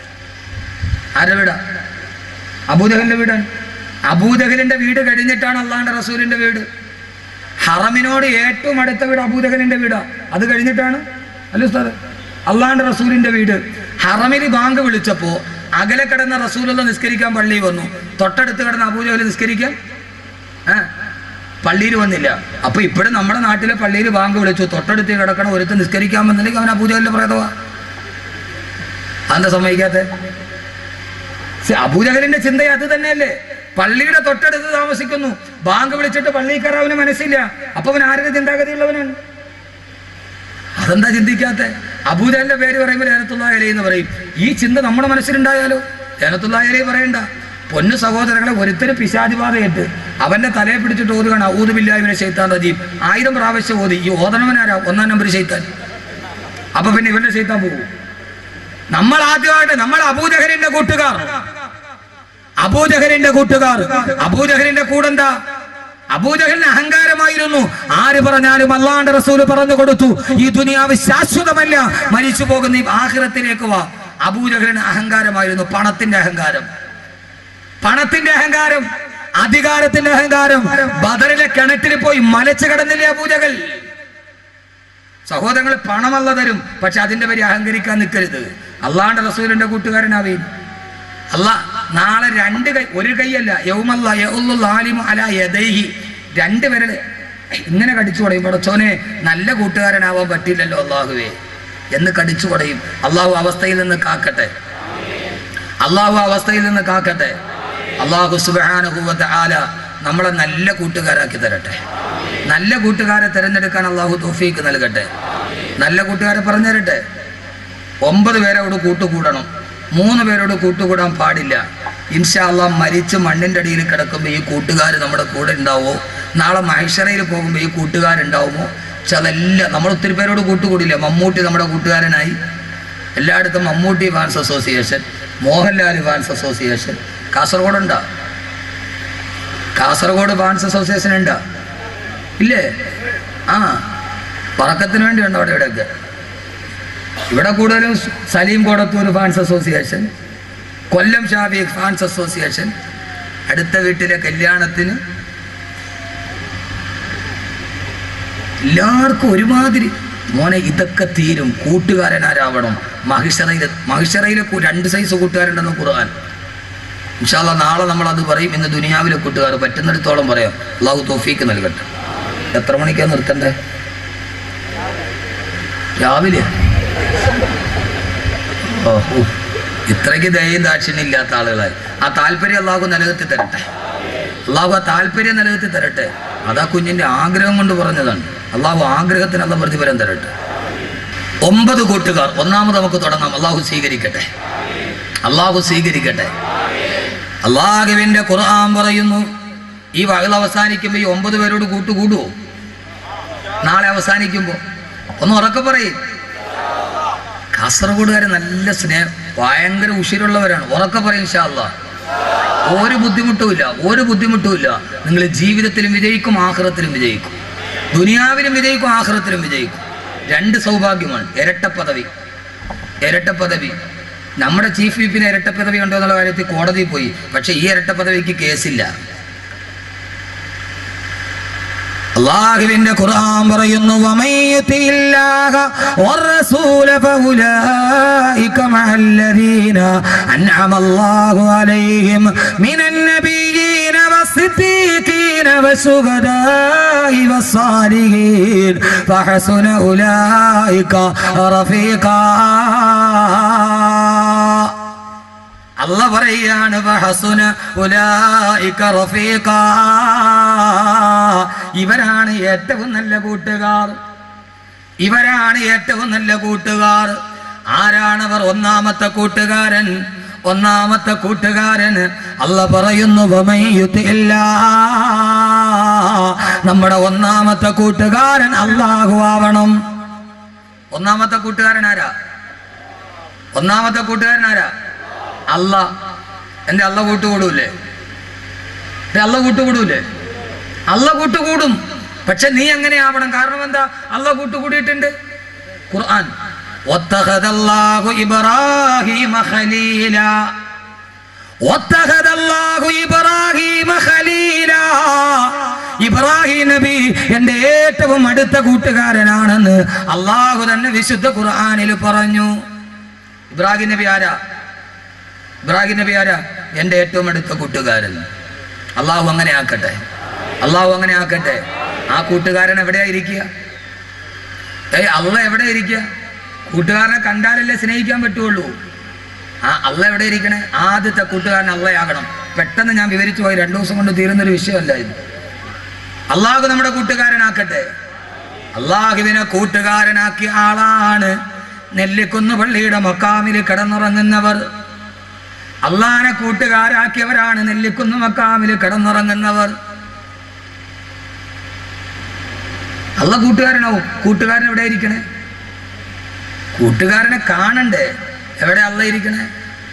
ആരുടെ വീടാ അബൂജഹലിന്റെ വീടാണ് അബൂജഹലിന്റെ വീട് കഴിഞ്ഞിട്ടാണ് അള്ളാന്റെ റസൂലിന്റെ വീട് ഹറമിനോട് ഏറ്റവും അടുത്ത വീട് അബൂജഹലിന്റെ വീടാ അത് കഴിഞ്ഞിട്ടാണ് അല്ല ഉസ്താദ് അള്ളാന്റെ റസൂലിന്റെ വീട് ഹറമിൽ ബാങ്ക് വിളിച്ചപ്പോ അകലെ കിടന്ന റസൂലുള്ള നിസ്കരിക്കാൻ പള്ളി വന്നു തൊട്ടടുത്ത് കിടന്ന അബൂജഹൽ നിസ്കരിക്കാൻ ഏ പള്ളിയിൽ വന്നില്ല അപ്പൊ ഇപ്പോഴും നമ്മുടെ നാട്ടിലെ പള്ളിയിൽ ബാങ്ക് വിളിച്ചു തൊട്ടടുത്ത് കിടക്കണ ഒരുത്ത് നിസ്കരിക്കാൻ വന്നില്ലെങ്കിൽ അവൻ അബൂജഹലിന്റെ പ്രേതവാ അതെന്താ സമ്മതിക്കാത്ത അബൂജഹലിന്റെ ചിന്ത അത് തന്നെയല്ലേ പള്ളിയുടെ തൊട്ടടുത്ത് താമസിക്കുന്നു ബാങ്ക് വിളിച്ചിട്ട് പള്ളിയിൽ കയറാൻ അവന് മനസ്സില്ല അപ്പൊ അവൻ ആരുടെ ചിന്താഗതിയുള്ളവനാണ് അതെന്താ ചിന്തിക്കാത്ത അബൂജഹലിന്റെ പേര് പറയുമ്പോൾ ഏനത്തുള്ള അലി എന്ന് പറയും ഈ ചിന്ത നമ്മുടെ മനസ്സിലുണ്ടായാലോ ഏനത്തുള്ള അലി പറയണ്ട പൊന്നു സഹോദരങ്ങളെ ഒരുത്തരും പിശാചിബാധയിട്ട് അവന്റെ തലയെ പിടിച്ചിട്ട് ഓതുകയാണ് ഊതുബില്ലാവിനെ ചെയ്ത്താൻ റജീം ആയിരം പ്രാവശ്യം ഓതി ഈ ഓതണവനാരാ ഒന്നാം നമ്പർ ചെയ്ത്താൻ അപ്പൊ പിന്നെ ഇവന്റെ ചെയ്ത്താൻ പോകും നമ്മൾ ആദ്യമായിട്ട് നമ്മൾ അബൂജഹലിന്റെ കൂട്ടുകാർ അബൂജഹലിന്റെ കൂട്ടുകാർ അബൂജഹലിന്റെ കൂടെന്താ അബൂജഹലിന് അഹങ്കാരമായിരുന്നു ആര് പറഞ്ഞാലും അള്ളാന്റെ റസൂല് പറഞ്ഞു കൊടുത്തു ഈ ദുനിയാവ് ശാശ്വതമല്ല മരിച്ചു പോകുന്ന ഈ ആഹ്റത്തിലേക്ക് വാ അബൂജഹലിന് അഹങ്കാരമായിരുന്നു പണത്തിന്റെ അഹങ്കാരം പണത്തിന്റെ അഹങ്കാരം അധികാരത്തിന്റെ അഹങ്കാരം ബദറിലെ കിണറ്റിൽ പോയി മലച്ചു കിടന്നില്ലേ അബൂജഹൽ സഹോദരങ്ങൾ പണമല്ല തരും പക്ഷെ അതിന്റെ പേര് അഹങ്കരിക്കാൻ നിൽക്കരുത് അള്ളാന്റെ റസൂലിന്റെ കൂട്ടുകാരനാവേ അല്ല നാളെ രണ്ട് കൈ ഒരു കൈയല്ല യൗമല്ല യൗലുൽ ആലിമു അലാ യദൈഹി രണ്ട് വിരല് ഇങ്ങനെ കടിച്ചു പറയും പടച്ചോനെ നല്ല കൂട്ടുകാരനാവാൻ പറ്റില്ലല്ലോ അള്ളാഹുവേ എന്ന് കടിച്ചു പറയും അള്ളാഹു അവസ്ഥയിൽ നിന്ന് കാക്കട്ടെ അള്ളാഹു അവസ്ഥയിൽ നിന്ന് കാക്കട്ടെ അള്ളാഹു സുബാനുഭവത്തെ ആല നമ്മളെ നല്ല കൂട്ടുകാരാക്കി തരട്ടെ നല്ല കൂട്ടുകാരെ തിരഞ്ഞെടുക്കാൻ അള്ളാഹു തോഫീക്ക് നൽകട്ടെ നല്ല കൂട്ടുകാരെ പറഞ്ഞു തരട്ടെ ഒമ്പത് പേരോട് കൂട്ടുകൂടണം മൂന്ന് പേരോട് കൂട്ടുകൂടാൻ പാടില്ല ഇൻഷാ അള്ളാഹ് മരിച്ച് മണ്ണിൻ്റെ അടിയിൽ കിടക്കുമ്പോൾ ഈ കൂട്ടുകാർ നമ്മുടെ കൂടെ ഉണ്ടാവോ നാളെ മഹേശ്വരയിൽ പോകുമ്പോൾ ഈ കൂട്ടുകാരുണ്ടാവുമോ പക്ഷെ അതെല്ലാം നമ്മൾ ഒത്തിരി പേരോട് കൂട്ടുകൂടില്ല മമ്മൂട്ടി നമ്മുടെ കൂട്ടുകാരനായി എല്ലായിടത്തും Mammootty fans association Mohanlal fans association കാസർഗോഡുണ്ടോ കാസർഗോഡ് ഫാൻസ് അസോസിയേഷൻ ഉണ്ടോ ഇല്ലേ ആ പറക്കത്തിന് വേണ്ടിയുണ്ടോ അവിടെ ഇവിടെയൊക്കെ ഇവിടെ കൂടുതലും Saleem Kodathoor fans association Kollam Shabi fans association അടുത്ത വീട്ടിലെ കല്യാണത്തിന് എല്ലാവർക്കും ഒരുമാതിരി മോനെ ഇതൊക്കെ തീരും കൂട്ടുകാരനാരാവണം മഹിഷറയിൽ മഹിഷറയിലെ കൂ- രണ്ട് സൈസ് കൂട്ടുകാരുണ്ടെന്ന് ഖുർആൻ ഇൻഷാല്ല നാളെ നമ്മൾ അത് പറയും ഇന്ന് ദുനിയാവിലെ കൂട്ടുകാർ പറ്റുന്നിടത്തോളം പറയാം അള്ളാഹു തോഫീക്ക് നൽകട്ടെ എത്ര മണിക്കാ നിർത്തണ്ടേ രാവിലെ ഓ ഓ. ഇത്രയ്ക്ക് ദയം ദാക്ഷിണ്യം ഇല്ലാത്ത ആളുകളായി ആ താല്പര്യം അള്ളാഹു നിലനിർത്തി തരട്ടെ അള്ളാഹു ആ താല്പര്യം നിലനിർത്തി തരട്ടെ അതാ കുഞ്ഞിന്റെ ആഗ്രഹം കൊണ്ട് പറഞ്ഞതാണ് അള്ളാഹു ആഗ്രഹത്തിനുള്ള പ്രതിഫലം തരട്ടെ ഒമ്പത് കൂട്ടുകാർ ഒന്നാമത് നമുക്ക് തുടങ്ങാം അള്ളാഹു സ്വീകരിക്കട്ടെ അള്ളാഹു സ്വീകരിക്കട്ടെ അള്ളാഹുവിന്റെ ഖുർആൻ പറയുന്നു ഈ വകൽ അവസാനിക്കുമ്പോൾ ഈ ഒമ്പത് പേരോട് കൂട്ടുകൂടുവോ നാളെ അവസാനിക്കുമ്പോൾ ഒന്ന് ഉറക്കെ പറയും കാസർഗോഡുകാരെ നല്ല സ്നേഹം ഭയങ്കര ഉഷിരുള്ളവരാണ് ഉറക്കെ പറയും ഷാല്ല ഒരു ബുദ്ധിമുട്ടുമില്ല ഒരു ബുദ്ധിമുട്ടുമില്ല നിങ്ങൾ ജീവിതത്തിലും വിജയിക്കും ആഹ്റത്തിലും വിജയിക്കും ദുനിയാവിലും വിജയിക്കും ആഹ്റത്തിലും വിജയിക്കും രണ്ട് സൗഭാഗ്യമാണ് ഇരട്ട പദവി ഇരട്ട പദവി നമ്മുടെ ചീഫ് വിപ്പിന് ഇരട്ട പദവി ഉണ്ടോ എന്നുള്ള കാര്യത്തിൽ കോടതിയിൽ പോയി പക്ഷെ ഈ ഇരട്ട പദവിക്ക് കേസില്ല അള്ളാഹുവിന്റെ ഖുർആൻ പറയുന്നു വമയ്യത്തില്ലാഹ വറസൂല ഫഉലൈക മഅല്ലദീന അൻഅമല്ലാഹു അലൈഹിം മിനൻ നബിയ്യീന വസ്സിദ്ദീഖീന വശുഹദാഇ വസ്സാലിഹീൻ ഫഹസുന ഉലൈക റഫീഖാ അല്ല പറയാണ് വഹസുന ഉലായിക റഫീഖാ. ഇവരാണ് ഏറ്റവും നല്ല കൂട്ടുകാർ ഇവരാണ് ഏറ്റവും നല്ല കൂട്ടുകാർ ആരാണവർ ഒന്നാമത്തെ കൂട്ടുകാരൻ ഒന്നാമത്തെ കൂട്ടുകാരൻ അല്ല പറയുന്നു വമയ്യുത്തില്ല നമ്മുടെ ഒന്നാമത്തെ കൂട്ടുകാരൻ അള്ളാഹു ആവണം ഒന്നാമത്തെ കൂട്ടുകാരൻ ആരാ ഒന്നാമത്തെ കൂട്ടുകാരൻ ആരാ അല്ല എന്റെ അല്ല കൂട്ടുകൂടൂലേ എന്റെ അല്ല കൂട്ടുകൂടൂലേ അല്ല കൂട്ടുകൂടും പക്ഷെ നീ എങ്ങനെ ആവണം കാരണം എന്താ അല്ല കൂട്ടുകൂടിയിട്ടുണ്ട് ഖുർആൻ واتخذ الله إبراهيم خليلا واتخذ الله إبراهيم خليلا ഇബ്രാഹിം നബി എന്റെ ഏറ്റവും അടുത്ത കൂട്ടുകാരനാണെന്ന് അള്ളാഹു തന്നെ വിശുദ്ധ ഖുർആനിൽ പറഞ്ഞു ഇബ്രാഹിം നബി ആരാ ഇബ്രാഹിം നബി ആരാ എൻ്റെ ഏറ്റവും അടുത്ത കൂട്ടുകാരൻ അള്ളാഹു അങ്ങനെ ആക്കട്ടെ അള്ളാഹു അങ്ങനെ ആക്കട്ടെ ആ കൂട്ടുകാരൻ എവിടെയാ ഇരിക്കുക ഏയ് അള്ള എവിടെ ഇരിക്കുക കൂട്ടുകാരനെ കണ്ടാലല്ലേ സ്നേഹിക്കാൻ പറ്റുള്ളൂ ആ അള്ള എവിടെ ഇരിക്കണേ ആദ്യത്തെ കൂട്ടുകാരൻ അള്ളയാകണം പെട്ടെന്ന് ഞാൻ വിവരിച്ചു പോയി രണ്ടു ദിവസം കൊണ്ട് തീരുന്നൊരു വിഷയമല്ല ഇത് അള്ളാഹു നമ്മുടെ കൂട്ടുകാരനാക്കട്ടെ അള്ളാഹുവിനെ കൂട്ടുകാരനാക്കിയ ആളാണ് നെല്ലിക്കുന്ന് പള്ളിയുടെ മക്കാമിൽ കിടന്നുറങ്ങുന്നവർ അള്ളാനെ കൂട്ടുകാരാക്കിയവരാണ് നെല്ലിക്കുന്ന് മക്കാമിൽ കിടന്നുറങ്ങുന്നവർ അള്ള കൂട്ടുകാരനാവും കൂട്ടുകാരൻ എവിടെ ഇരിക്കണേ കൂട്ടുകാരനെ കാണണ്ടേ എവിടെ അള്ള ഇരിക്കണേ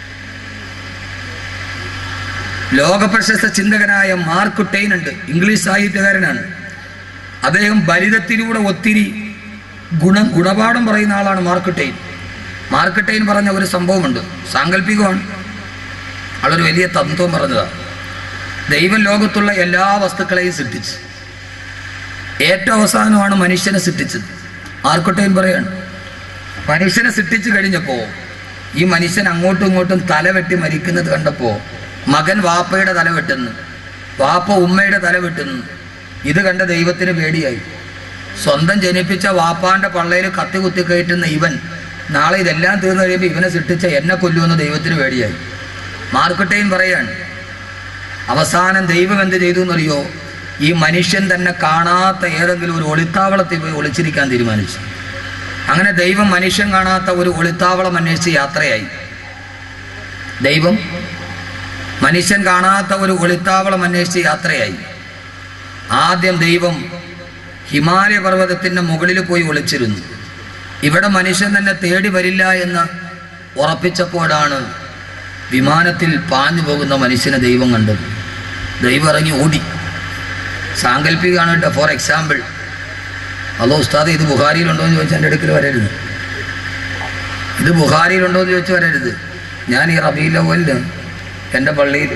ലോക പ്രശസ്ത ചിന്തകനായ മാർക്ക് ടെയിൻ ഉണ്ട് ഇംഗ്ലീഷ് സാഹിത്യകാരനാണ് അദ്ദേഹം ബലിതത്തിലൂടെ ഒത്തിരി ഗുണം ഗുണപാഠം പറയുന്ന ആളാണ് മാർക്ക് ടെയിൻ മാർക്ക് ടെയിൻ പറഞ്ഞ ഒരു സംഭവമുണ്ട് സാങ്കല്പികമാണ് ആളൊരു വലിയ തത്വം പറഞ്ഞതാണ് ദൈവം ലോകത്തുള്ള എല്ലാ വസ്തുക്കളെയും സൃഷ്ടിച്ചു ഏറ്റവും അവസാനമാണ് മനുഷ്യനെ സൃഷ്ടിച്ചത് ആർക്കോട്ടയും പറയാണ് മനുഷ്യനെ സൃഷ്ടിച്ചു കഴിഞ്ഞപ്പോൾ ഈ മനുഷ്യൻ അങ്ങോട്ടും ഇങ്ങോട്ടും തല വെട്ടി മരിക്കുന്നത് കണ്ടപ്പോൾ മകൻ വാപ്പയുടെ തല വെട്ടുന്നു വാപ്പ ഉമ്മയുടെ തല വെട്ടുന്നു ഇത് കണ്ട ദൈവത്തിന് പേടിയായി സ്വന്തം ജനിപ്പിച്ച വാപ്പാന്റെ പള്ളയിൽ കത്തി കുത്തി കയറ്റുന്ന ഇവൻ നാളെ ഇതെല്ലാം തീർന്നു കഴിയുമ്പോൾ ഇവനെ സൃഷ്ടിച്ച എന്നെ കൊല്ലുമെന്ന് ദൈവത്തിന് പേടിയായി മാർക്കട്ടയും പറയാണ് അവസാനം ദൈവം എന്ത് ചെയ്തു എന്നറിയോ ഈ മനുഷ്യൻ തന്നെ കാണാത്ത ഏതെങ്കിലും ഒരു ഒളിത്താവളത്തിൽ പോയി ഒളിച്ചിരിക്കാൻ തീരുമാനിച്ചു അങ്ങനെ ദൈവം മനുഷ്യൻ കാണാത്ത ഒരു ഒളിത്താവളം അന്വേഷിച്ച് യാത്രയായി ദൈവം മനുഷ്യൻ കാണാത്ത ഒരു ഒളിത്താവളം അന്വേഷിച്ച് യാത്രയായി ആദ്യം ദൈവം ഹിമാലയ പർവ്വതത്തിൻ്റെ മുകളിൽ പോയി ഒളിച്ചിരുന്നു ഇവിടെ മനുഷ്യൻ തന്നെ തേടി വരില്ല എന്ന് ഉറപ്പിച്ചപ്പോഴാണ് വിമാനത്തിൽ പാഞ്ഞു പോകുന്ന മനുഷ്യനെ ദൈവം കണ്ടത് ദൈവം ഇറങ്ങി ഓടി സാങ്കല്പികമാണ് കേട്ടോ ഫോർ എക്സാമ്പിൾ അതോ ഉസ്താദ് ഇത് ബുഹാരിയിലുണ്ടോ എന്ന് ചോദിച്ചാൽ എൻ്റെ അടുക്കൽ വരരുത് ഇത് ബുഹാരിയിലുണ്ടോ എന്ന് ചോദിച്ചു വരരുത് ഞാൻ ഈ റബീലവലിന് എൻ്റെ പള്ളിയിൽ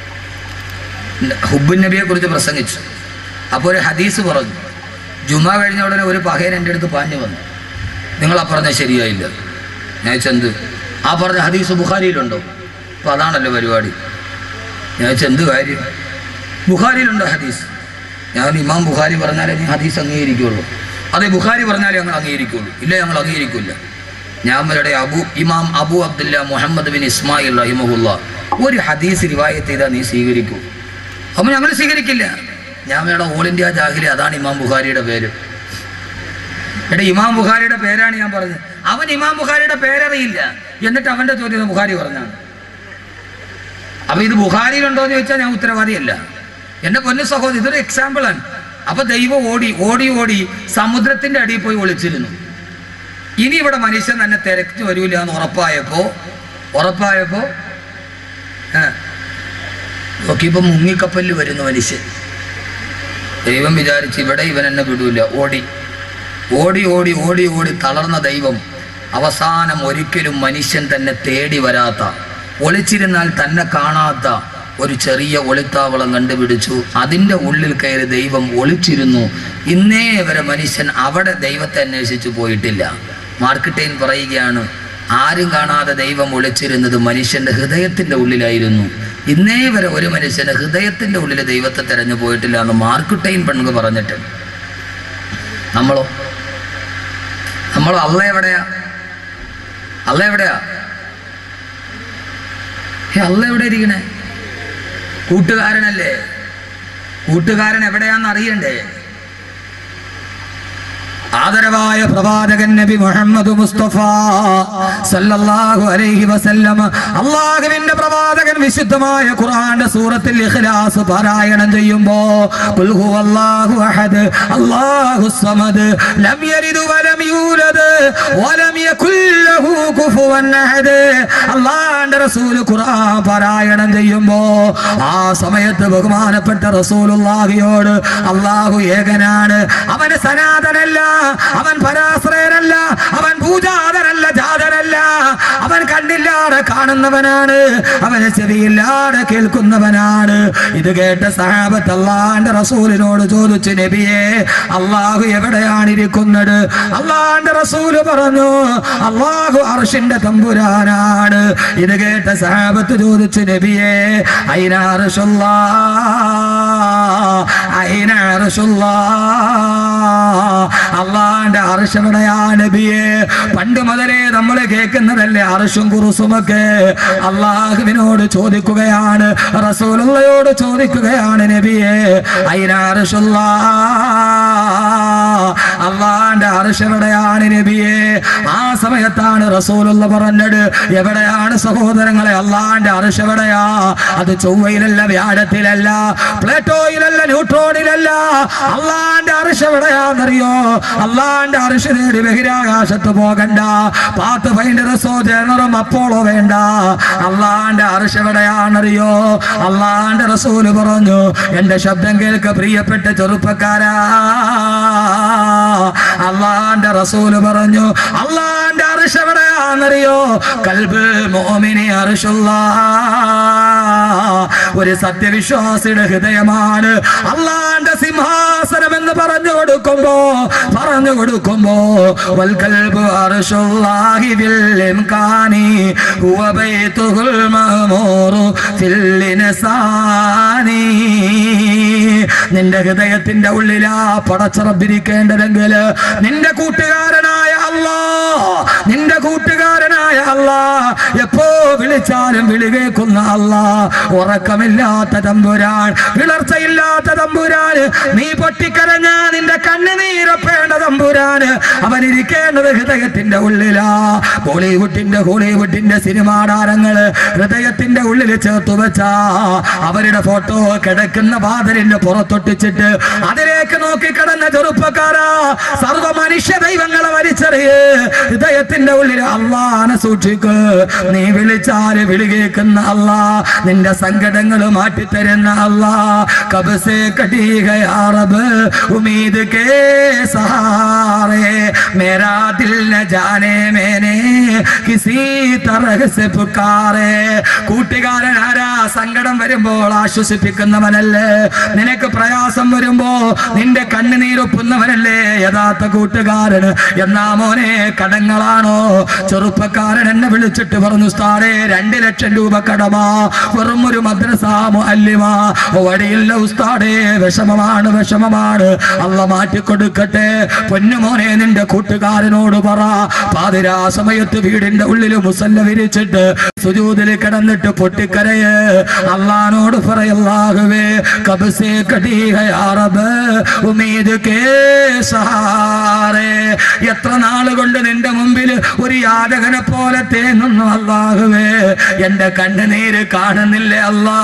ഹുബുൻ നബിയെ കുറിച്ച് പ്രസംഗിച്ചു അപ്പോൾ ഒരു ഹദീസ് പറഞ്ഞു ജുമ കഴിഞ്ഞ ഉടനെ ഒരു പഹയൻ എൻ്റെ അടുത്ത് പാഞ്ഞു വന്നു നിങ്ങൾ ആ പറഞ്ഞ ശരിയായില്ല ഞാൻ ചെന്ത് ആ പറഞ്ഞ ഹദീസ് ബുഖാരിയിലുണ്ടോ അപ്പോൾ അതാണല്ലോ പരിപാടി ഞാൻ ചോദിച്ചു, എന്ത് കാര്യം ബുഖാരിയിലുണ്ടോ ഹദീസ് ഞാൻ ഇമാം ബുഖാരി പറഞ്ഞാലേ നീ ഹദീസ് അംഗീകരിക്കുള്ളൂ അതെ ബുഖാരി പറഞ്ഞാലേ ഞങ്ങൾ അംഗീകരിക്കുള്ളൂ ഇല്ല ഞങ്ങൾ അംഗീകരിക്കില്ല ഞാൻ അവരുടെ അബു ഇമാം അബു അബ്ദുല്ല മുഹമ്മദ് ബിൻ ഇസ്മായിൽ റഹിമഹുല്ല ഒരു ഹദീസ് റിവായത്ത് ചെയ്താൽ നീ സ്വീകരിക്കൂ അപ്പം ഞങ്ങൾ സ്വീകരിക്കില്ല ഞാൻ വേണം ഓൾ ഇന്ത്യ ജാഹിലി അതാണ് ഇമാം ബുഖാരിയുടെ പേര് എടാ ഇമാം ബുഖാരിയുടെ പേരാണ് ഞാൻ പറഞ്ഞത് അവൻ ഇമാം ബുഖാരിയുടെ പേരറിയില്ല എന്നിട്ട് അവന്റെ ചോദ്യം ബുഖാരി പറഞ്ഞാണ് അപ്പൊ ഇത് ബുഹാരിയിലുണ്ടോ എന്ന് ചോദിച്ചാൽ ഞാൻ ഉത്തരവാദിയല്ല എന്റെ പൊന്നു സഹോദരി ഇതൊരു എക്സാമ്പിളാണ് അപ്പൊ ദൈവം ഓടി ഓടി ഓടി സമുദ്രത്തിന്റെ അടിയിൽ പോയി ഒളിച്ചിരുന്നു ഇനി ഇവിടെ മനുഷ്യൻ തന്നെ തിരക്ക് വരൂല എന്ന് ഉറപ്പായപ്പോ ഉറപ്പായപ്പോ ഏ, നോക്കിയപ്പോ മുങ്ങിക്കപ്പലിൽ വരുന്നു മനുഷ്യൻ ദൈവം വിചാരിച്ച് ഇവിടെ ഇവൻ എന്നെ വിടൂല ഓടി ഓടി ഓടി ഓടി ഓടി തളർന്ന ദൈവം അവസാനം ഒരിക്കലും മനുഷ്യൻ തന്നെ തേടി വരാത്ത ഒളിച്ചിരുന്നാൽ തന്നെ കാണാത്ത ഒരു ചെറിയ ഒളിത്താവളം കണ്ടുപിടിച്ചു അതിൻ്റെ ഉള്ളിൽ കയറി ദൈവം ഒളിച്ചിരുന്നു ഇന്നേ വരെ മനുഷ്യൻ അവിടെ ദൈവത്തെ അന്വേഷിച്ചു പോയിട്ടില്ല മാർക്കറ്റൈൻ പറയുകയാണ് ആരും കാണാതെ ദൈവം ഒളിച്ചിരുന്നത് മനുഷ്യന്റെ ഹൃദയത്തിന്റെ ഉള്ളിലായിരുന്നു ഇന്നേ വരെ ഒരു മനുഷ്യന് ഹൃദയത്തിന്റെ ഉള്ളിൽ ദൈവത്തെ തെരഞ്ഞു പോയിട്ടില്ല എന്ന് മാർക്കുട്ടൈൻ പെണ്ണുക്ക് പറഞ്ഞിട്ട് നമ്മളോ നമ്മളോ അല്ല എവിടെയാ അല്ല എവിടെയാ ഏ അല്ല എവിടെ ഇരിക്കണേ കൂട്ടുകാരനല്ലേ കൂട്ടുകാരൻ എവിടെയാന്ന് അറിയണ്ടേ ആദരവായ പ്രവാചകൻ നബി മുഹമ്മദ് മുസ്തഫ സല്ലല്ലാഹു അലൈഹി വസല്ലം അള്ളാഹുവിന്റെ പ്രവാചകൻ വിശുദ്ധമായ ഖുർആന്റെ സൂറത്തിൽ ഇഖ്ലാസ് പാരായണം ചെയ്യുമ്പോ ഖുൽ ഹുവല്ലാഹു അഹദ് അല്ലാഹു സമദ് ലം യലിദ് വലം യൂലദ് വലം യകുൽ ലഹു കുഫുവൻ അഹദ് അള്ളാഹുവിന്റെ റസൂൽ ഖുർആൻ പാരായണം ചെയ്യുമ്പോ ആ സമയത്ത് ബഹുമാനപ്പെട്ട റസൂലുള്ളാഹിയോട് അള്ളാഹു ഏകനാണ് അവന് സനാതനല്ല അവൻ പരാശ്രയനല്ല അവൻ പൂജാതനല്ല ജാതനല്ല അവൻ കണ്ണില്ലാതെ കാണുന്നവനാണ് അവന് ചെവിയില്ലാതെ കേൾക്കുന്നവനാണ് ഇത് കേട്ട സഹാബത്ത് അള്ളാന്റെ റസൂലിനോട് ചോദിച്ചു നബിയെ അള്ളാഹു എവിടെയാണ് ഇരിക്കുന്നത് അള്ളാന്റെ റസൂല് പറഞ്ഞു അള്ളാഹു അർഷിന്റെ തമ്പുരാനാണ് ഇത് കേട്ട സഹാബത്ത് ചോദിച്ചു നബിയെ അയിനാർഷുല്ലാ അയിനാർഷുല്ലാ അള്ളാന്റെ അർഷവിടെയാ നബിയെ പണ്ട് മുതലേ നമ്മൾ കേൾക്കുന്നതല്ലേ അർഷും കുറുസുമൊക്കെ അള്ളാഹുവിനോട് ചോദിക്കുകയാണ് റസൂലുള്ളയോട് ചോദിക്കുകയാണ് നബിയെ അയിനാർഷുള്ള അള്ളാന്റെ അർഷവിടെയാണ് നബിയെ ആ സമയത്താണ് റസൂലുള്ള പറഞ്ഞത് എവിടെയാണ് സഹോദരങ്ങളെ അള്ളാന്റെ അർഷവിടെയാ അത് ചൊവ്വയിലല്ല വ്യാഴത്തിലല്ല പ്ലേറ്റോയിലല്ല ന്യൂട്രോണിലല്ല അള്ളാന്റെ അർഷ എവിടെയാണെന്നറിയോ അള്ളാന്റെ അർഷ നേടി ബഹിരാകാശത്ത് പോകണ്ട പാത്ത് ഫൈൻഡറസോ ജനറും അപ്പോളോ വേണ്ട അള്ളാന്റെ അർഷ എവിടെയാണെന്നറിയോ അള്ളാന്റെ റസൂല് പറഞ്ഞു എന്റെ ശബ്ദം കേൾക്ക പ്രിയപ്പെട്ട ചെറുപ്പക്കാരാ അള്ളാന്റെ റസൂല് പറഞ്ഞു അള്ളാന്റെ അർഷ എവിടെയാണെന്നറിയോ കൽബ് മോമിനി അർഷുള്ള ഒരു സത്യവിശ്വാസിയുടെ ഹൃദയമാണ് അള്ളാന്റെ സിംഹാസനം എന്ന് പറഞ്ഞു കൊടുക്കുമ്പോ പറഞ്ഞു കൊടുക്കുമ്പോ വൽകൽബ് അർശുല്ലാഹി ബിൽ ഇംകാനി ഹുവ ബൈതുൽ മഅമൂറു ഫിൽ ഇൻസാനി നിന്റെ ഹൃദയത്തിന്റെ ഉള്ളിലാ പടച്ചറബിരിക്കേണ്ടതെങ്കിൽ നിന്റെ കൂട്ടുകാരനായ അല്ലാ നിന്റെ കൂട്ടുകാരനായ അല്ലാ എപ്പോ വിളിച്ചാലും വിളി കേൾക്കുന്ന അല്ലാ ഉറക്കമില്ലാത്ത തമ്പുരാൻ വിളർച്ചയില്ലാത്ത തമ്പുരാൻ നീ പൊട്ടിക്കരഞ്ഞ നിന്റെ കണ്ണുനീരപ്പേണ്ട തമ്പുരാൻ അവൻ ഇരിക്കേണ്ടത് ഹൃദയത്തിന്റെ ഉള്ളിലാ ബോളിവുഡിന്റെ ഹോളിവുഡിന്റെ സിനിമാ താരങ്ങള് ഹൃദയത്തിന്റെ ഉള്ളിൽ ചേർത്തു വെച്ചാ അവരുടെ ഫോട്ടോ കിടക്കുന്ന വാതിലിന്റെ പുറത്തൊട്ടിച്ചിട്ട് അതിലേക്ക് നോക്കി കിടന്ന ചെറുപ്പക്കാരാ സർവ മനുഷ്യ ദൈവങ്ങളെ വലിച്ചെറിയ് ഹൃദയത്തിന്റെ ഉള്ളിൽ അള്ളാനെ സൂക്ഷിക്ക് നീ വിളിച്ചാല് വിളി കേൾക്കുന്ന അല്ലാ നിന്റെ സങ്കടങ്ങൾ മാറ്റിത്തരുന്ന അല്ലാ കബസേ കടീകയാറബ് ഉമീദ് കേ സഹാറേ മേരാ ദിൽ ന ജാനേ മേനെ കിസി തറഹ് സെ പുക്കാറേ കൂട്ടുകാരൻ ആരാ സങ്കടം വരുമ്പോൾ ആശ്വസിപ്പിക്കുന്നവനല്ലേ നിനക്ക് പ്രയാസം വരുമ്പോ നിന്റെ കണ്ണുനീരൊപ്പുന്നവനല്ലേ യഥാർത്ഥ കൂട്ടുകാരൻ എന്നാ മോനെ കടങ്ങളാണോ ചെറുപ്പക്കാരൻ എന്നെ വിളിച്ചിട്ട് പറഞ്ഞു സ്ഥാനേ രണ്ട് ലക്ഷം രൂപ കടമാ വെറും ഒരു മദ്രസ മുഅല്ലിമ വഴിയില്ല ഉസ്താദേ വിഷമമാണ് വിഷമമാണ് അല്ല മാറ്റിക്കൊടുക്കട്ടെ പൊന്നുമോനെ നിന്റെ കൂട്ടുകാരനോട് പറ പാതിരാ സമയത്ത് വീടിന്റെ ഉള്ളിൽ മുസല്ല വിരിച്ചിട്ട് സുജൂതിൽ കിടന്നിട്ട് പൊട്ടിക്കരയ് അള്ളഹാനോട് പറയല്ലാഹുവേ കബസേ കടീഹയാറബ് ഉമീദ് കേ സഹാറേ എത്ര നാളുകൊണ്ട് നിന്റെ മുമ്പിൽ ഒരു യാചകനെ പോലെ തേങ്ങുന്നു അള്ളാഹുവേ എന്റെ കണ്ണുനീര് കാണുന്നില്ലേ അല്ലാ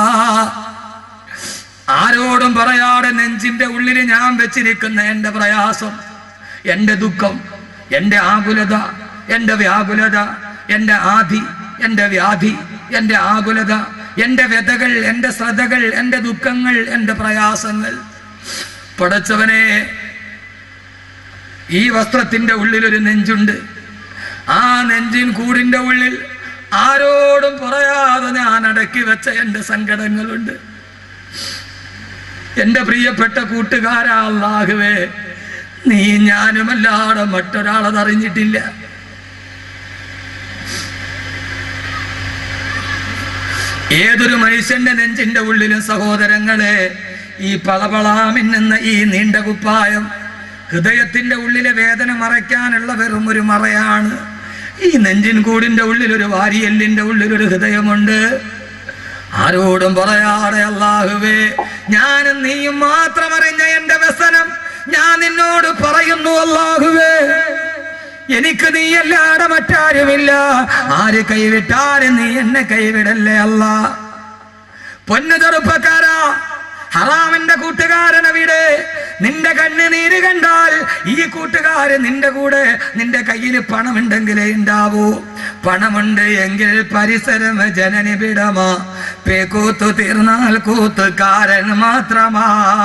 ആരോടും പറയാതെ നെഞ്ചിന്റെ ഉള്ളിൽ ഞാൻ വെച്ചിരിക്കുന്ന എന്റെ പ്രയാസം എന്റെ ദുഃഖം എന്റെ ആകുലത എന്റെ വ്യാകുലത എന്റെ ആധി എന്റെ വ്യാധി എന്റെ ആകുലത എന്റെ വ്യതകൾ എന്റെ ശ്രദ്ധകൾ എന്റെ ദുഃഖങ്ങൾ എന്റെ പ്രയാസങ്ങൾ പടച്ചവനെ ഈ വസ്ത്രത്തിന്റെ ഉള്ളിൽ ഒരു നെഞ്ചുണ്ട് ആ നെഞ്ചിൻ കൂടിന്റെ ഉള്ളിൽ ആരോടും പറയാതെ ഞാൻ അടക്കി വെച്ച എന്റെ സങ്കടങ്ങളുണ്ട് എന്റെ പ്രിയപ്പെട്ട കൂട്ടുകാരാ അല്ലാഹുവേ നീ ഞാനുമല്ലാതെ മറ്റൊരാളത് അറിഞ്ഞിട്ടില്ല ഏതൊരു മനുഷ്യന്റെ നെഞ്ചിന്റെ ഉള്ളിലും സഹോദരങ്ങളെ ഈ പളപളാമിന്നുന്ന ഈ നീണ്ട കുപ്പായം ഹൃദയത്തിന്റെ ഉള്ളിലെ വേദന മറയ്ക്കാനുള്ള വെറും ഒരു മറയാണ് ഈ നെഞ്ചിൻ കൂടിന്റെ ഉള്ളിൽ ഒരു വാരിയെല്ലിന്റെ ഉള്ളിൽ ഒരു ഹൃദയമുണ്ട് ആരോടും പറയാതെ അല്ലാഹുവേ ഞാനും നീയും മാത്രം അറിഞ്ഞ എന്റെ വ്യസനം ഞാൻ നിന്നോട് പറയുന്നു അല്ലാഹുവേ എനിക്ക് നീ അല്ലാതെ മറ്റാരുമില്ല ആര് കൈവിട്ടാലും നീ എന്നെ കൈവിടല്ലേ അല്ല പൊന്നു ചെറുപ്പക്കാരാ ഹറാമിന്റെ കൂട്ടുകാരൻ അവിടെ നിന്റെ കണ്ണുനീര് കണ്ടാൽ ഈ കൂട്ടുകാരൻ നിന്റെ കൂടെ നിന്റെ കയ്യിൽ പണമുണ്ടെങ്കിലേ ഉണ്ടാവൂ പണമുണ്ട് എങ്കിൽ പരിസരം ജനനി വിടമാ പേക്കൂത്തു തീർന്നാൽ കൂത്തുകാരൻ മാത്രമാ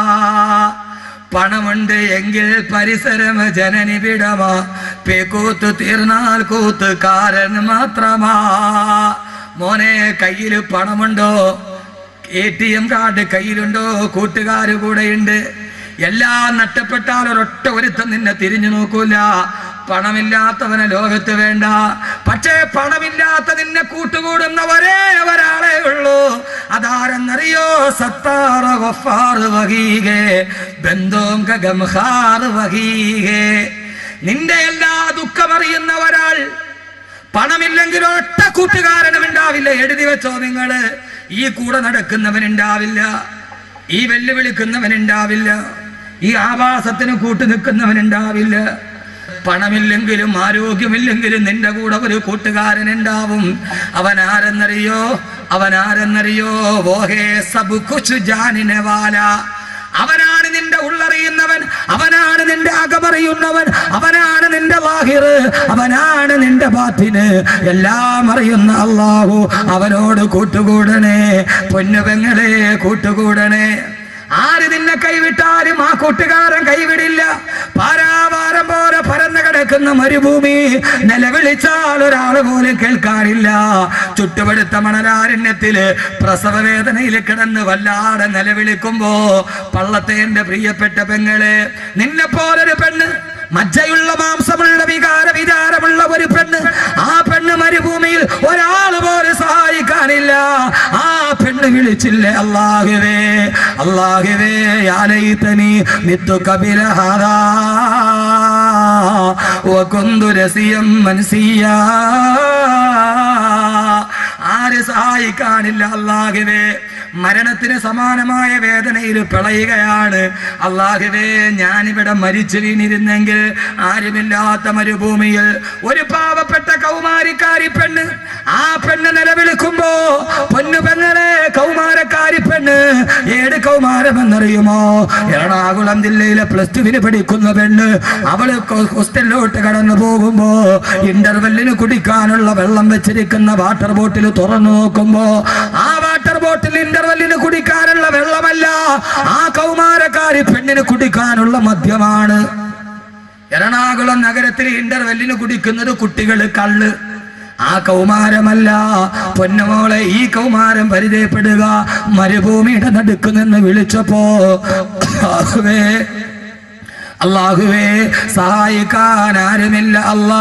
പണമുണ്ട് എങ്കിൽ പരിസരം ജനനി വിടമാ പേക്കൂത്ത് തീർന്നാൽ കൂത്തുകാരൻ മാത്രമാ മോനെ കയ്യിൽ പണമുണ്ടോ എ ടി എം കാർഡ് കയ്യിലുണ്ടോ കൂട്ടുകാർ കൂടെയുണ്ട് എല്ലാം നഷ്ടപ്പെട്ടാൽ ഒരൊറ്റ ഒരുത്തം നിന്നെ തിരിഞ്ഞു നോക്കൂല പണമില്ലാത്തവനെ ലോകത്ത് വേണ്ട പക്ഷേ പണമില്ലാത്ത നിന്നെ കൂട്ടുകൂടുന്ന ഒരേ ഒരാളെ ഉള്ളൂ അതാരെന്നറിയോ സത്താറ ഗഫാർ വഹീകെ ബന്ധോം ഗംഹാർ വഹീകെ നിന്റെ എല്ലാ ദുഃഖമറിയുന്ന ഒരാൾ പണമില്ലെങ്കിൽ ഒറ്റ കൂട്ടുകാരനും ഉണ്ടാവില്ല എഴുതി വെച്ചോ നിങ്ങള് ഈ കൂടെ നടക്കുന്നവൻ ഉണ്ടാവില്ല ഈ വെല്ലുവിളിക്കുന്നവൻ ഉണ്ടാവില്ല ഈ ആവാസത്തിന് കൂട്ടു നിൽക്കുന്നവൻ ഉണ്ടാവില്ല പണമില്ലെങ്കിലും ആരോഗ്യമില്ലെങ്കിലും നിന്റെ കൂടെ ഒരു കൂട്ടുകാരൻ ഉണ്ടാവും അവൻ ആരെന്നറിയോ അവൻ ആരെന്നറിയോ വോഹേ സബ് കുച്ചു ജാനിനെ വാല അവനാണ് നിന്റെ ഉള്ളറിയുന്നവൻ അവനാണ് നിന്റെ അകമറിയുന്നവൻ അവനാണ് നിന്റെ വാഹിർ അവനാണ് നിന്റെ ബാത്തിന് എല്ലാം അറിയുന്ന അള്ളാഹു അവനോട് കൂട്ടുകൂടണേ പൊന്നുപെങ്ങളെ കൂട്ടുകൂടണേ ആര് നിന്നെ കൈവിട്ടാലും ആ കൂട്ടുകാരൻ കൈവിടില്ല പാരാവാരം പോലെ പരന്നു കിടക്കുന്ന മരുഭൂമി നിലവിളിച്ചാൽ ഒരാൾ പോലും കേൾക്കാനില്ല ചുട്ടുപടുത്ത മണലാരണ്യത്തില് പ്രസവ വേദനയിൽ കിടന്ന് വല്ലാതെ നിലവിളിക്കുമ്പോ പള്ളത്തെ എന്റെ പ്രിയപ്പെട്ട പെങ്ങളെ നിന്നെ പോലൊരു പെണ്ണ് മജ്ജയുള്ള മാംസമുള്ള വികാര വിചാരമുള്ള ഒരു പെണ്ണ് ആ പെണ്ണ് മരുഭൂമിയിൽ ഒരാൾ പോലും സഹായിക്കാനില്ല ആ പെണ്ണ് വിളിച്ചില്ലേ അള്ളാഹുവേ അള്ളാഹുവേ യാലൈതനി നിത്തു കപിലഹാദാ വകുന്തു രസിയം മനസിയാ ആര് സഹായിക്കാനില്ല അള്ളാഹുവേ മരണത്തിന് സമാനമായ വേദനയിൽ പിളയുകയാണ് അള്ളാഹുവേ ഞാനിവിടെ മരിച്ചു വീണിരുന്നെങ്കിൽ ആരുമില്ലാത്ത മരുഭൂമിയിൽ ഒരു പാവപ്പെട്ട കൗമാരിക്കാരി പെണ്ണ് ആ പെണ്ണ് നിലവിളിക്കുമ്പോ പൊന്നു പെങ്ങളെ കൗമാരക്കാരി പെണ്ണ് ഏത് കൗമാരമെന്നറിയുമോ എറണാകുളം ജില്ലയിലെ പ്ലസ് ടുവിന് പഠിക്കുന്ന പെണ്ണ് അവള് കൊ- ഹോസ്റ്റലിലോട്ട് കടന്നു പോകുമ്പോ ഇന്റർവെല്ലിന് കുടിക്കാനുള്ള വെള്ളം വെച്ചിരിക്കുന്ന വാട്ടർ ബോട്ടിൽ തുറന്നു നോക്കുമ്പോ ആ വാട്ടർ ബോട്ടിൽ ഇന്റർവെല്ലിന് കുടിക്കാനുള്ള വെള്ളമല്ല ആ കൗമാരക്കാരി പെണ്ണിന് കുടിക്കാനുള്ള മദ്യമാണ് എറണാകുളം നഗരത്തിൽ ഇന്റർവെല്ലിന് കുടിക്കുന്നത് കുട്ടികൾ കള്ള് ആ കൗമാരമല്ല പൊന്നമോളെ ഈ കൗമാരം പരിചയപ്പെടുക മരുഭൂമിയുടെ നടുക്ക് നിന്ന് വിളിച്ചപ്പോ ആഹുവേ അള്ളാഹുവേ സഹായിക്കാൻ ആരുമില്ല അല്ലാ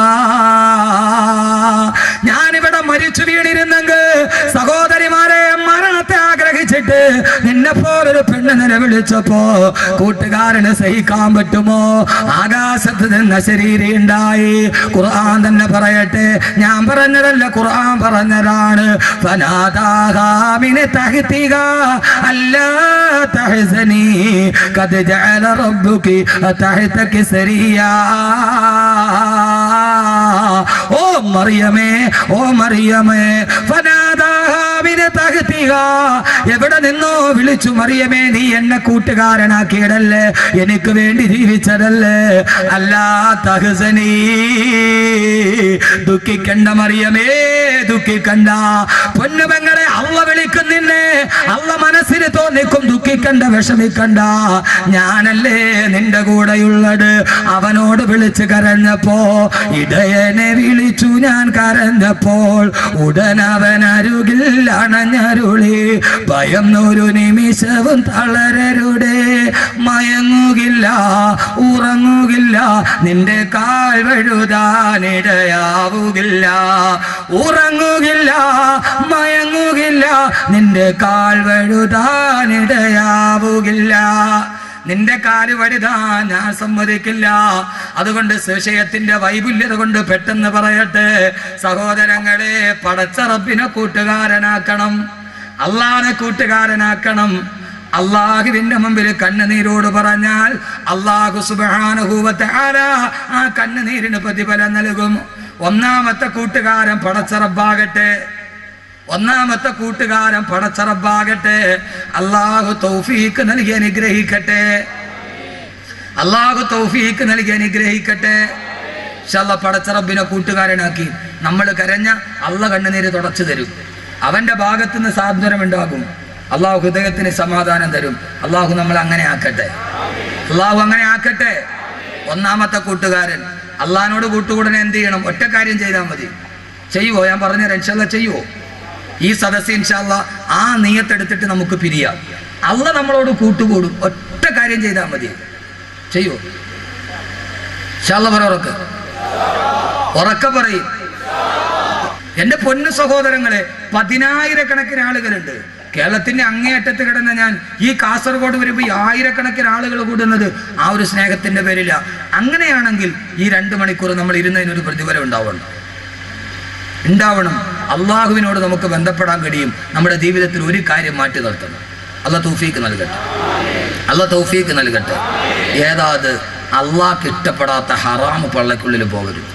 ഞാനിവിടെ മരിച്ചു വീണിരുന്നെങ്കിൽ സഹോദരിമാരെ മരണത്തെ ആഗ്രഹിച്ചിട്ട് നിന്നെ പോലൊരു പെണ്ണ് നിലവിളിച്ചപ്പോ കൂട്ടുകാരന് സഹിക്കാൻ പറ്റുമോ ആകാശത്ത് നിന്ന് ശരീരം ഉണ്ടായി ഖുർആൻ തന്നെ പറയട്ടെ ഞാൻ പറഞ്ഞതല്ല ഖുർആൻ പറഞ്ഞതാണ് ഫനാദാഹാമിനെ തഹ്തിക അല്ലാ തഹ്സനി ഖദ് ജഅല റബ്ബുകി തഹ്തക സരിയാ ഓ മറിയമേ ഓ മറിയമേ ഫനാദാഹാമിനെ തഹ്തിക എവിടെ നിന്നോ വിളിച്ചു മറിയമേ നീ എന്നെ കൂട്ടുകാരനാക്കിയതല്ലേ എനിക്ക് വേണ്ടി ജീവിച്ചതല്ലേ അല്ലാ തഹസനീ ദുഃഖിക്കണ്ട മറിയമേ ദുഃഖിക്കണ്ട പൊന്നുപെങ്ങളെ അള്ള വിളിക്കും നിന്നെ അള്ള മനസ്സിന് തോന്നിക്കും ദുഃഖിക്കണ്ട വിഷമിക്കണ്ട ഞാനല്ലേ നിന്റെ കൂടെയുള്ളത് അവനോട് വിളിച്ച് കരഞ്ഞപ്പോ ഇടയനെ വിളിച്ചു ഞാൻ കരഞ്ഞപ്പോൾ ഉടൻ അവൻ അരുകിൽ അണഞ്ഞരുളി ഭയം ഒരു നിമിഷവും തളരരുടെ മയങ്ങുകില്ല ഉറങ്ങുകില്ല നിന്റെ കാൽ വഴുതാനിടയാവുകില്ല ഉറങ്ങുകില്ല മയങ്ങുകില്ല നിന്റെ കാൽ വഴുതാനിടയാവുകില്ല നിന്റെ കാല് വഴുതാൻ ഞാൻ സമ്മതിക്കില്ല അതുകൊണ്ട് വിഷയത്തിന്റെ വൈപുല്യത കൊണ്ട് പെട്ടെന്ന് പറയട്ടെ സഹോദരങ്ങളെ പടച്ചറപ്പിനെ കൂട്ടുകാരനാക്കണം അള്ളാനെ കൂട്ടുകാരനാക്കണം അള്ളാഹുവിന്റെ മുമ്പിൽ കണ്ണുനീരോട് പറഞ്ഞാൽ അള്ളാഹു സുബാനുഭൂവത്തെ ആരാ ആ കണ്ണുനീരിന് പ്രതിഫലം നൽകും ഒന്നാമത്തെ കൂട്ടുകാരൻ പടച്ചറബാകട്ടെ ഒന്നാമത്തെ കൂട്ടുകാരൻ പടച്ചറബാകട്ടെ അള്ളാഹു തൗഫീക്ക് നൽകി അനുഗ്രഹിക്കട്ടെ അള്ളാഹു തൗഫീക്ക് നൽകി അനുഗ്രഹിക്കട്ടെ ശല്ല പടച്ചറബിനെ കൂട്ടുകാരനാക്കി നമ്മൾ കരഞ്ഞ അള്ള കണ്ണുനീര് തുടച്ചു തരും അവന്റെ ഭാഗത്ത് നിന്ന് സാന്ത്വനം ഉണ്ടാകും അള്ളാഹു ഹൃദയത്തിന് സമാധാനം തരും അള്ളാഹു നമ്മൾ അങ്ങനെ ആക്കട്ടെ അള്ളാഹു അങ്ങനെ ആക്കട്ടെ ഒന്നാമത്തെ കൂട്ടുകാരൻ അള്ളഹാനോട് കൂട്ടുകൂടനെ എന്ത് ചെയ്യണം ഒറ്റ കാര്യം ചെയ്താൽ മതി ചെയ്യുവോ ഞാൻ പറഞ്ഞു ഇൻഷാല്ല ചെയ്യുവോ ഈ സദസ് ഇൻഷാല്ല ആ നീയത്തെടുത്തിട്ട് നമുക്ക് പിരിയാം അള്ള നമ്മളോട് കൂട്ടുകൂടും ഒറ്റ കാര്യം ചെയ്താൽ മതി ചെയ്യുവോ ഇൻഷാല്ല പറ ഉറക്ക് ഉറക്കെ പറയും എന്റെ പൊന്നു സഹോദരങ്ങളെ പതിനായിരക്കണക്കിന് ആളുകളുണ്ട് കേരളത്തിന്റെ അങ്ങേയറ്റത്ത് കിടന്ന ഞാൻ ഈ കാസർഗോഡ് വരുമ്പോൾ ഈ ആയിരക്കണക്കിന് ആളുകൾ കൂടുന്നത് ആ ഒരു സ്നേഹത്തിന്റെ പേരില്ല അങ്ങനെയാണെങ്കിൽ ഈ രണ്ട് മണിക്കൂർ നമ്മൾ ഇരുന്നതിനൊരു പ്രതിഫലം ഉണ്ടാവണം ഉണ്ടാവണം അള്ളാഹുവിനോട് നമുക്ക് ബന്ധപ്പെടാൻ കഴിയും നമ്മുടെ ജീവിതത്തിൽ ഒരു കാര്യം മാറ്റി നിർത്തണം അല്ല തൗഫീക്ക് നൽകട്ടെ അല്ല തൗഫീക്ക് നൽകട്ടെ ഏതാത് അള്ളാഹ്ക്ക് ഇഷ്ടപ്പെടാത്ത ഹറാമ് പള്ളക്കുള്ളിൽ പോകരുത്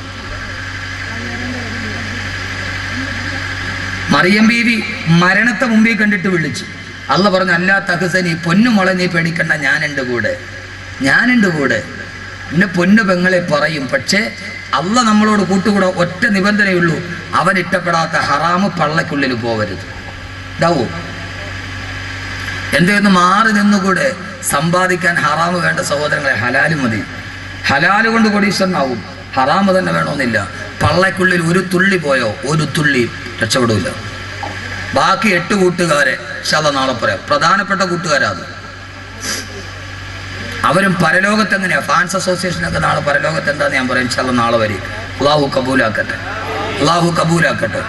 മറിയം ബീവി മരണത്തെ മുമ്പിൽ കണ്ടിട്ട് വിളിച്ചു അല്ല പറഞ്ഞു അല്ലാ തഹസനി പൊന്നു മുള നീ പേടിക്കണ്ട ഞാനുണ്ട് കൂടെ ഞാനുണ്ട് കൂടെ എന്നെ പൊന്നു പെങ്ങളെ പറയും പക്ഷേ അല്ല നമ്മളോട് കൂട്ടുകൂടെ ഒറ്റ നിബന്ധനയുള്ളൂ അവൻ ഇഷ്ടപ്പെടാത്ത ഹറാമ് പള്ളക്കുള്ളിൽ പോവരുത് ഇതാവോ എന്തെന്ന് മാറി നിന്നുകൂടെ സമ്പാദിക്കാൻ ഹറാമ് വേണ്ട സഹോദരങ്ങളെ ഹലാല് മതി ഹലാല് കൊണ്ട് കൊടീശ്വരനാവും ഹറാമ് തന്നെ വേണമെന്നില്ല പള്ളക്കുള്ളിൽ ഒരു തുള്ളി പോയോ ഒരു തുള്ളി രക്ഷപ്പെടൂല ബാക്കി എട്ട് കൂട്ടുകാരെ ശത നാളെ പറയാം പ്രധാനപ്പെട്ട കൂട്ടുകാരാ അത് അവരും പരലോകത്ത് എങ്ങനെയാ ഫാൻസ് അസോസിയേഷനൊക്കെ നാളെ പരലോകത്ത് എന്താന്ന് ഞാൻ പറയാം ശത നാളെ വരെ അള്ളാഹു കബൂലാക്കട്ടെ അള്ളാഹു കബൂലാക്കട്ടെ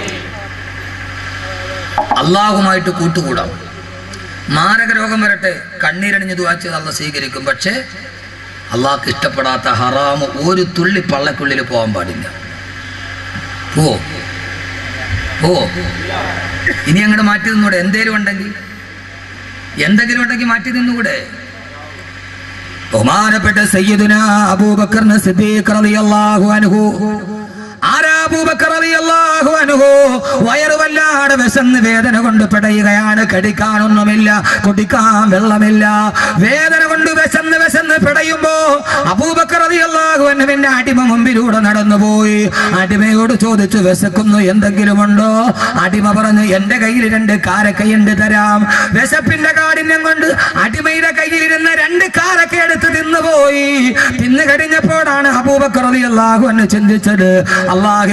അള്ളാഹുമായിട്ട് കൂട്ടുകൂടാം മാരക രോഗം വരട്ടെ കണ്ണീരണിഞ്ഞ് ദുവാച്ചത് അള്ള സ്വീകരിക്കും പക്ഷേ അള്ളാഹ്ക്ക് ഇഷ്ടപ്പെടാത്ത ഹറാമ് ഒരു തുള്ളി പള്ളക്കുള്ളിൽ പോകാൻ പാടില്ല പോ പോ ഇനി അങ്ങോട്ട് മാറ്റി നിന്നൂടെ എന്തേലും ഉണ്ടെങ്കിൽ എന്തെങ്കിലും ഉണ്ടെങ്കിൽ മാറ്റി നിന്നുകൂടെ ബഹുമാനപ്പെട്ട സയ്യിദുന അബൂബക്കറിന് സിദ്ദീഖ് റളിയല്ലാഹു അൻഹു ആരാ അബൂബക്കർ റളിയല്ലാഹു അൻഹു വയറ് വല്ലാതെ വിശന്ന് വേദന കൊണ്ട് പിടയുകയാണ് കടിക്കാനൊന്നുമില്ല കുടിക്കാൻ വെള്ളമില്ല വേദന കൊണ്ട് വിശന്ന് വിശന്ന് പിടയുമ്പോ അബൂബക്കർ റളിയല്ലാഹു അൻഹുവിന്റെ അടിമ മുമ്പിലൂടെ നടന്നുപോയി അടിമയോട് ചോദിച്ചു വിശക്കുന്നു എന്തെങ്കിലും ഉണ്ടോ അടിമ പറഞ്ഞു എന്റെ കയ്യിൽ രണ്ട് കാരക്കയുണ്ട് തരാം വിശപ്പിന്റെ കാഠിന്യം കൊണ്ട് അടിമയുടെ കയ്യിലിരുന്ന രണ്ട് കാരക്ക എടുത്ത് തിന്നുപോയി തിന്നു കഴിഞ്ഞപ്പോഴാണ് അബൂബക്കർ റളിയല്ലാഹു അൻഹു ചിന്തിച്ചത് അള്ളാഹുവിന്റെ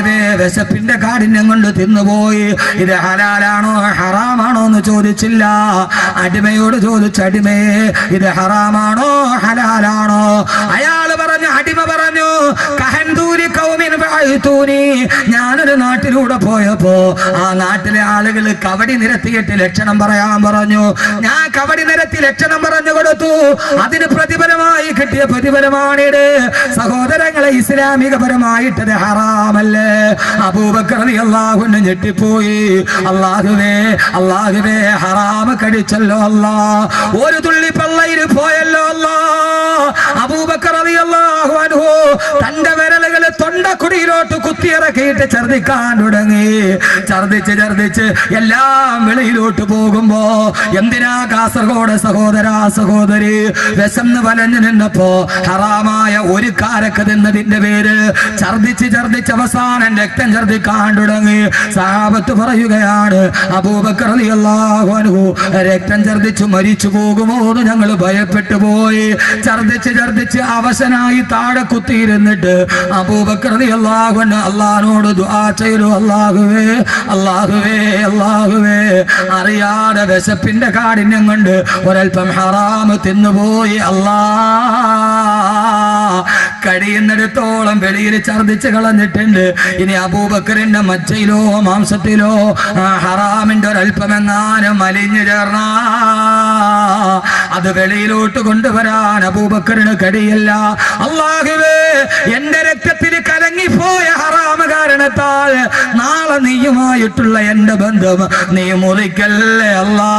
അള്ളാഹുവേ വിശപ്പിന്റെ കാഠിന്യം കൊണ്ട് തിന്നുപോയി ഇത് ഹലാലാണോ ഹറാമാണോ എന്ന് ചോദിച്ചില്ല അടിമയോട് ചോദിച്ച അടിമയെ ഇത് ഹറാമാണോ ഹലാലാണോ അയാൾ പറഞ്ഞു അടിമ പറഞ്ഞു കഹന്തൂരി കൗമിൻ ബഅയ്തൂനി. ഞാനൊരു നാട്ടിലൂടെ പോയപ്പോ ആ നാട്ടിലെ ആളുകൾ കവടി നിരത്തിയിട്ട് ലക്ഷണം പറയാൻ പറഞ്ഞു ഞാൻ കവടി നിരത്തി ലക്ഷണം പറഞ്ഞു കൊടുത്തു അതിന് പ്രതിഫലമായി കിട്ടിയ പ്രതിഫലമാണിത് സഹോദരങ്ങളെ ഇസ്ലാമികപരമായിട്ടത് ഹറാമല്ലേ അബൂബക്കർ അള്ളാഹുന്ന് ഞെട്ടിപ്പോയി അള്ളാഹുവേ അള്ളാഹുവേ ഹറാമ കടിച്ചല്ലോ അല്ലാ ഒരു തുള്ളി പള്ളയിൽ പോയല്ലോ അല്ലാ അബൂബക്കർ റളിയല്ലാഹു അൻഹു തന്റെ വിരലുകൾ തൊണ്ടക്കുടിയിലോട്ട് കുത്തിയിറക്കിയിട്ട് ഛർദിക്കാൻ തുടങ്ങി ഛർദിച്ച് ഛർദിച്ച് എല്ലാം വെളിയിലോട്ട് പോകുമ്പോ എന്തിനാ കാസർഗോഡ് സഹോദര സഹോദരി വിശന്ന് വലഞ്ഞു നിന്നപ്പോ ഹറാമായ ഒരു കാരക്ക് തിന്നതിന്റെ പേര് ഛർദിച്ച് ഛർദിച്ച് അവസാനം രക്തം ഛർദിക്കാൻ തുടങ്ങി സാപത്ത് പറയുകയാണ് അബൂബക്കർ റളിയല്ലാഹു അൻഹു രക്തം ഛർദിച്ചു മരിച്ചു പോകുമോ എന്ന് ഞങ്ങൾ ഭയപ്പെട്ടു പോയി ഛർദിച്ച് ഛർദിച്ച് അവശനായി താഴെ കുത്തിയിരുന്നിട്ട് അബൂബക്കർ റളിയല്ലാഹു അൻഹു അള്ളഹാനോട് ദുആ ചെയ്തു അല്ലാഹുവേ അല്ലാഹുവേ അല്ലാഹുവേ അറിയാതെ വിശപ്പിന്റെ കാഠിന്യം കൊണ്ട് ഒരൽപ്പം ഹറാമ് തിന്നുപോയി അല്ലാ കഴിയുന്നിടത്തോളം വെളിയിൽ ഛർദിച്ച് കളഞ്ഞിട്ടുണ്ട് ഇനി അബൂബക്കറിന്റെ മച്ചയിലോ മാംസത്തിലോ ആ ഹറാമിന്റെ ഒരൽപ്പമെങ്ങാനും മലിഞ്ഞു ചേർന്ന അത് വെളിയിലോട്ട് കൊണ്ടുവരാൻ അബൂബക്കറിന് കഴിയില്ല അള്ളാഹുവേ എന്റെ രക്തത്തിൽ കലങ്ങിപ്പോയ ഹറാമ കാരണത്താൽ നാളെ നീയുമായിട്ടുള്ള എന്റെ ബന്ധം നീ മുറിക്കല്ലേ അല്ലാ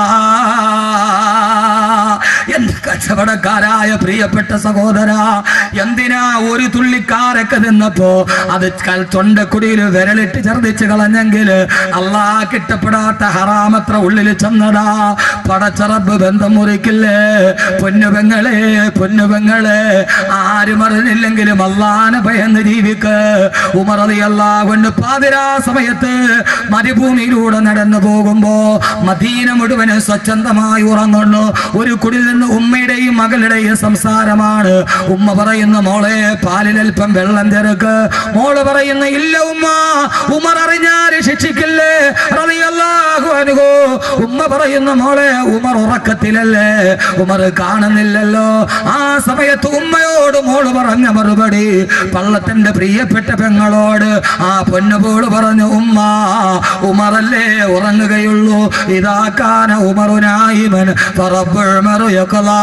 എന്റെ കച്ചവടക്കാരായ പ്രിയപ്പെട്ട സഹോദര എന്തിനാ ഒരു തുള്ളിക്കാരൊക്കെ നിന്നപ്പോ അത് കൽ തൊണ്ടക്കുടിയിൽ വിരലിട്ട് ഛർദിച്ച് കളഞ്ഞെങ്കിൽ അള്ളാ കിട്ടപ്പെടാത്ത ഹറാമത്ര ഉള്ളിൽ ചെന്നടാ പടച്ചറബ് ബന്ധം മുറിക്കില്ലേ പൊന്നുപെങ്ങളെ പൊന്നുപെങ്ങളെ ആരും അറിഞ്ഞില്ലെങ്കിലും അള്ളാനെ ഭയന്ന് ജീവിക്ക് ഉമറതി അള്ളാഹുണ്ട് പാതിരാ സമയത്ത് മരുഭൂമിയിലൂടെ നടന്നു പോകുമ്പോ മദീന മുഴുവന് സ്വച്ഛന്തമായി ഉറങ്ങുന്നു ഒരു കുടിൽ നിന്ന് ഉമ്മയുടെയും മകളുടെയും സംസാരമാണ് ഉമ്മ പറയുന്ന മോളെ പാലിലൽപ്പം വെള്ളം തിരക്ക് മോള് പറയുന്ന ഇല്ല ഉമ്മ ഉമർ അറിഞ്ഞാല് ശിക്ഷിക്കില്ലേ റളിയല്ലാഹു അൻഹു ഉമ്മ പറയുന്ന മോളെ ഉമർ ഉറക്കത്തിലല്ലേ ഉമർ കാണുന്നില്ലല്ലോ ആ സമയത്ത് ഉമ്മയോട് മോള് പറഞ്ഞ മറുപടി പള്ളത്തിന്റെ പ്രിയപ്പെട്ട പെങ്ങളോട് ആ പൊന്നുപോള് പറഞ്ഞു ഉമ്മ ഉമറല്ലേ ഉറങ്ങുകയുള്ളൂ ഇതാക്കാന ഉമറുനായിമൻ പറബ്ബുൾ മറുയക്കലാ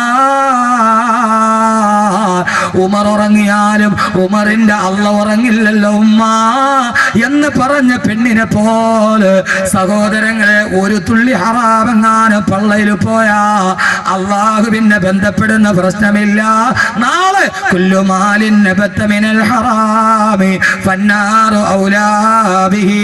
ഉമർ ഉറങ്ങിയാലും ഉമറിന്റെ അള്ള ഉറങ്ങില്ലല്ലോ ഉമ്മ എന്ന് പറഞ്ഞ പെണ്ണിനെ പോലെ സഹോദരങ്ങളെ ഒരു തുള്ളി ഹറാമെങ്ങാനും പള്ളയിൽ പോയാ അള്ളാഹുവിനെ ബന്ധപ്പെടുന്ന പ്രശ്നമില്ല നാളെ കുല്ലുമാലിന് ബത്തമിനൽ ഹറാമി ഫന്നാറു ഔലാബിഹി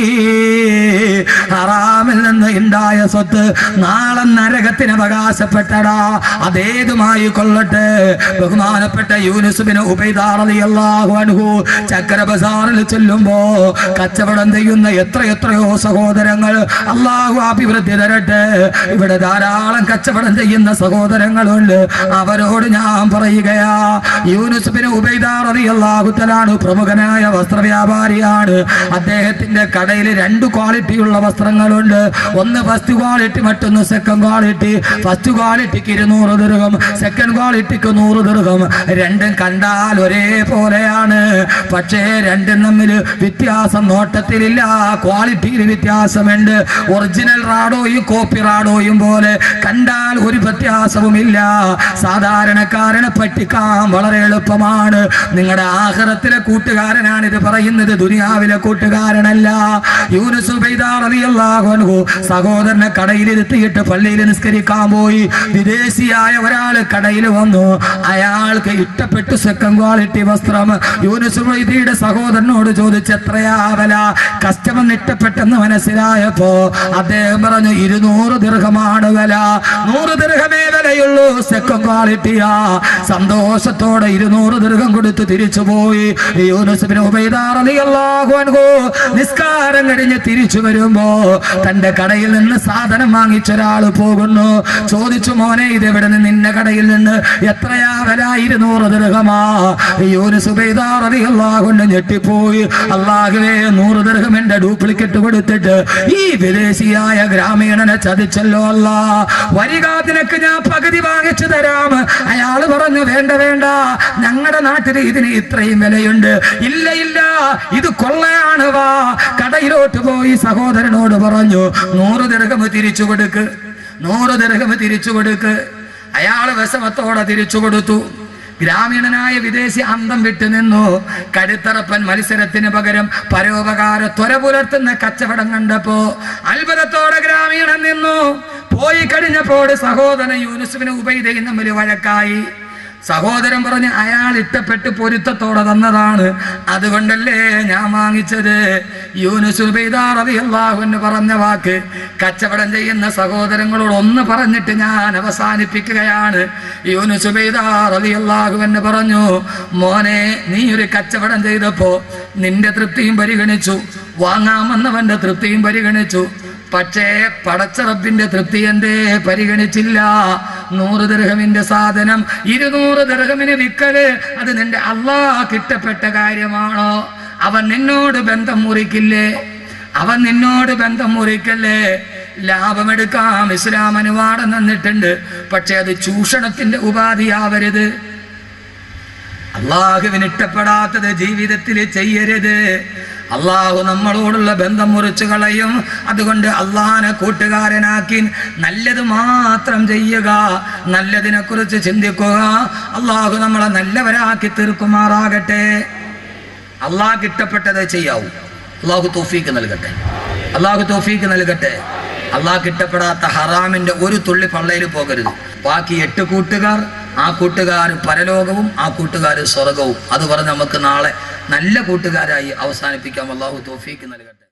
ഹറാമിൽ നിന്ന് ഉണ്ടായ സ്വത്ത് നാളെ നരകത്തിന് അവകാശപ്പെട്ടടാ അതേതുമായി കൊള്ളട്ടെ ബഹുമാനപ്പെട്ട യൂനുസുബിന് ഉബൈദാറിയാഹു അൻഹു ചക്ര ബസാറിൽ ചെല്ലുമ്പോ കച്ചവടം ചെയ്യുന്ന എത്ര എത്രയോ സഹോദരങ്ങൾ അള്ളാഹു അഭിവൃദ്ധി തരട്ടെ ഇവിടെ ധാരാളം കച്ചവടം ചെയ്യുന്ന സഹോദരങ്ങളുണ്ട് അവരോട് ഞാൻ പറയുകയാ യൂനുസുബിന് ഉബൈദാറിയാഹുത്തലാണ് പ്രമുഖനായ വസ്ത്രവ്യാപാരിയാണ് അദ്ദേഹത്തിന്റെ കടയിൽ രണ്ട് ക്വാളിറ്റിയുള്ള വസ്ത്രങ്ങളുണ്ട് ഒന്ന് ഫസ്റ്റ് ക്വാളിറ്റി മറ്റൊന്ന് സെക്കൻഡ് ക്വാളിറ്റി ഫസ്റ്റ് ക്വാളിറ്റിക്ക് ഇരുന്നൂറ് ദീർഘം സെക്കൻഡ് ക്വാളിറ്റിക്ക് നൂറ് ദീർഘം രണ്ടും കണ്ടാൽ ഒരേ പോലെയാണ് പക്ഷേ രണ്ടും തമ്മിൽ വ്യത്യാസം നോട്ടത്തിലില്ല ക്വാളിറ്റിയിൽ വ്യത്യാസമുണ്ട് ഒറിജിനൽ റാഡോയും കോപ്പി റാഡോയും പോലെ കണ്ടാൽ ഒരു വ്യത്യാസവുമില്ല സാധാരണക്കാരനെ പറ്റിക്കാൻ വളരെ എളുപ്പമാണ് നിങ്ങളുടെ ആഹ്റത്തിലെ കൂട്ടുകാരനാണ് ഇത് പറയുന്നത് ദുനിയാവിലെ കൂട്ടുകാരനല്ല യൂനുസ് ഉബൈദാർ റളിയല്ലാഹു അൻഹു സഹോദരനെ കടയിലിരുത്തിയിട്ട് പള്ളിയിൽ നിസ്കരിക്കാൻ പോയി വിദേശിയായ ഒരാൾ കടയിൽ വന്നു അയാൾക്ക് ഇഷ്ടപ്പെട്ടു സെക്കൻഡ് ക്വാളിറ്റി വസ്ത്രം യൂനുസ് ഉബൈദയുടെ സഹോദരനോട് ചോദിച്ചു എത്രയാ വില കസ്റ്റമർ ഇഷ്ടപ്പെട്ടെന്ന് മനസ്സിലായപ്പോ അദ്ദേഹം പറഞ്ഞു ഇരുന്നൂറ് ദീർഘമാണ് വില നൂറ് ദീർഘമേ വിലയുള്ളൂ സെക്കൻഡ് ക്വാളിറ്റിയാ സന്തോഷത്തോടെ ഇരുന്നൂറ് ദീർഘം കൊടുത്ത് തിരിച്ചു പോയി യൂനുസുബിന് ഉബൈദാർ റളിയല്ലാഹു അൻഹു നിസ്കാരം കഴിഞ്ഞ് തിരിച്ചു വരുമ്പോ തന്റെ കടയിൽ നിന്ന് സാധനം വാങ്ങിച്ചൊരാൾ പോകുന്നു ചോദിച്ചു മോനെ ഇത് എവിടെ നിന്ന് നിന്റെ കടയിൽ നിന്ന് എത്രയാ വില ഇരുന്നൂറ് ദീർഘമാ കൊണ്ട് ഞെട്ടിപ്പോയി അള്ളാഹുവേ നൂറ് ദീർഘം എന്റെ ഡ്യൂപ്ലിക്കേറ്റ് കൊടുത്തിട്ട് ഈ വിദേശിയായ ഗ്രാമീണനെ ചതിച്ചല്ലോ അല്ല വരിക നിനക്ക് ഞാൻ പകുതി വാങ്ങിച്ചു തരാം അയാൾ പറഞ്ഞു വേണ്ട വേണ്ട ഞങ്ങളുടെ നാട്ടിൽ ഇതിന് ഇത്രയും വിലയുണ്ട് ഇല്ല ഇല്ല ഇത് കൊള്ളയാണ് വാ കടയിലോട്ട് പോയി സഹോദരനോട് പറഞ്ഞു നൂറ് ദീർഘം തിരിച്ചു കൊടുക്ക് നൂറ് ദീർഘം തിരിച്ചു കൊടുക്ക് അയാള് വിഷമത്തോടെ തിരിച്ചു കൊടുത്തു ഗ്രാമീണനായ വിദേശി അന്തം വിട്ടു നിന്നു കടുത്തറപ്പൻ മത്സരത്തിന് പകരം പരോപകാര ത്വര പുലർത്തുന്ന കച്ചവടം കണ്ടപ്പോ അത്ഭുതത്തോടെ ഗ്രാമീണൻ നിന്നു പോയി കഴിഞ്ഞപ്പോൾ സഹോദരൻ യൂനുസുവിന് ഉപൈതയും തമ്മിൽ വഴക്കായി സഹോദരൻ പറഞ്ഞ് അയാൾ ഇഷ്ടപ്പെട്ട് പൊരുത്തത്തോടെ തന്നതാണ് അതുകൊണ്ടല്ലേ ഞാൻ വാങ്ങിച്ചത് യൂനുസുബൈദാറിയാഹുന്ന് പറഞ്ഞ വാക്ക് കച്ചവടം ചെയ്യുന്ന സഹോദരങ്ങളോട് ഒന്ന് പറഞ്ഞിട്ട് ഞാൻ അവസാനിപ്പിക്കുകയാണ് യൂനുസുബൈദാറിയാഹു എന്ന് പറഞ്ഞു മോനെ നീ ഒരു കച്ചവടം ചെയ്തപ്പോ നിന്റെ തൃപ്തിയും പരിഗണിച്ചു വാങ്ങാമെന്നവന്റെ തൃപ്തിയും പരിഗണിച്ചു പക്ഷേ പടച്ചറപ്പിന്റെ തൃപ്തി എന്തേ പരിഗണിച്ചില്ല നൂറ് ദർഹമിന്റെ സാധനം ഇരുന്നൂറ് ദർഹമിന് വിക്കല് അത് നിന്റെ അള്ളാഹ് ഇഷ്ടപ്പെട്ട കാര്യമാണോ അവൻ നിന്നോട് ബന്ധം മുറിക്കില്ലേ അവൻ നിന്നോട് ബന്ധം മുറിക്കല്ലേ ലാഭമെടുക്കാം ഇസ്ലാം അനുവാദം തന്നിട്ടുണ്ട് പക്ഷെ അത് ചൂഷണത്തിന്റെ ഉപാധിയാവരുത് അള്ളാഹുവിന് ഇഷ്ടപ്പെടാത്തത് ജീവിതത്തിൽ ചെയ്യരുത് അള്ളാഹു നമ്മളോടുള്ള ബന്ധം മുറിച്ചു കളയും അതുകൊണ്ട് അള്ളാഹിനെ കൂട്ടുകാരനാക്കി നല്ലത് മാത്രം ചെയ്യുക നല്ലതിനെ കുറിച്ച് ചിന്തിക്കുക അള്ളാഹു നമ്മളെ നല്ലവരാക്കി തീർക്കുമാറാകട്ടെ അള്ളാഹ് ഇഷ്ടപ്പെട്ടത് ചെയ്യാവൂ അള്ളാഹു തോഫീക്ക് നൽകട്ടെ അള്ളാഹു തോഫീക്ക് നൽകട്ടെ അള്ളാഹ് ഇഷ്ടപ്പെടാത്ത ഹറാമിന്റെ ഒരു തുള്ളി പള്ളയിൽ പോകരുത് ബാക്കി എട്ട് കൂട്ടുകാർ ആ കൂട്ടുകാർ പരലോകവും ആ കൂട്ടുകാർ സ്വർഗവും അത് പറഞ്ഞ് നമുക്ക് നാളെ നല്ല കൂട്ടുകാരായി അവസാനിപ്പിക്കാം അള്ളാഹു തോഫീക്ക് നൽകട്ടെ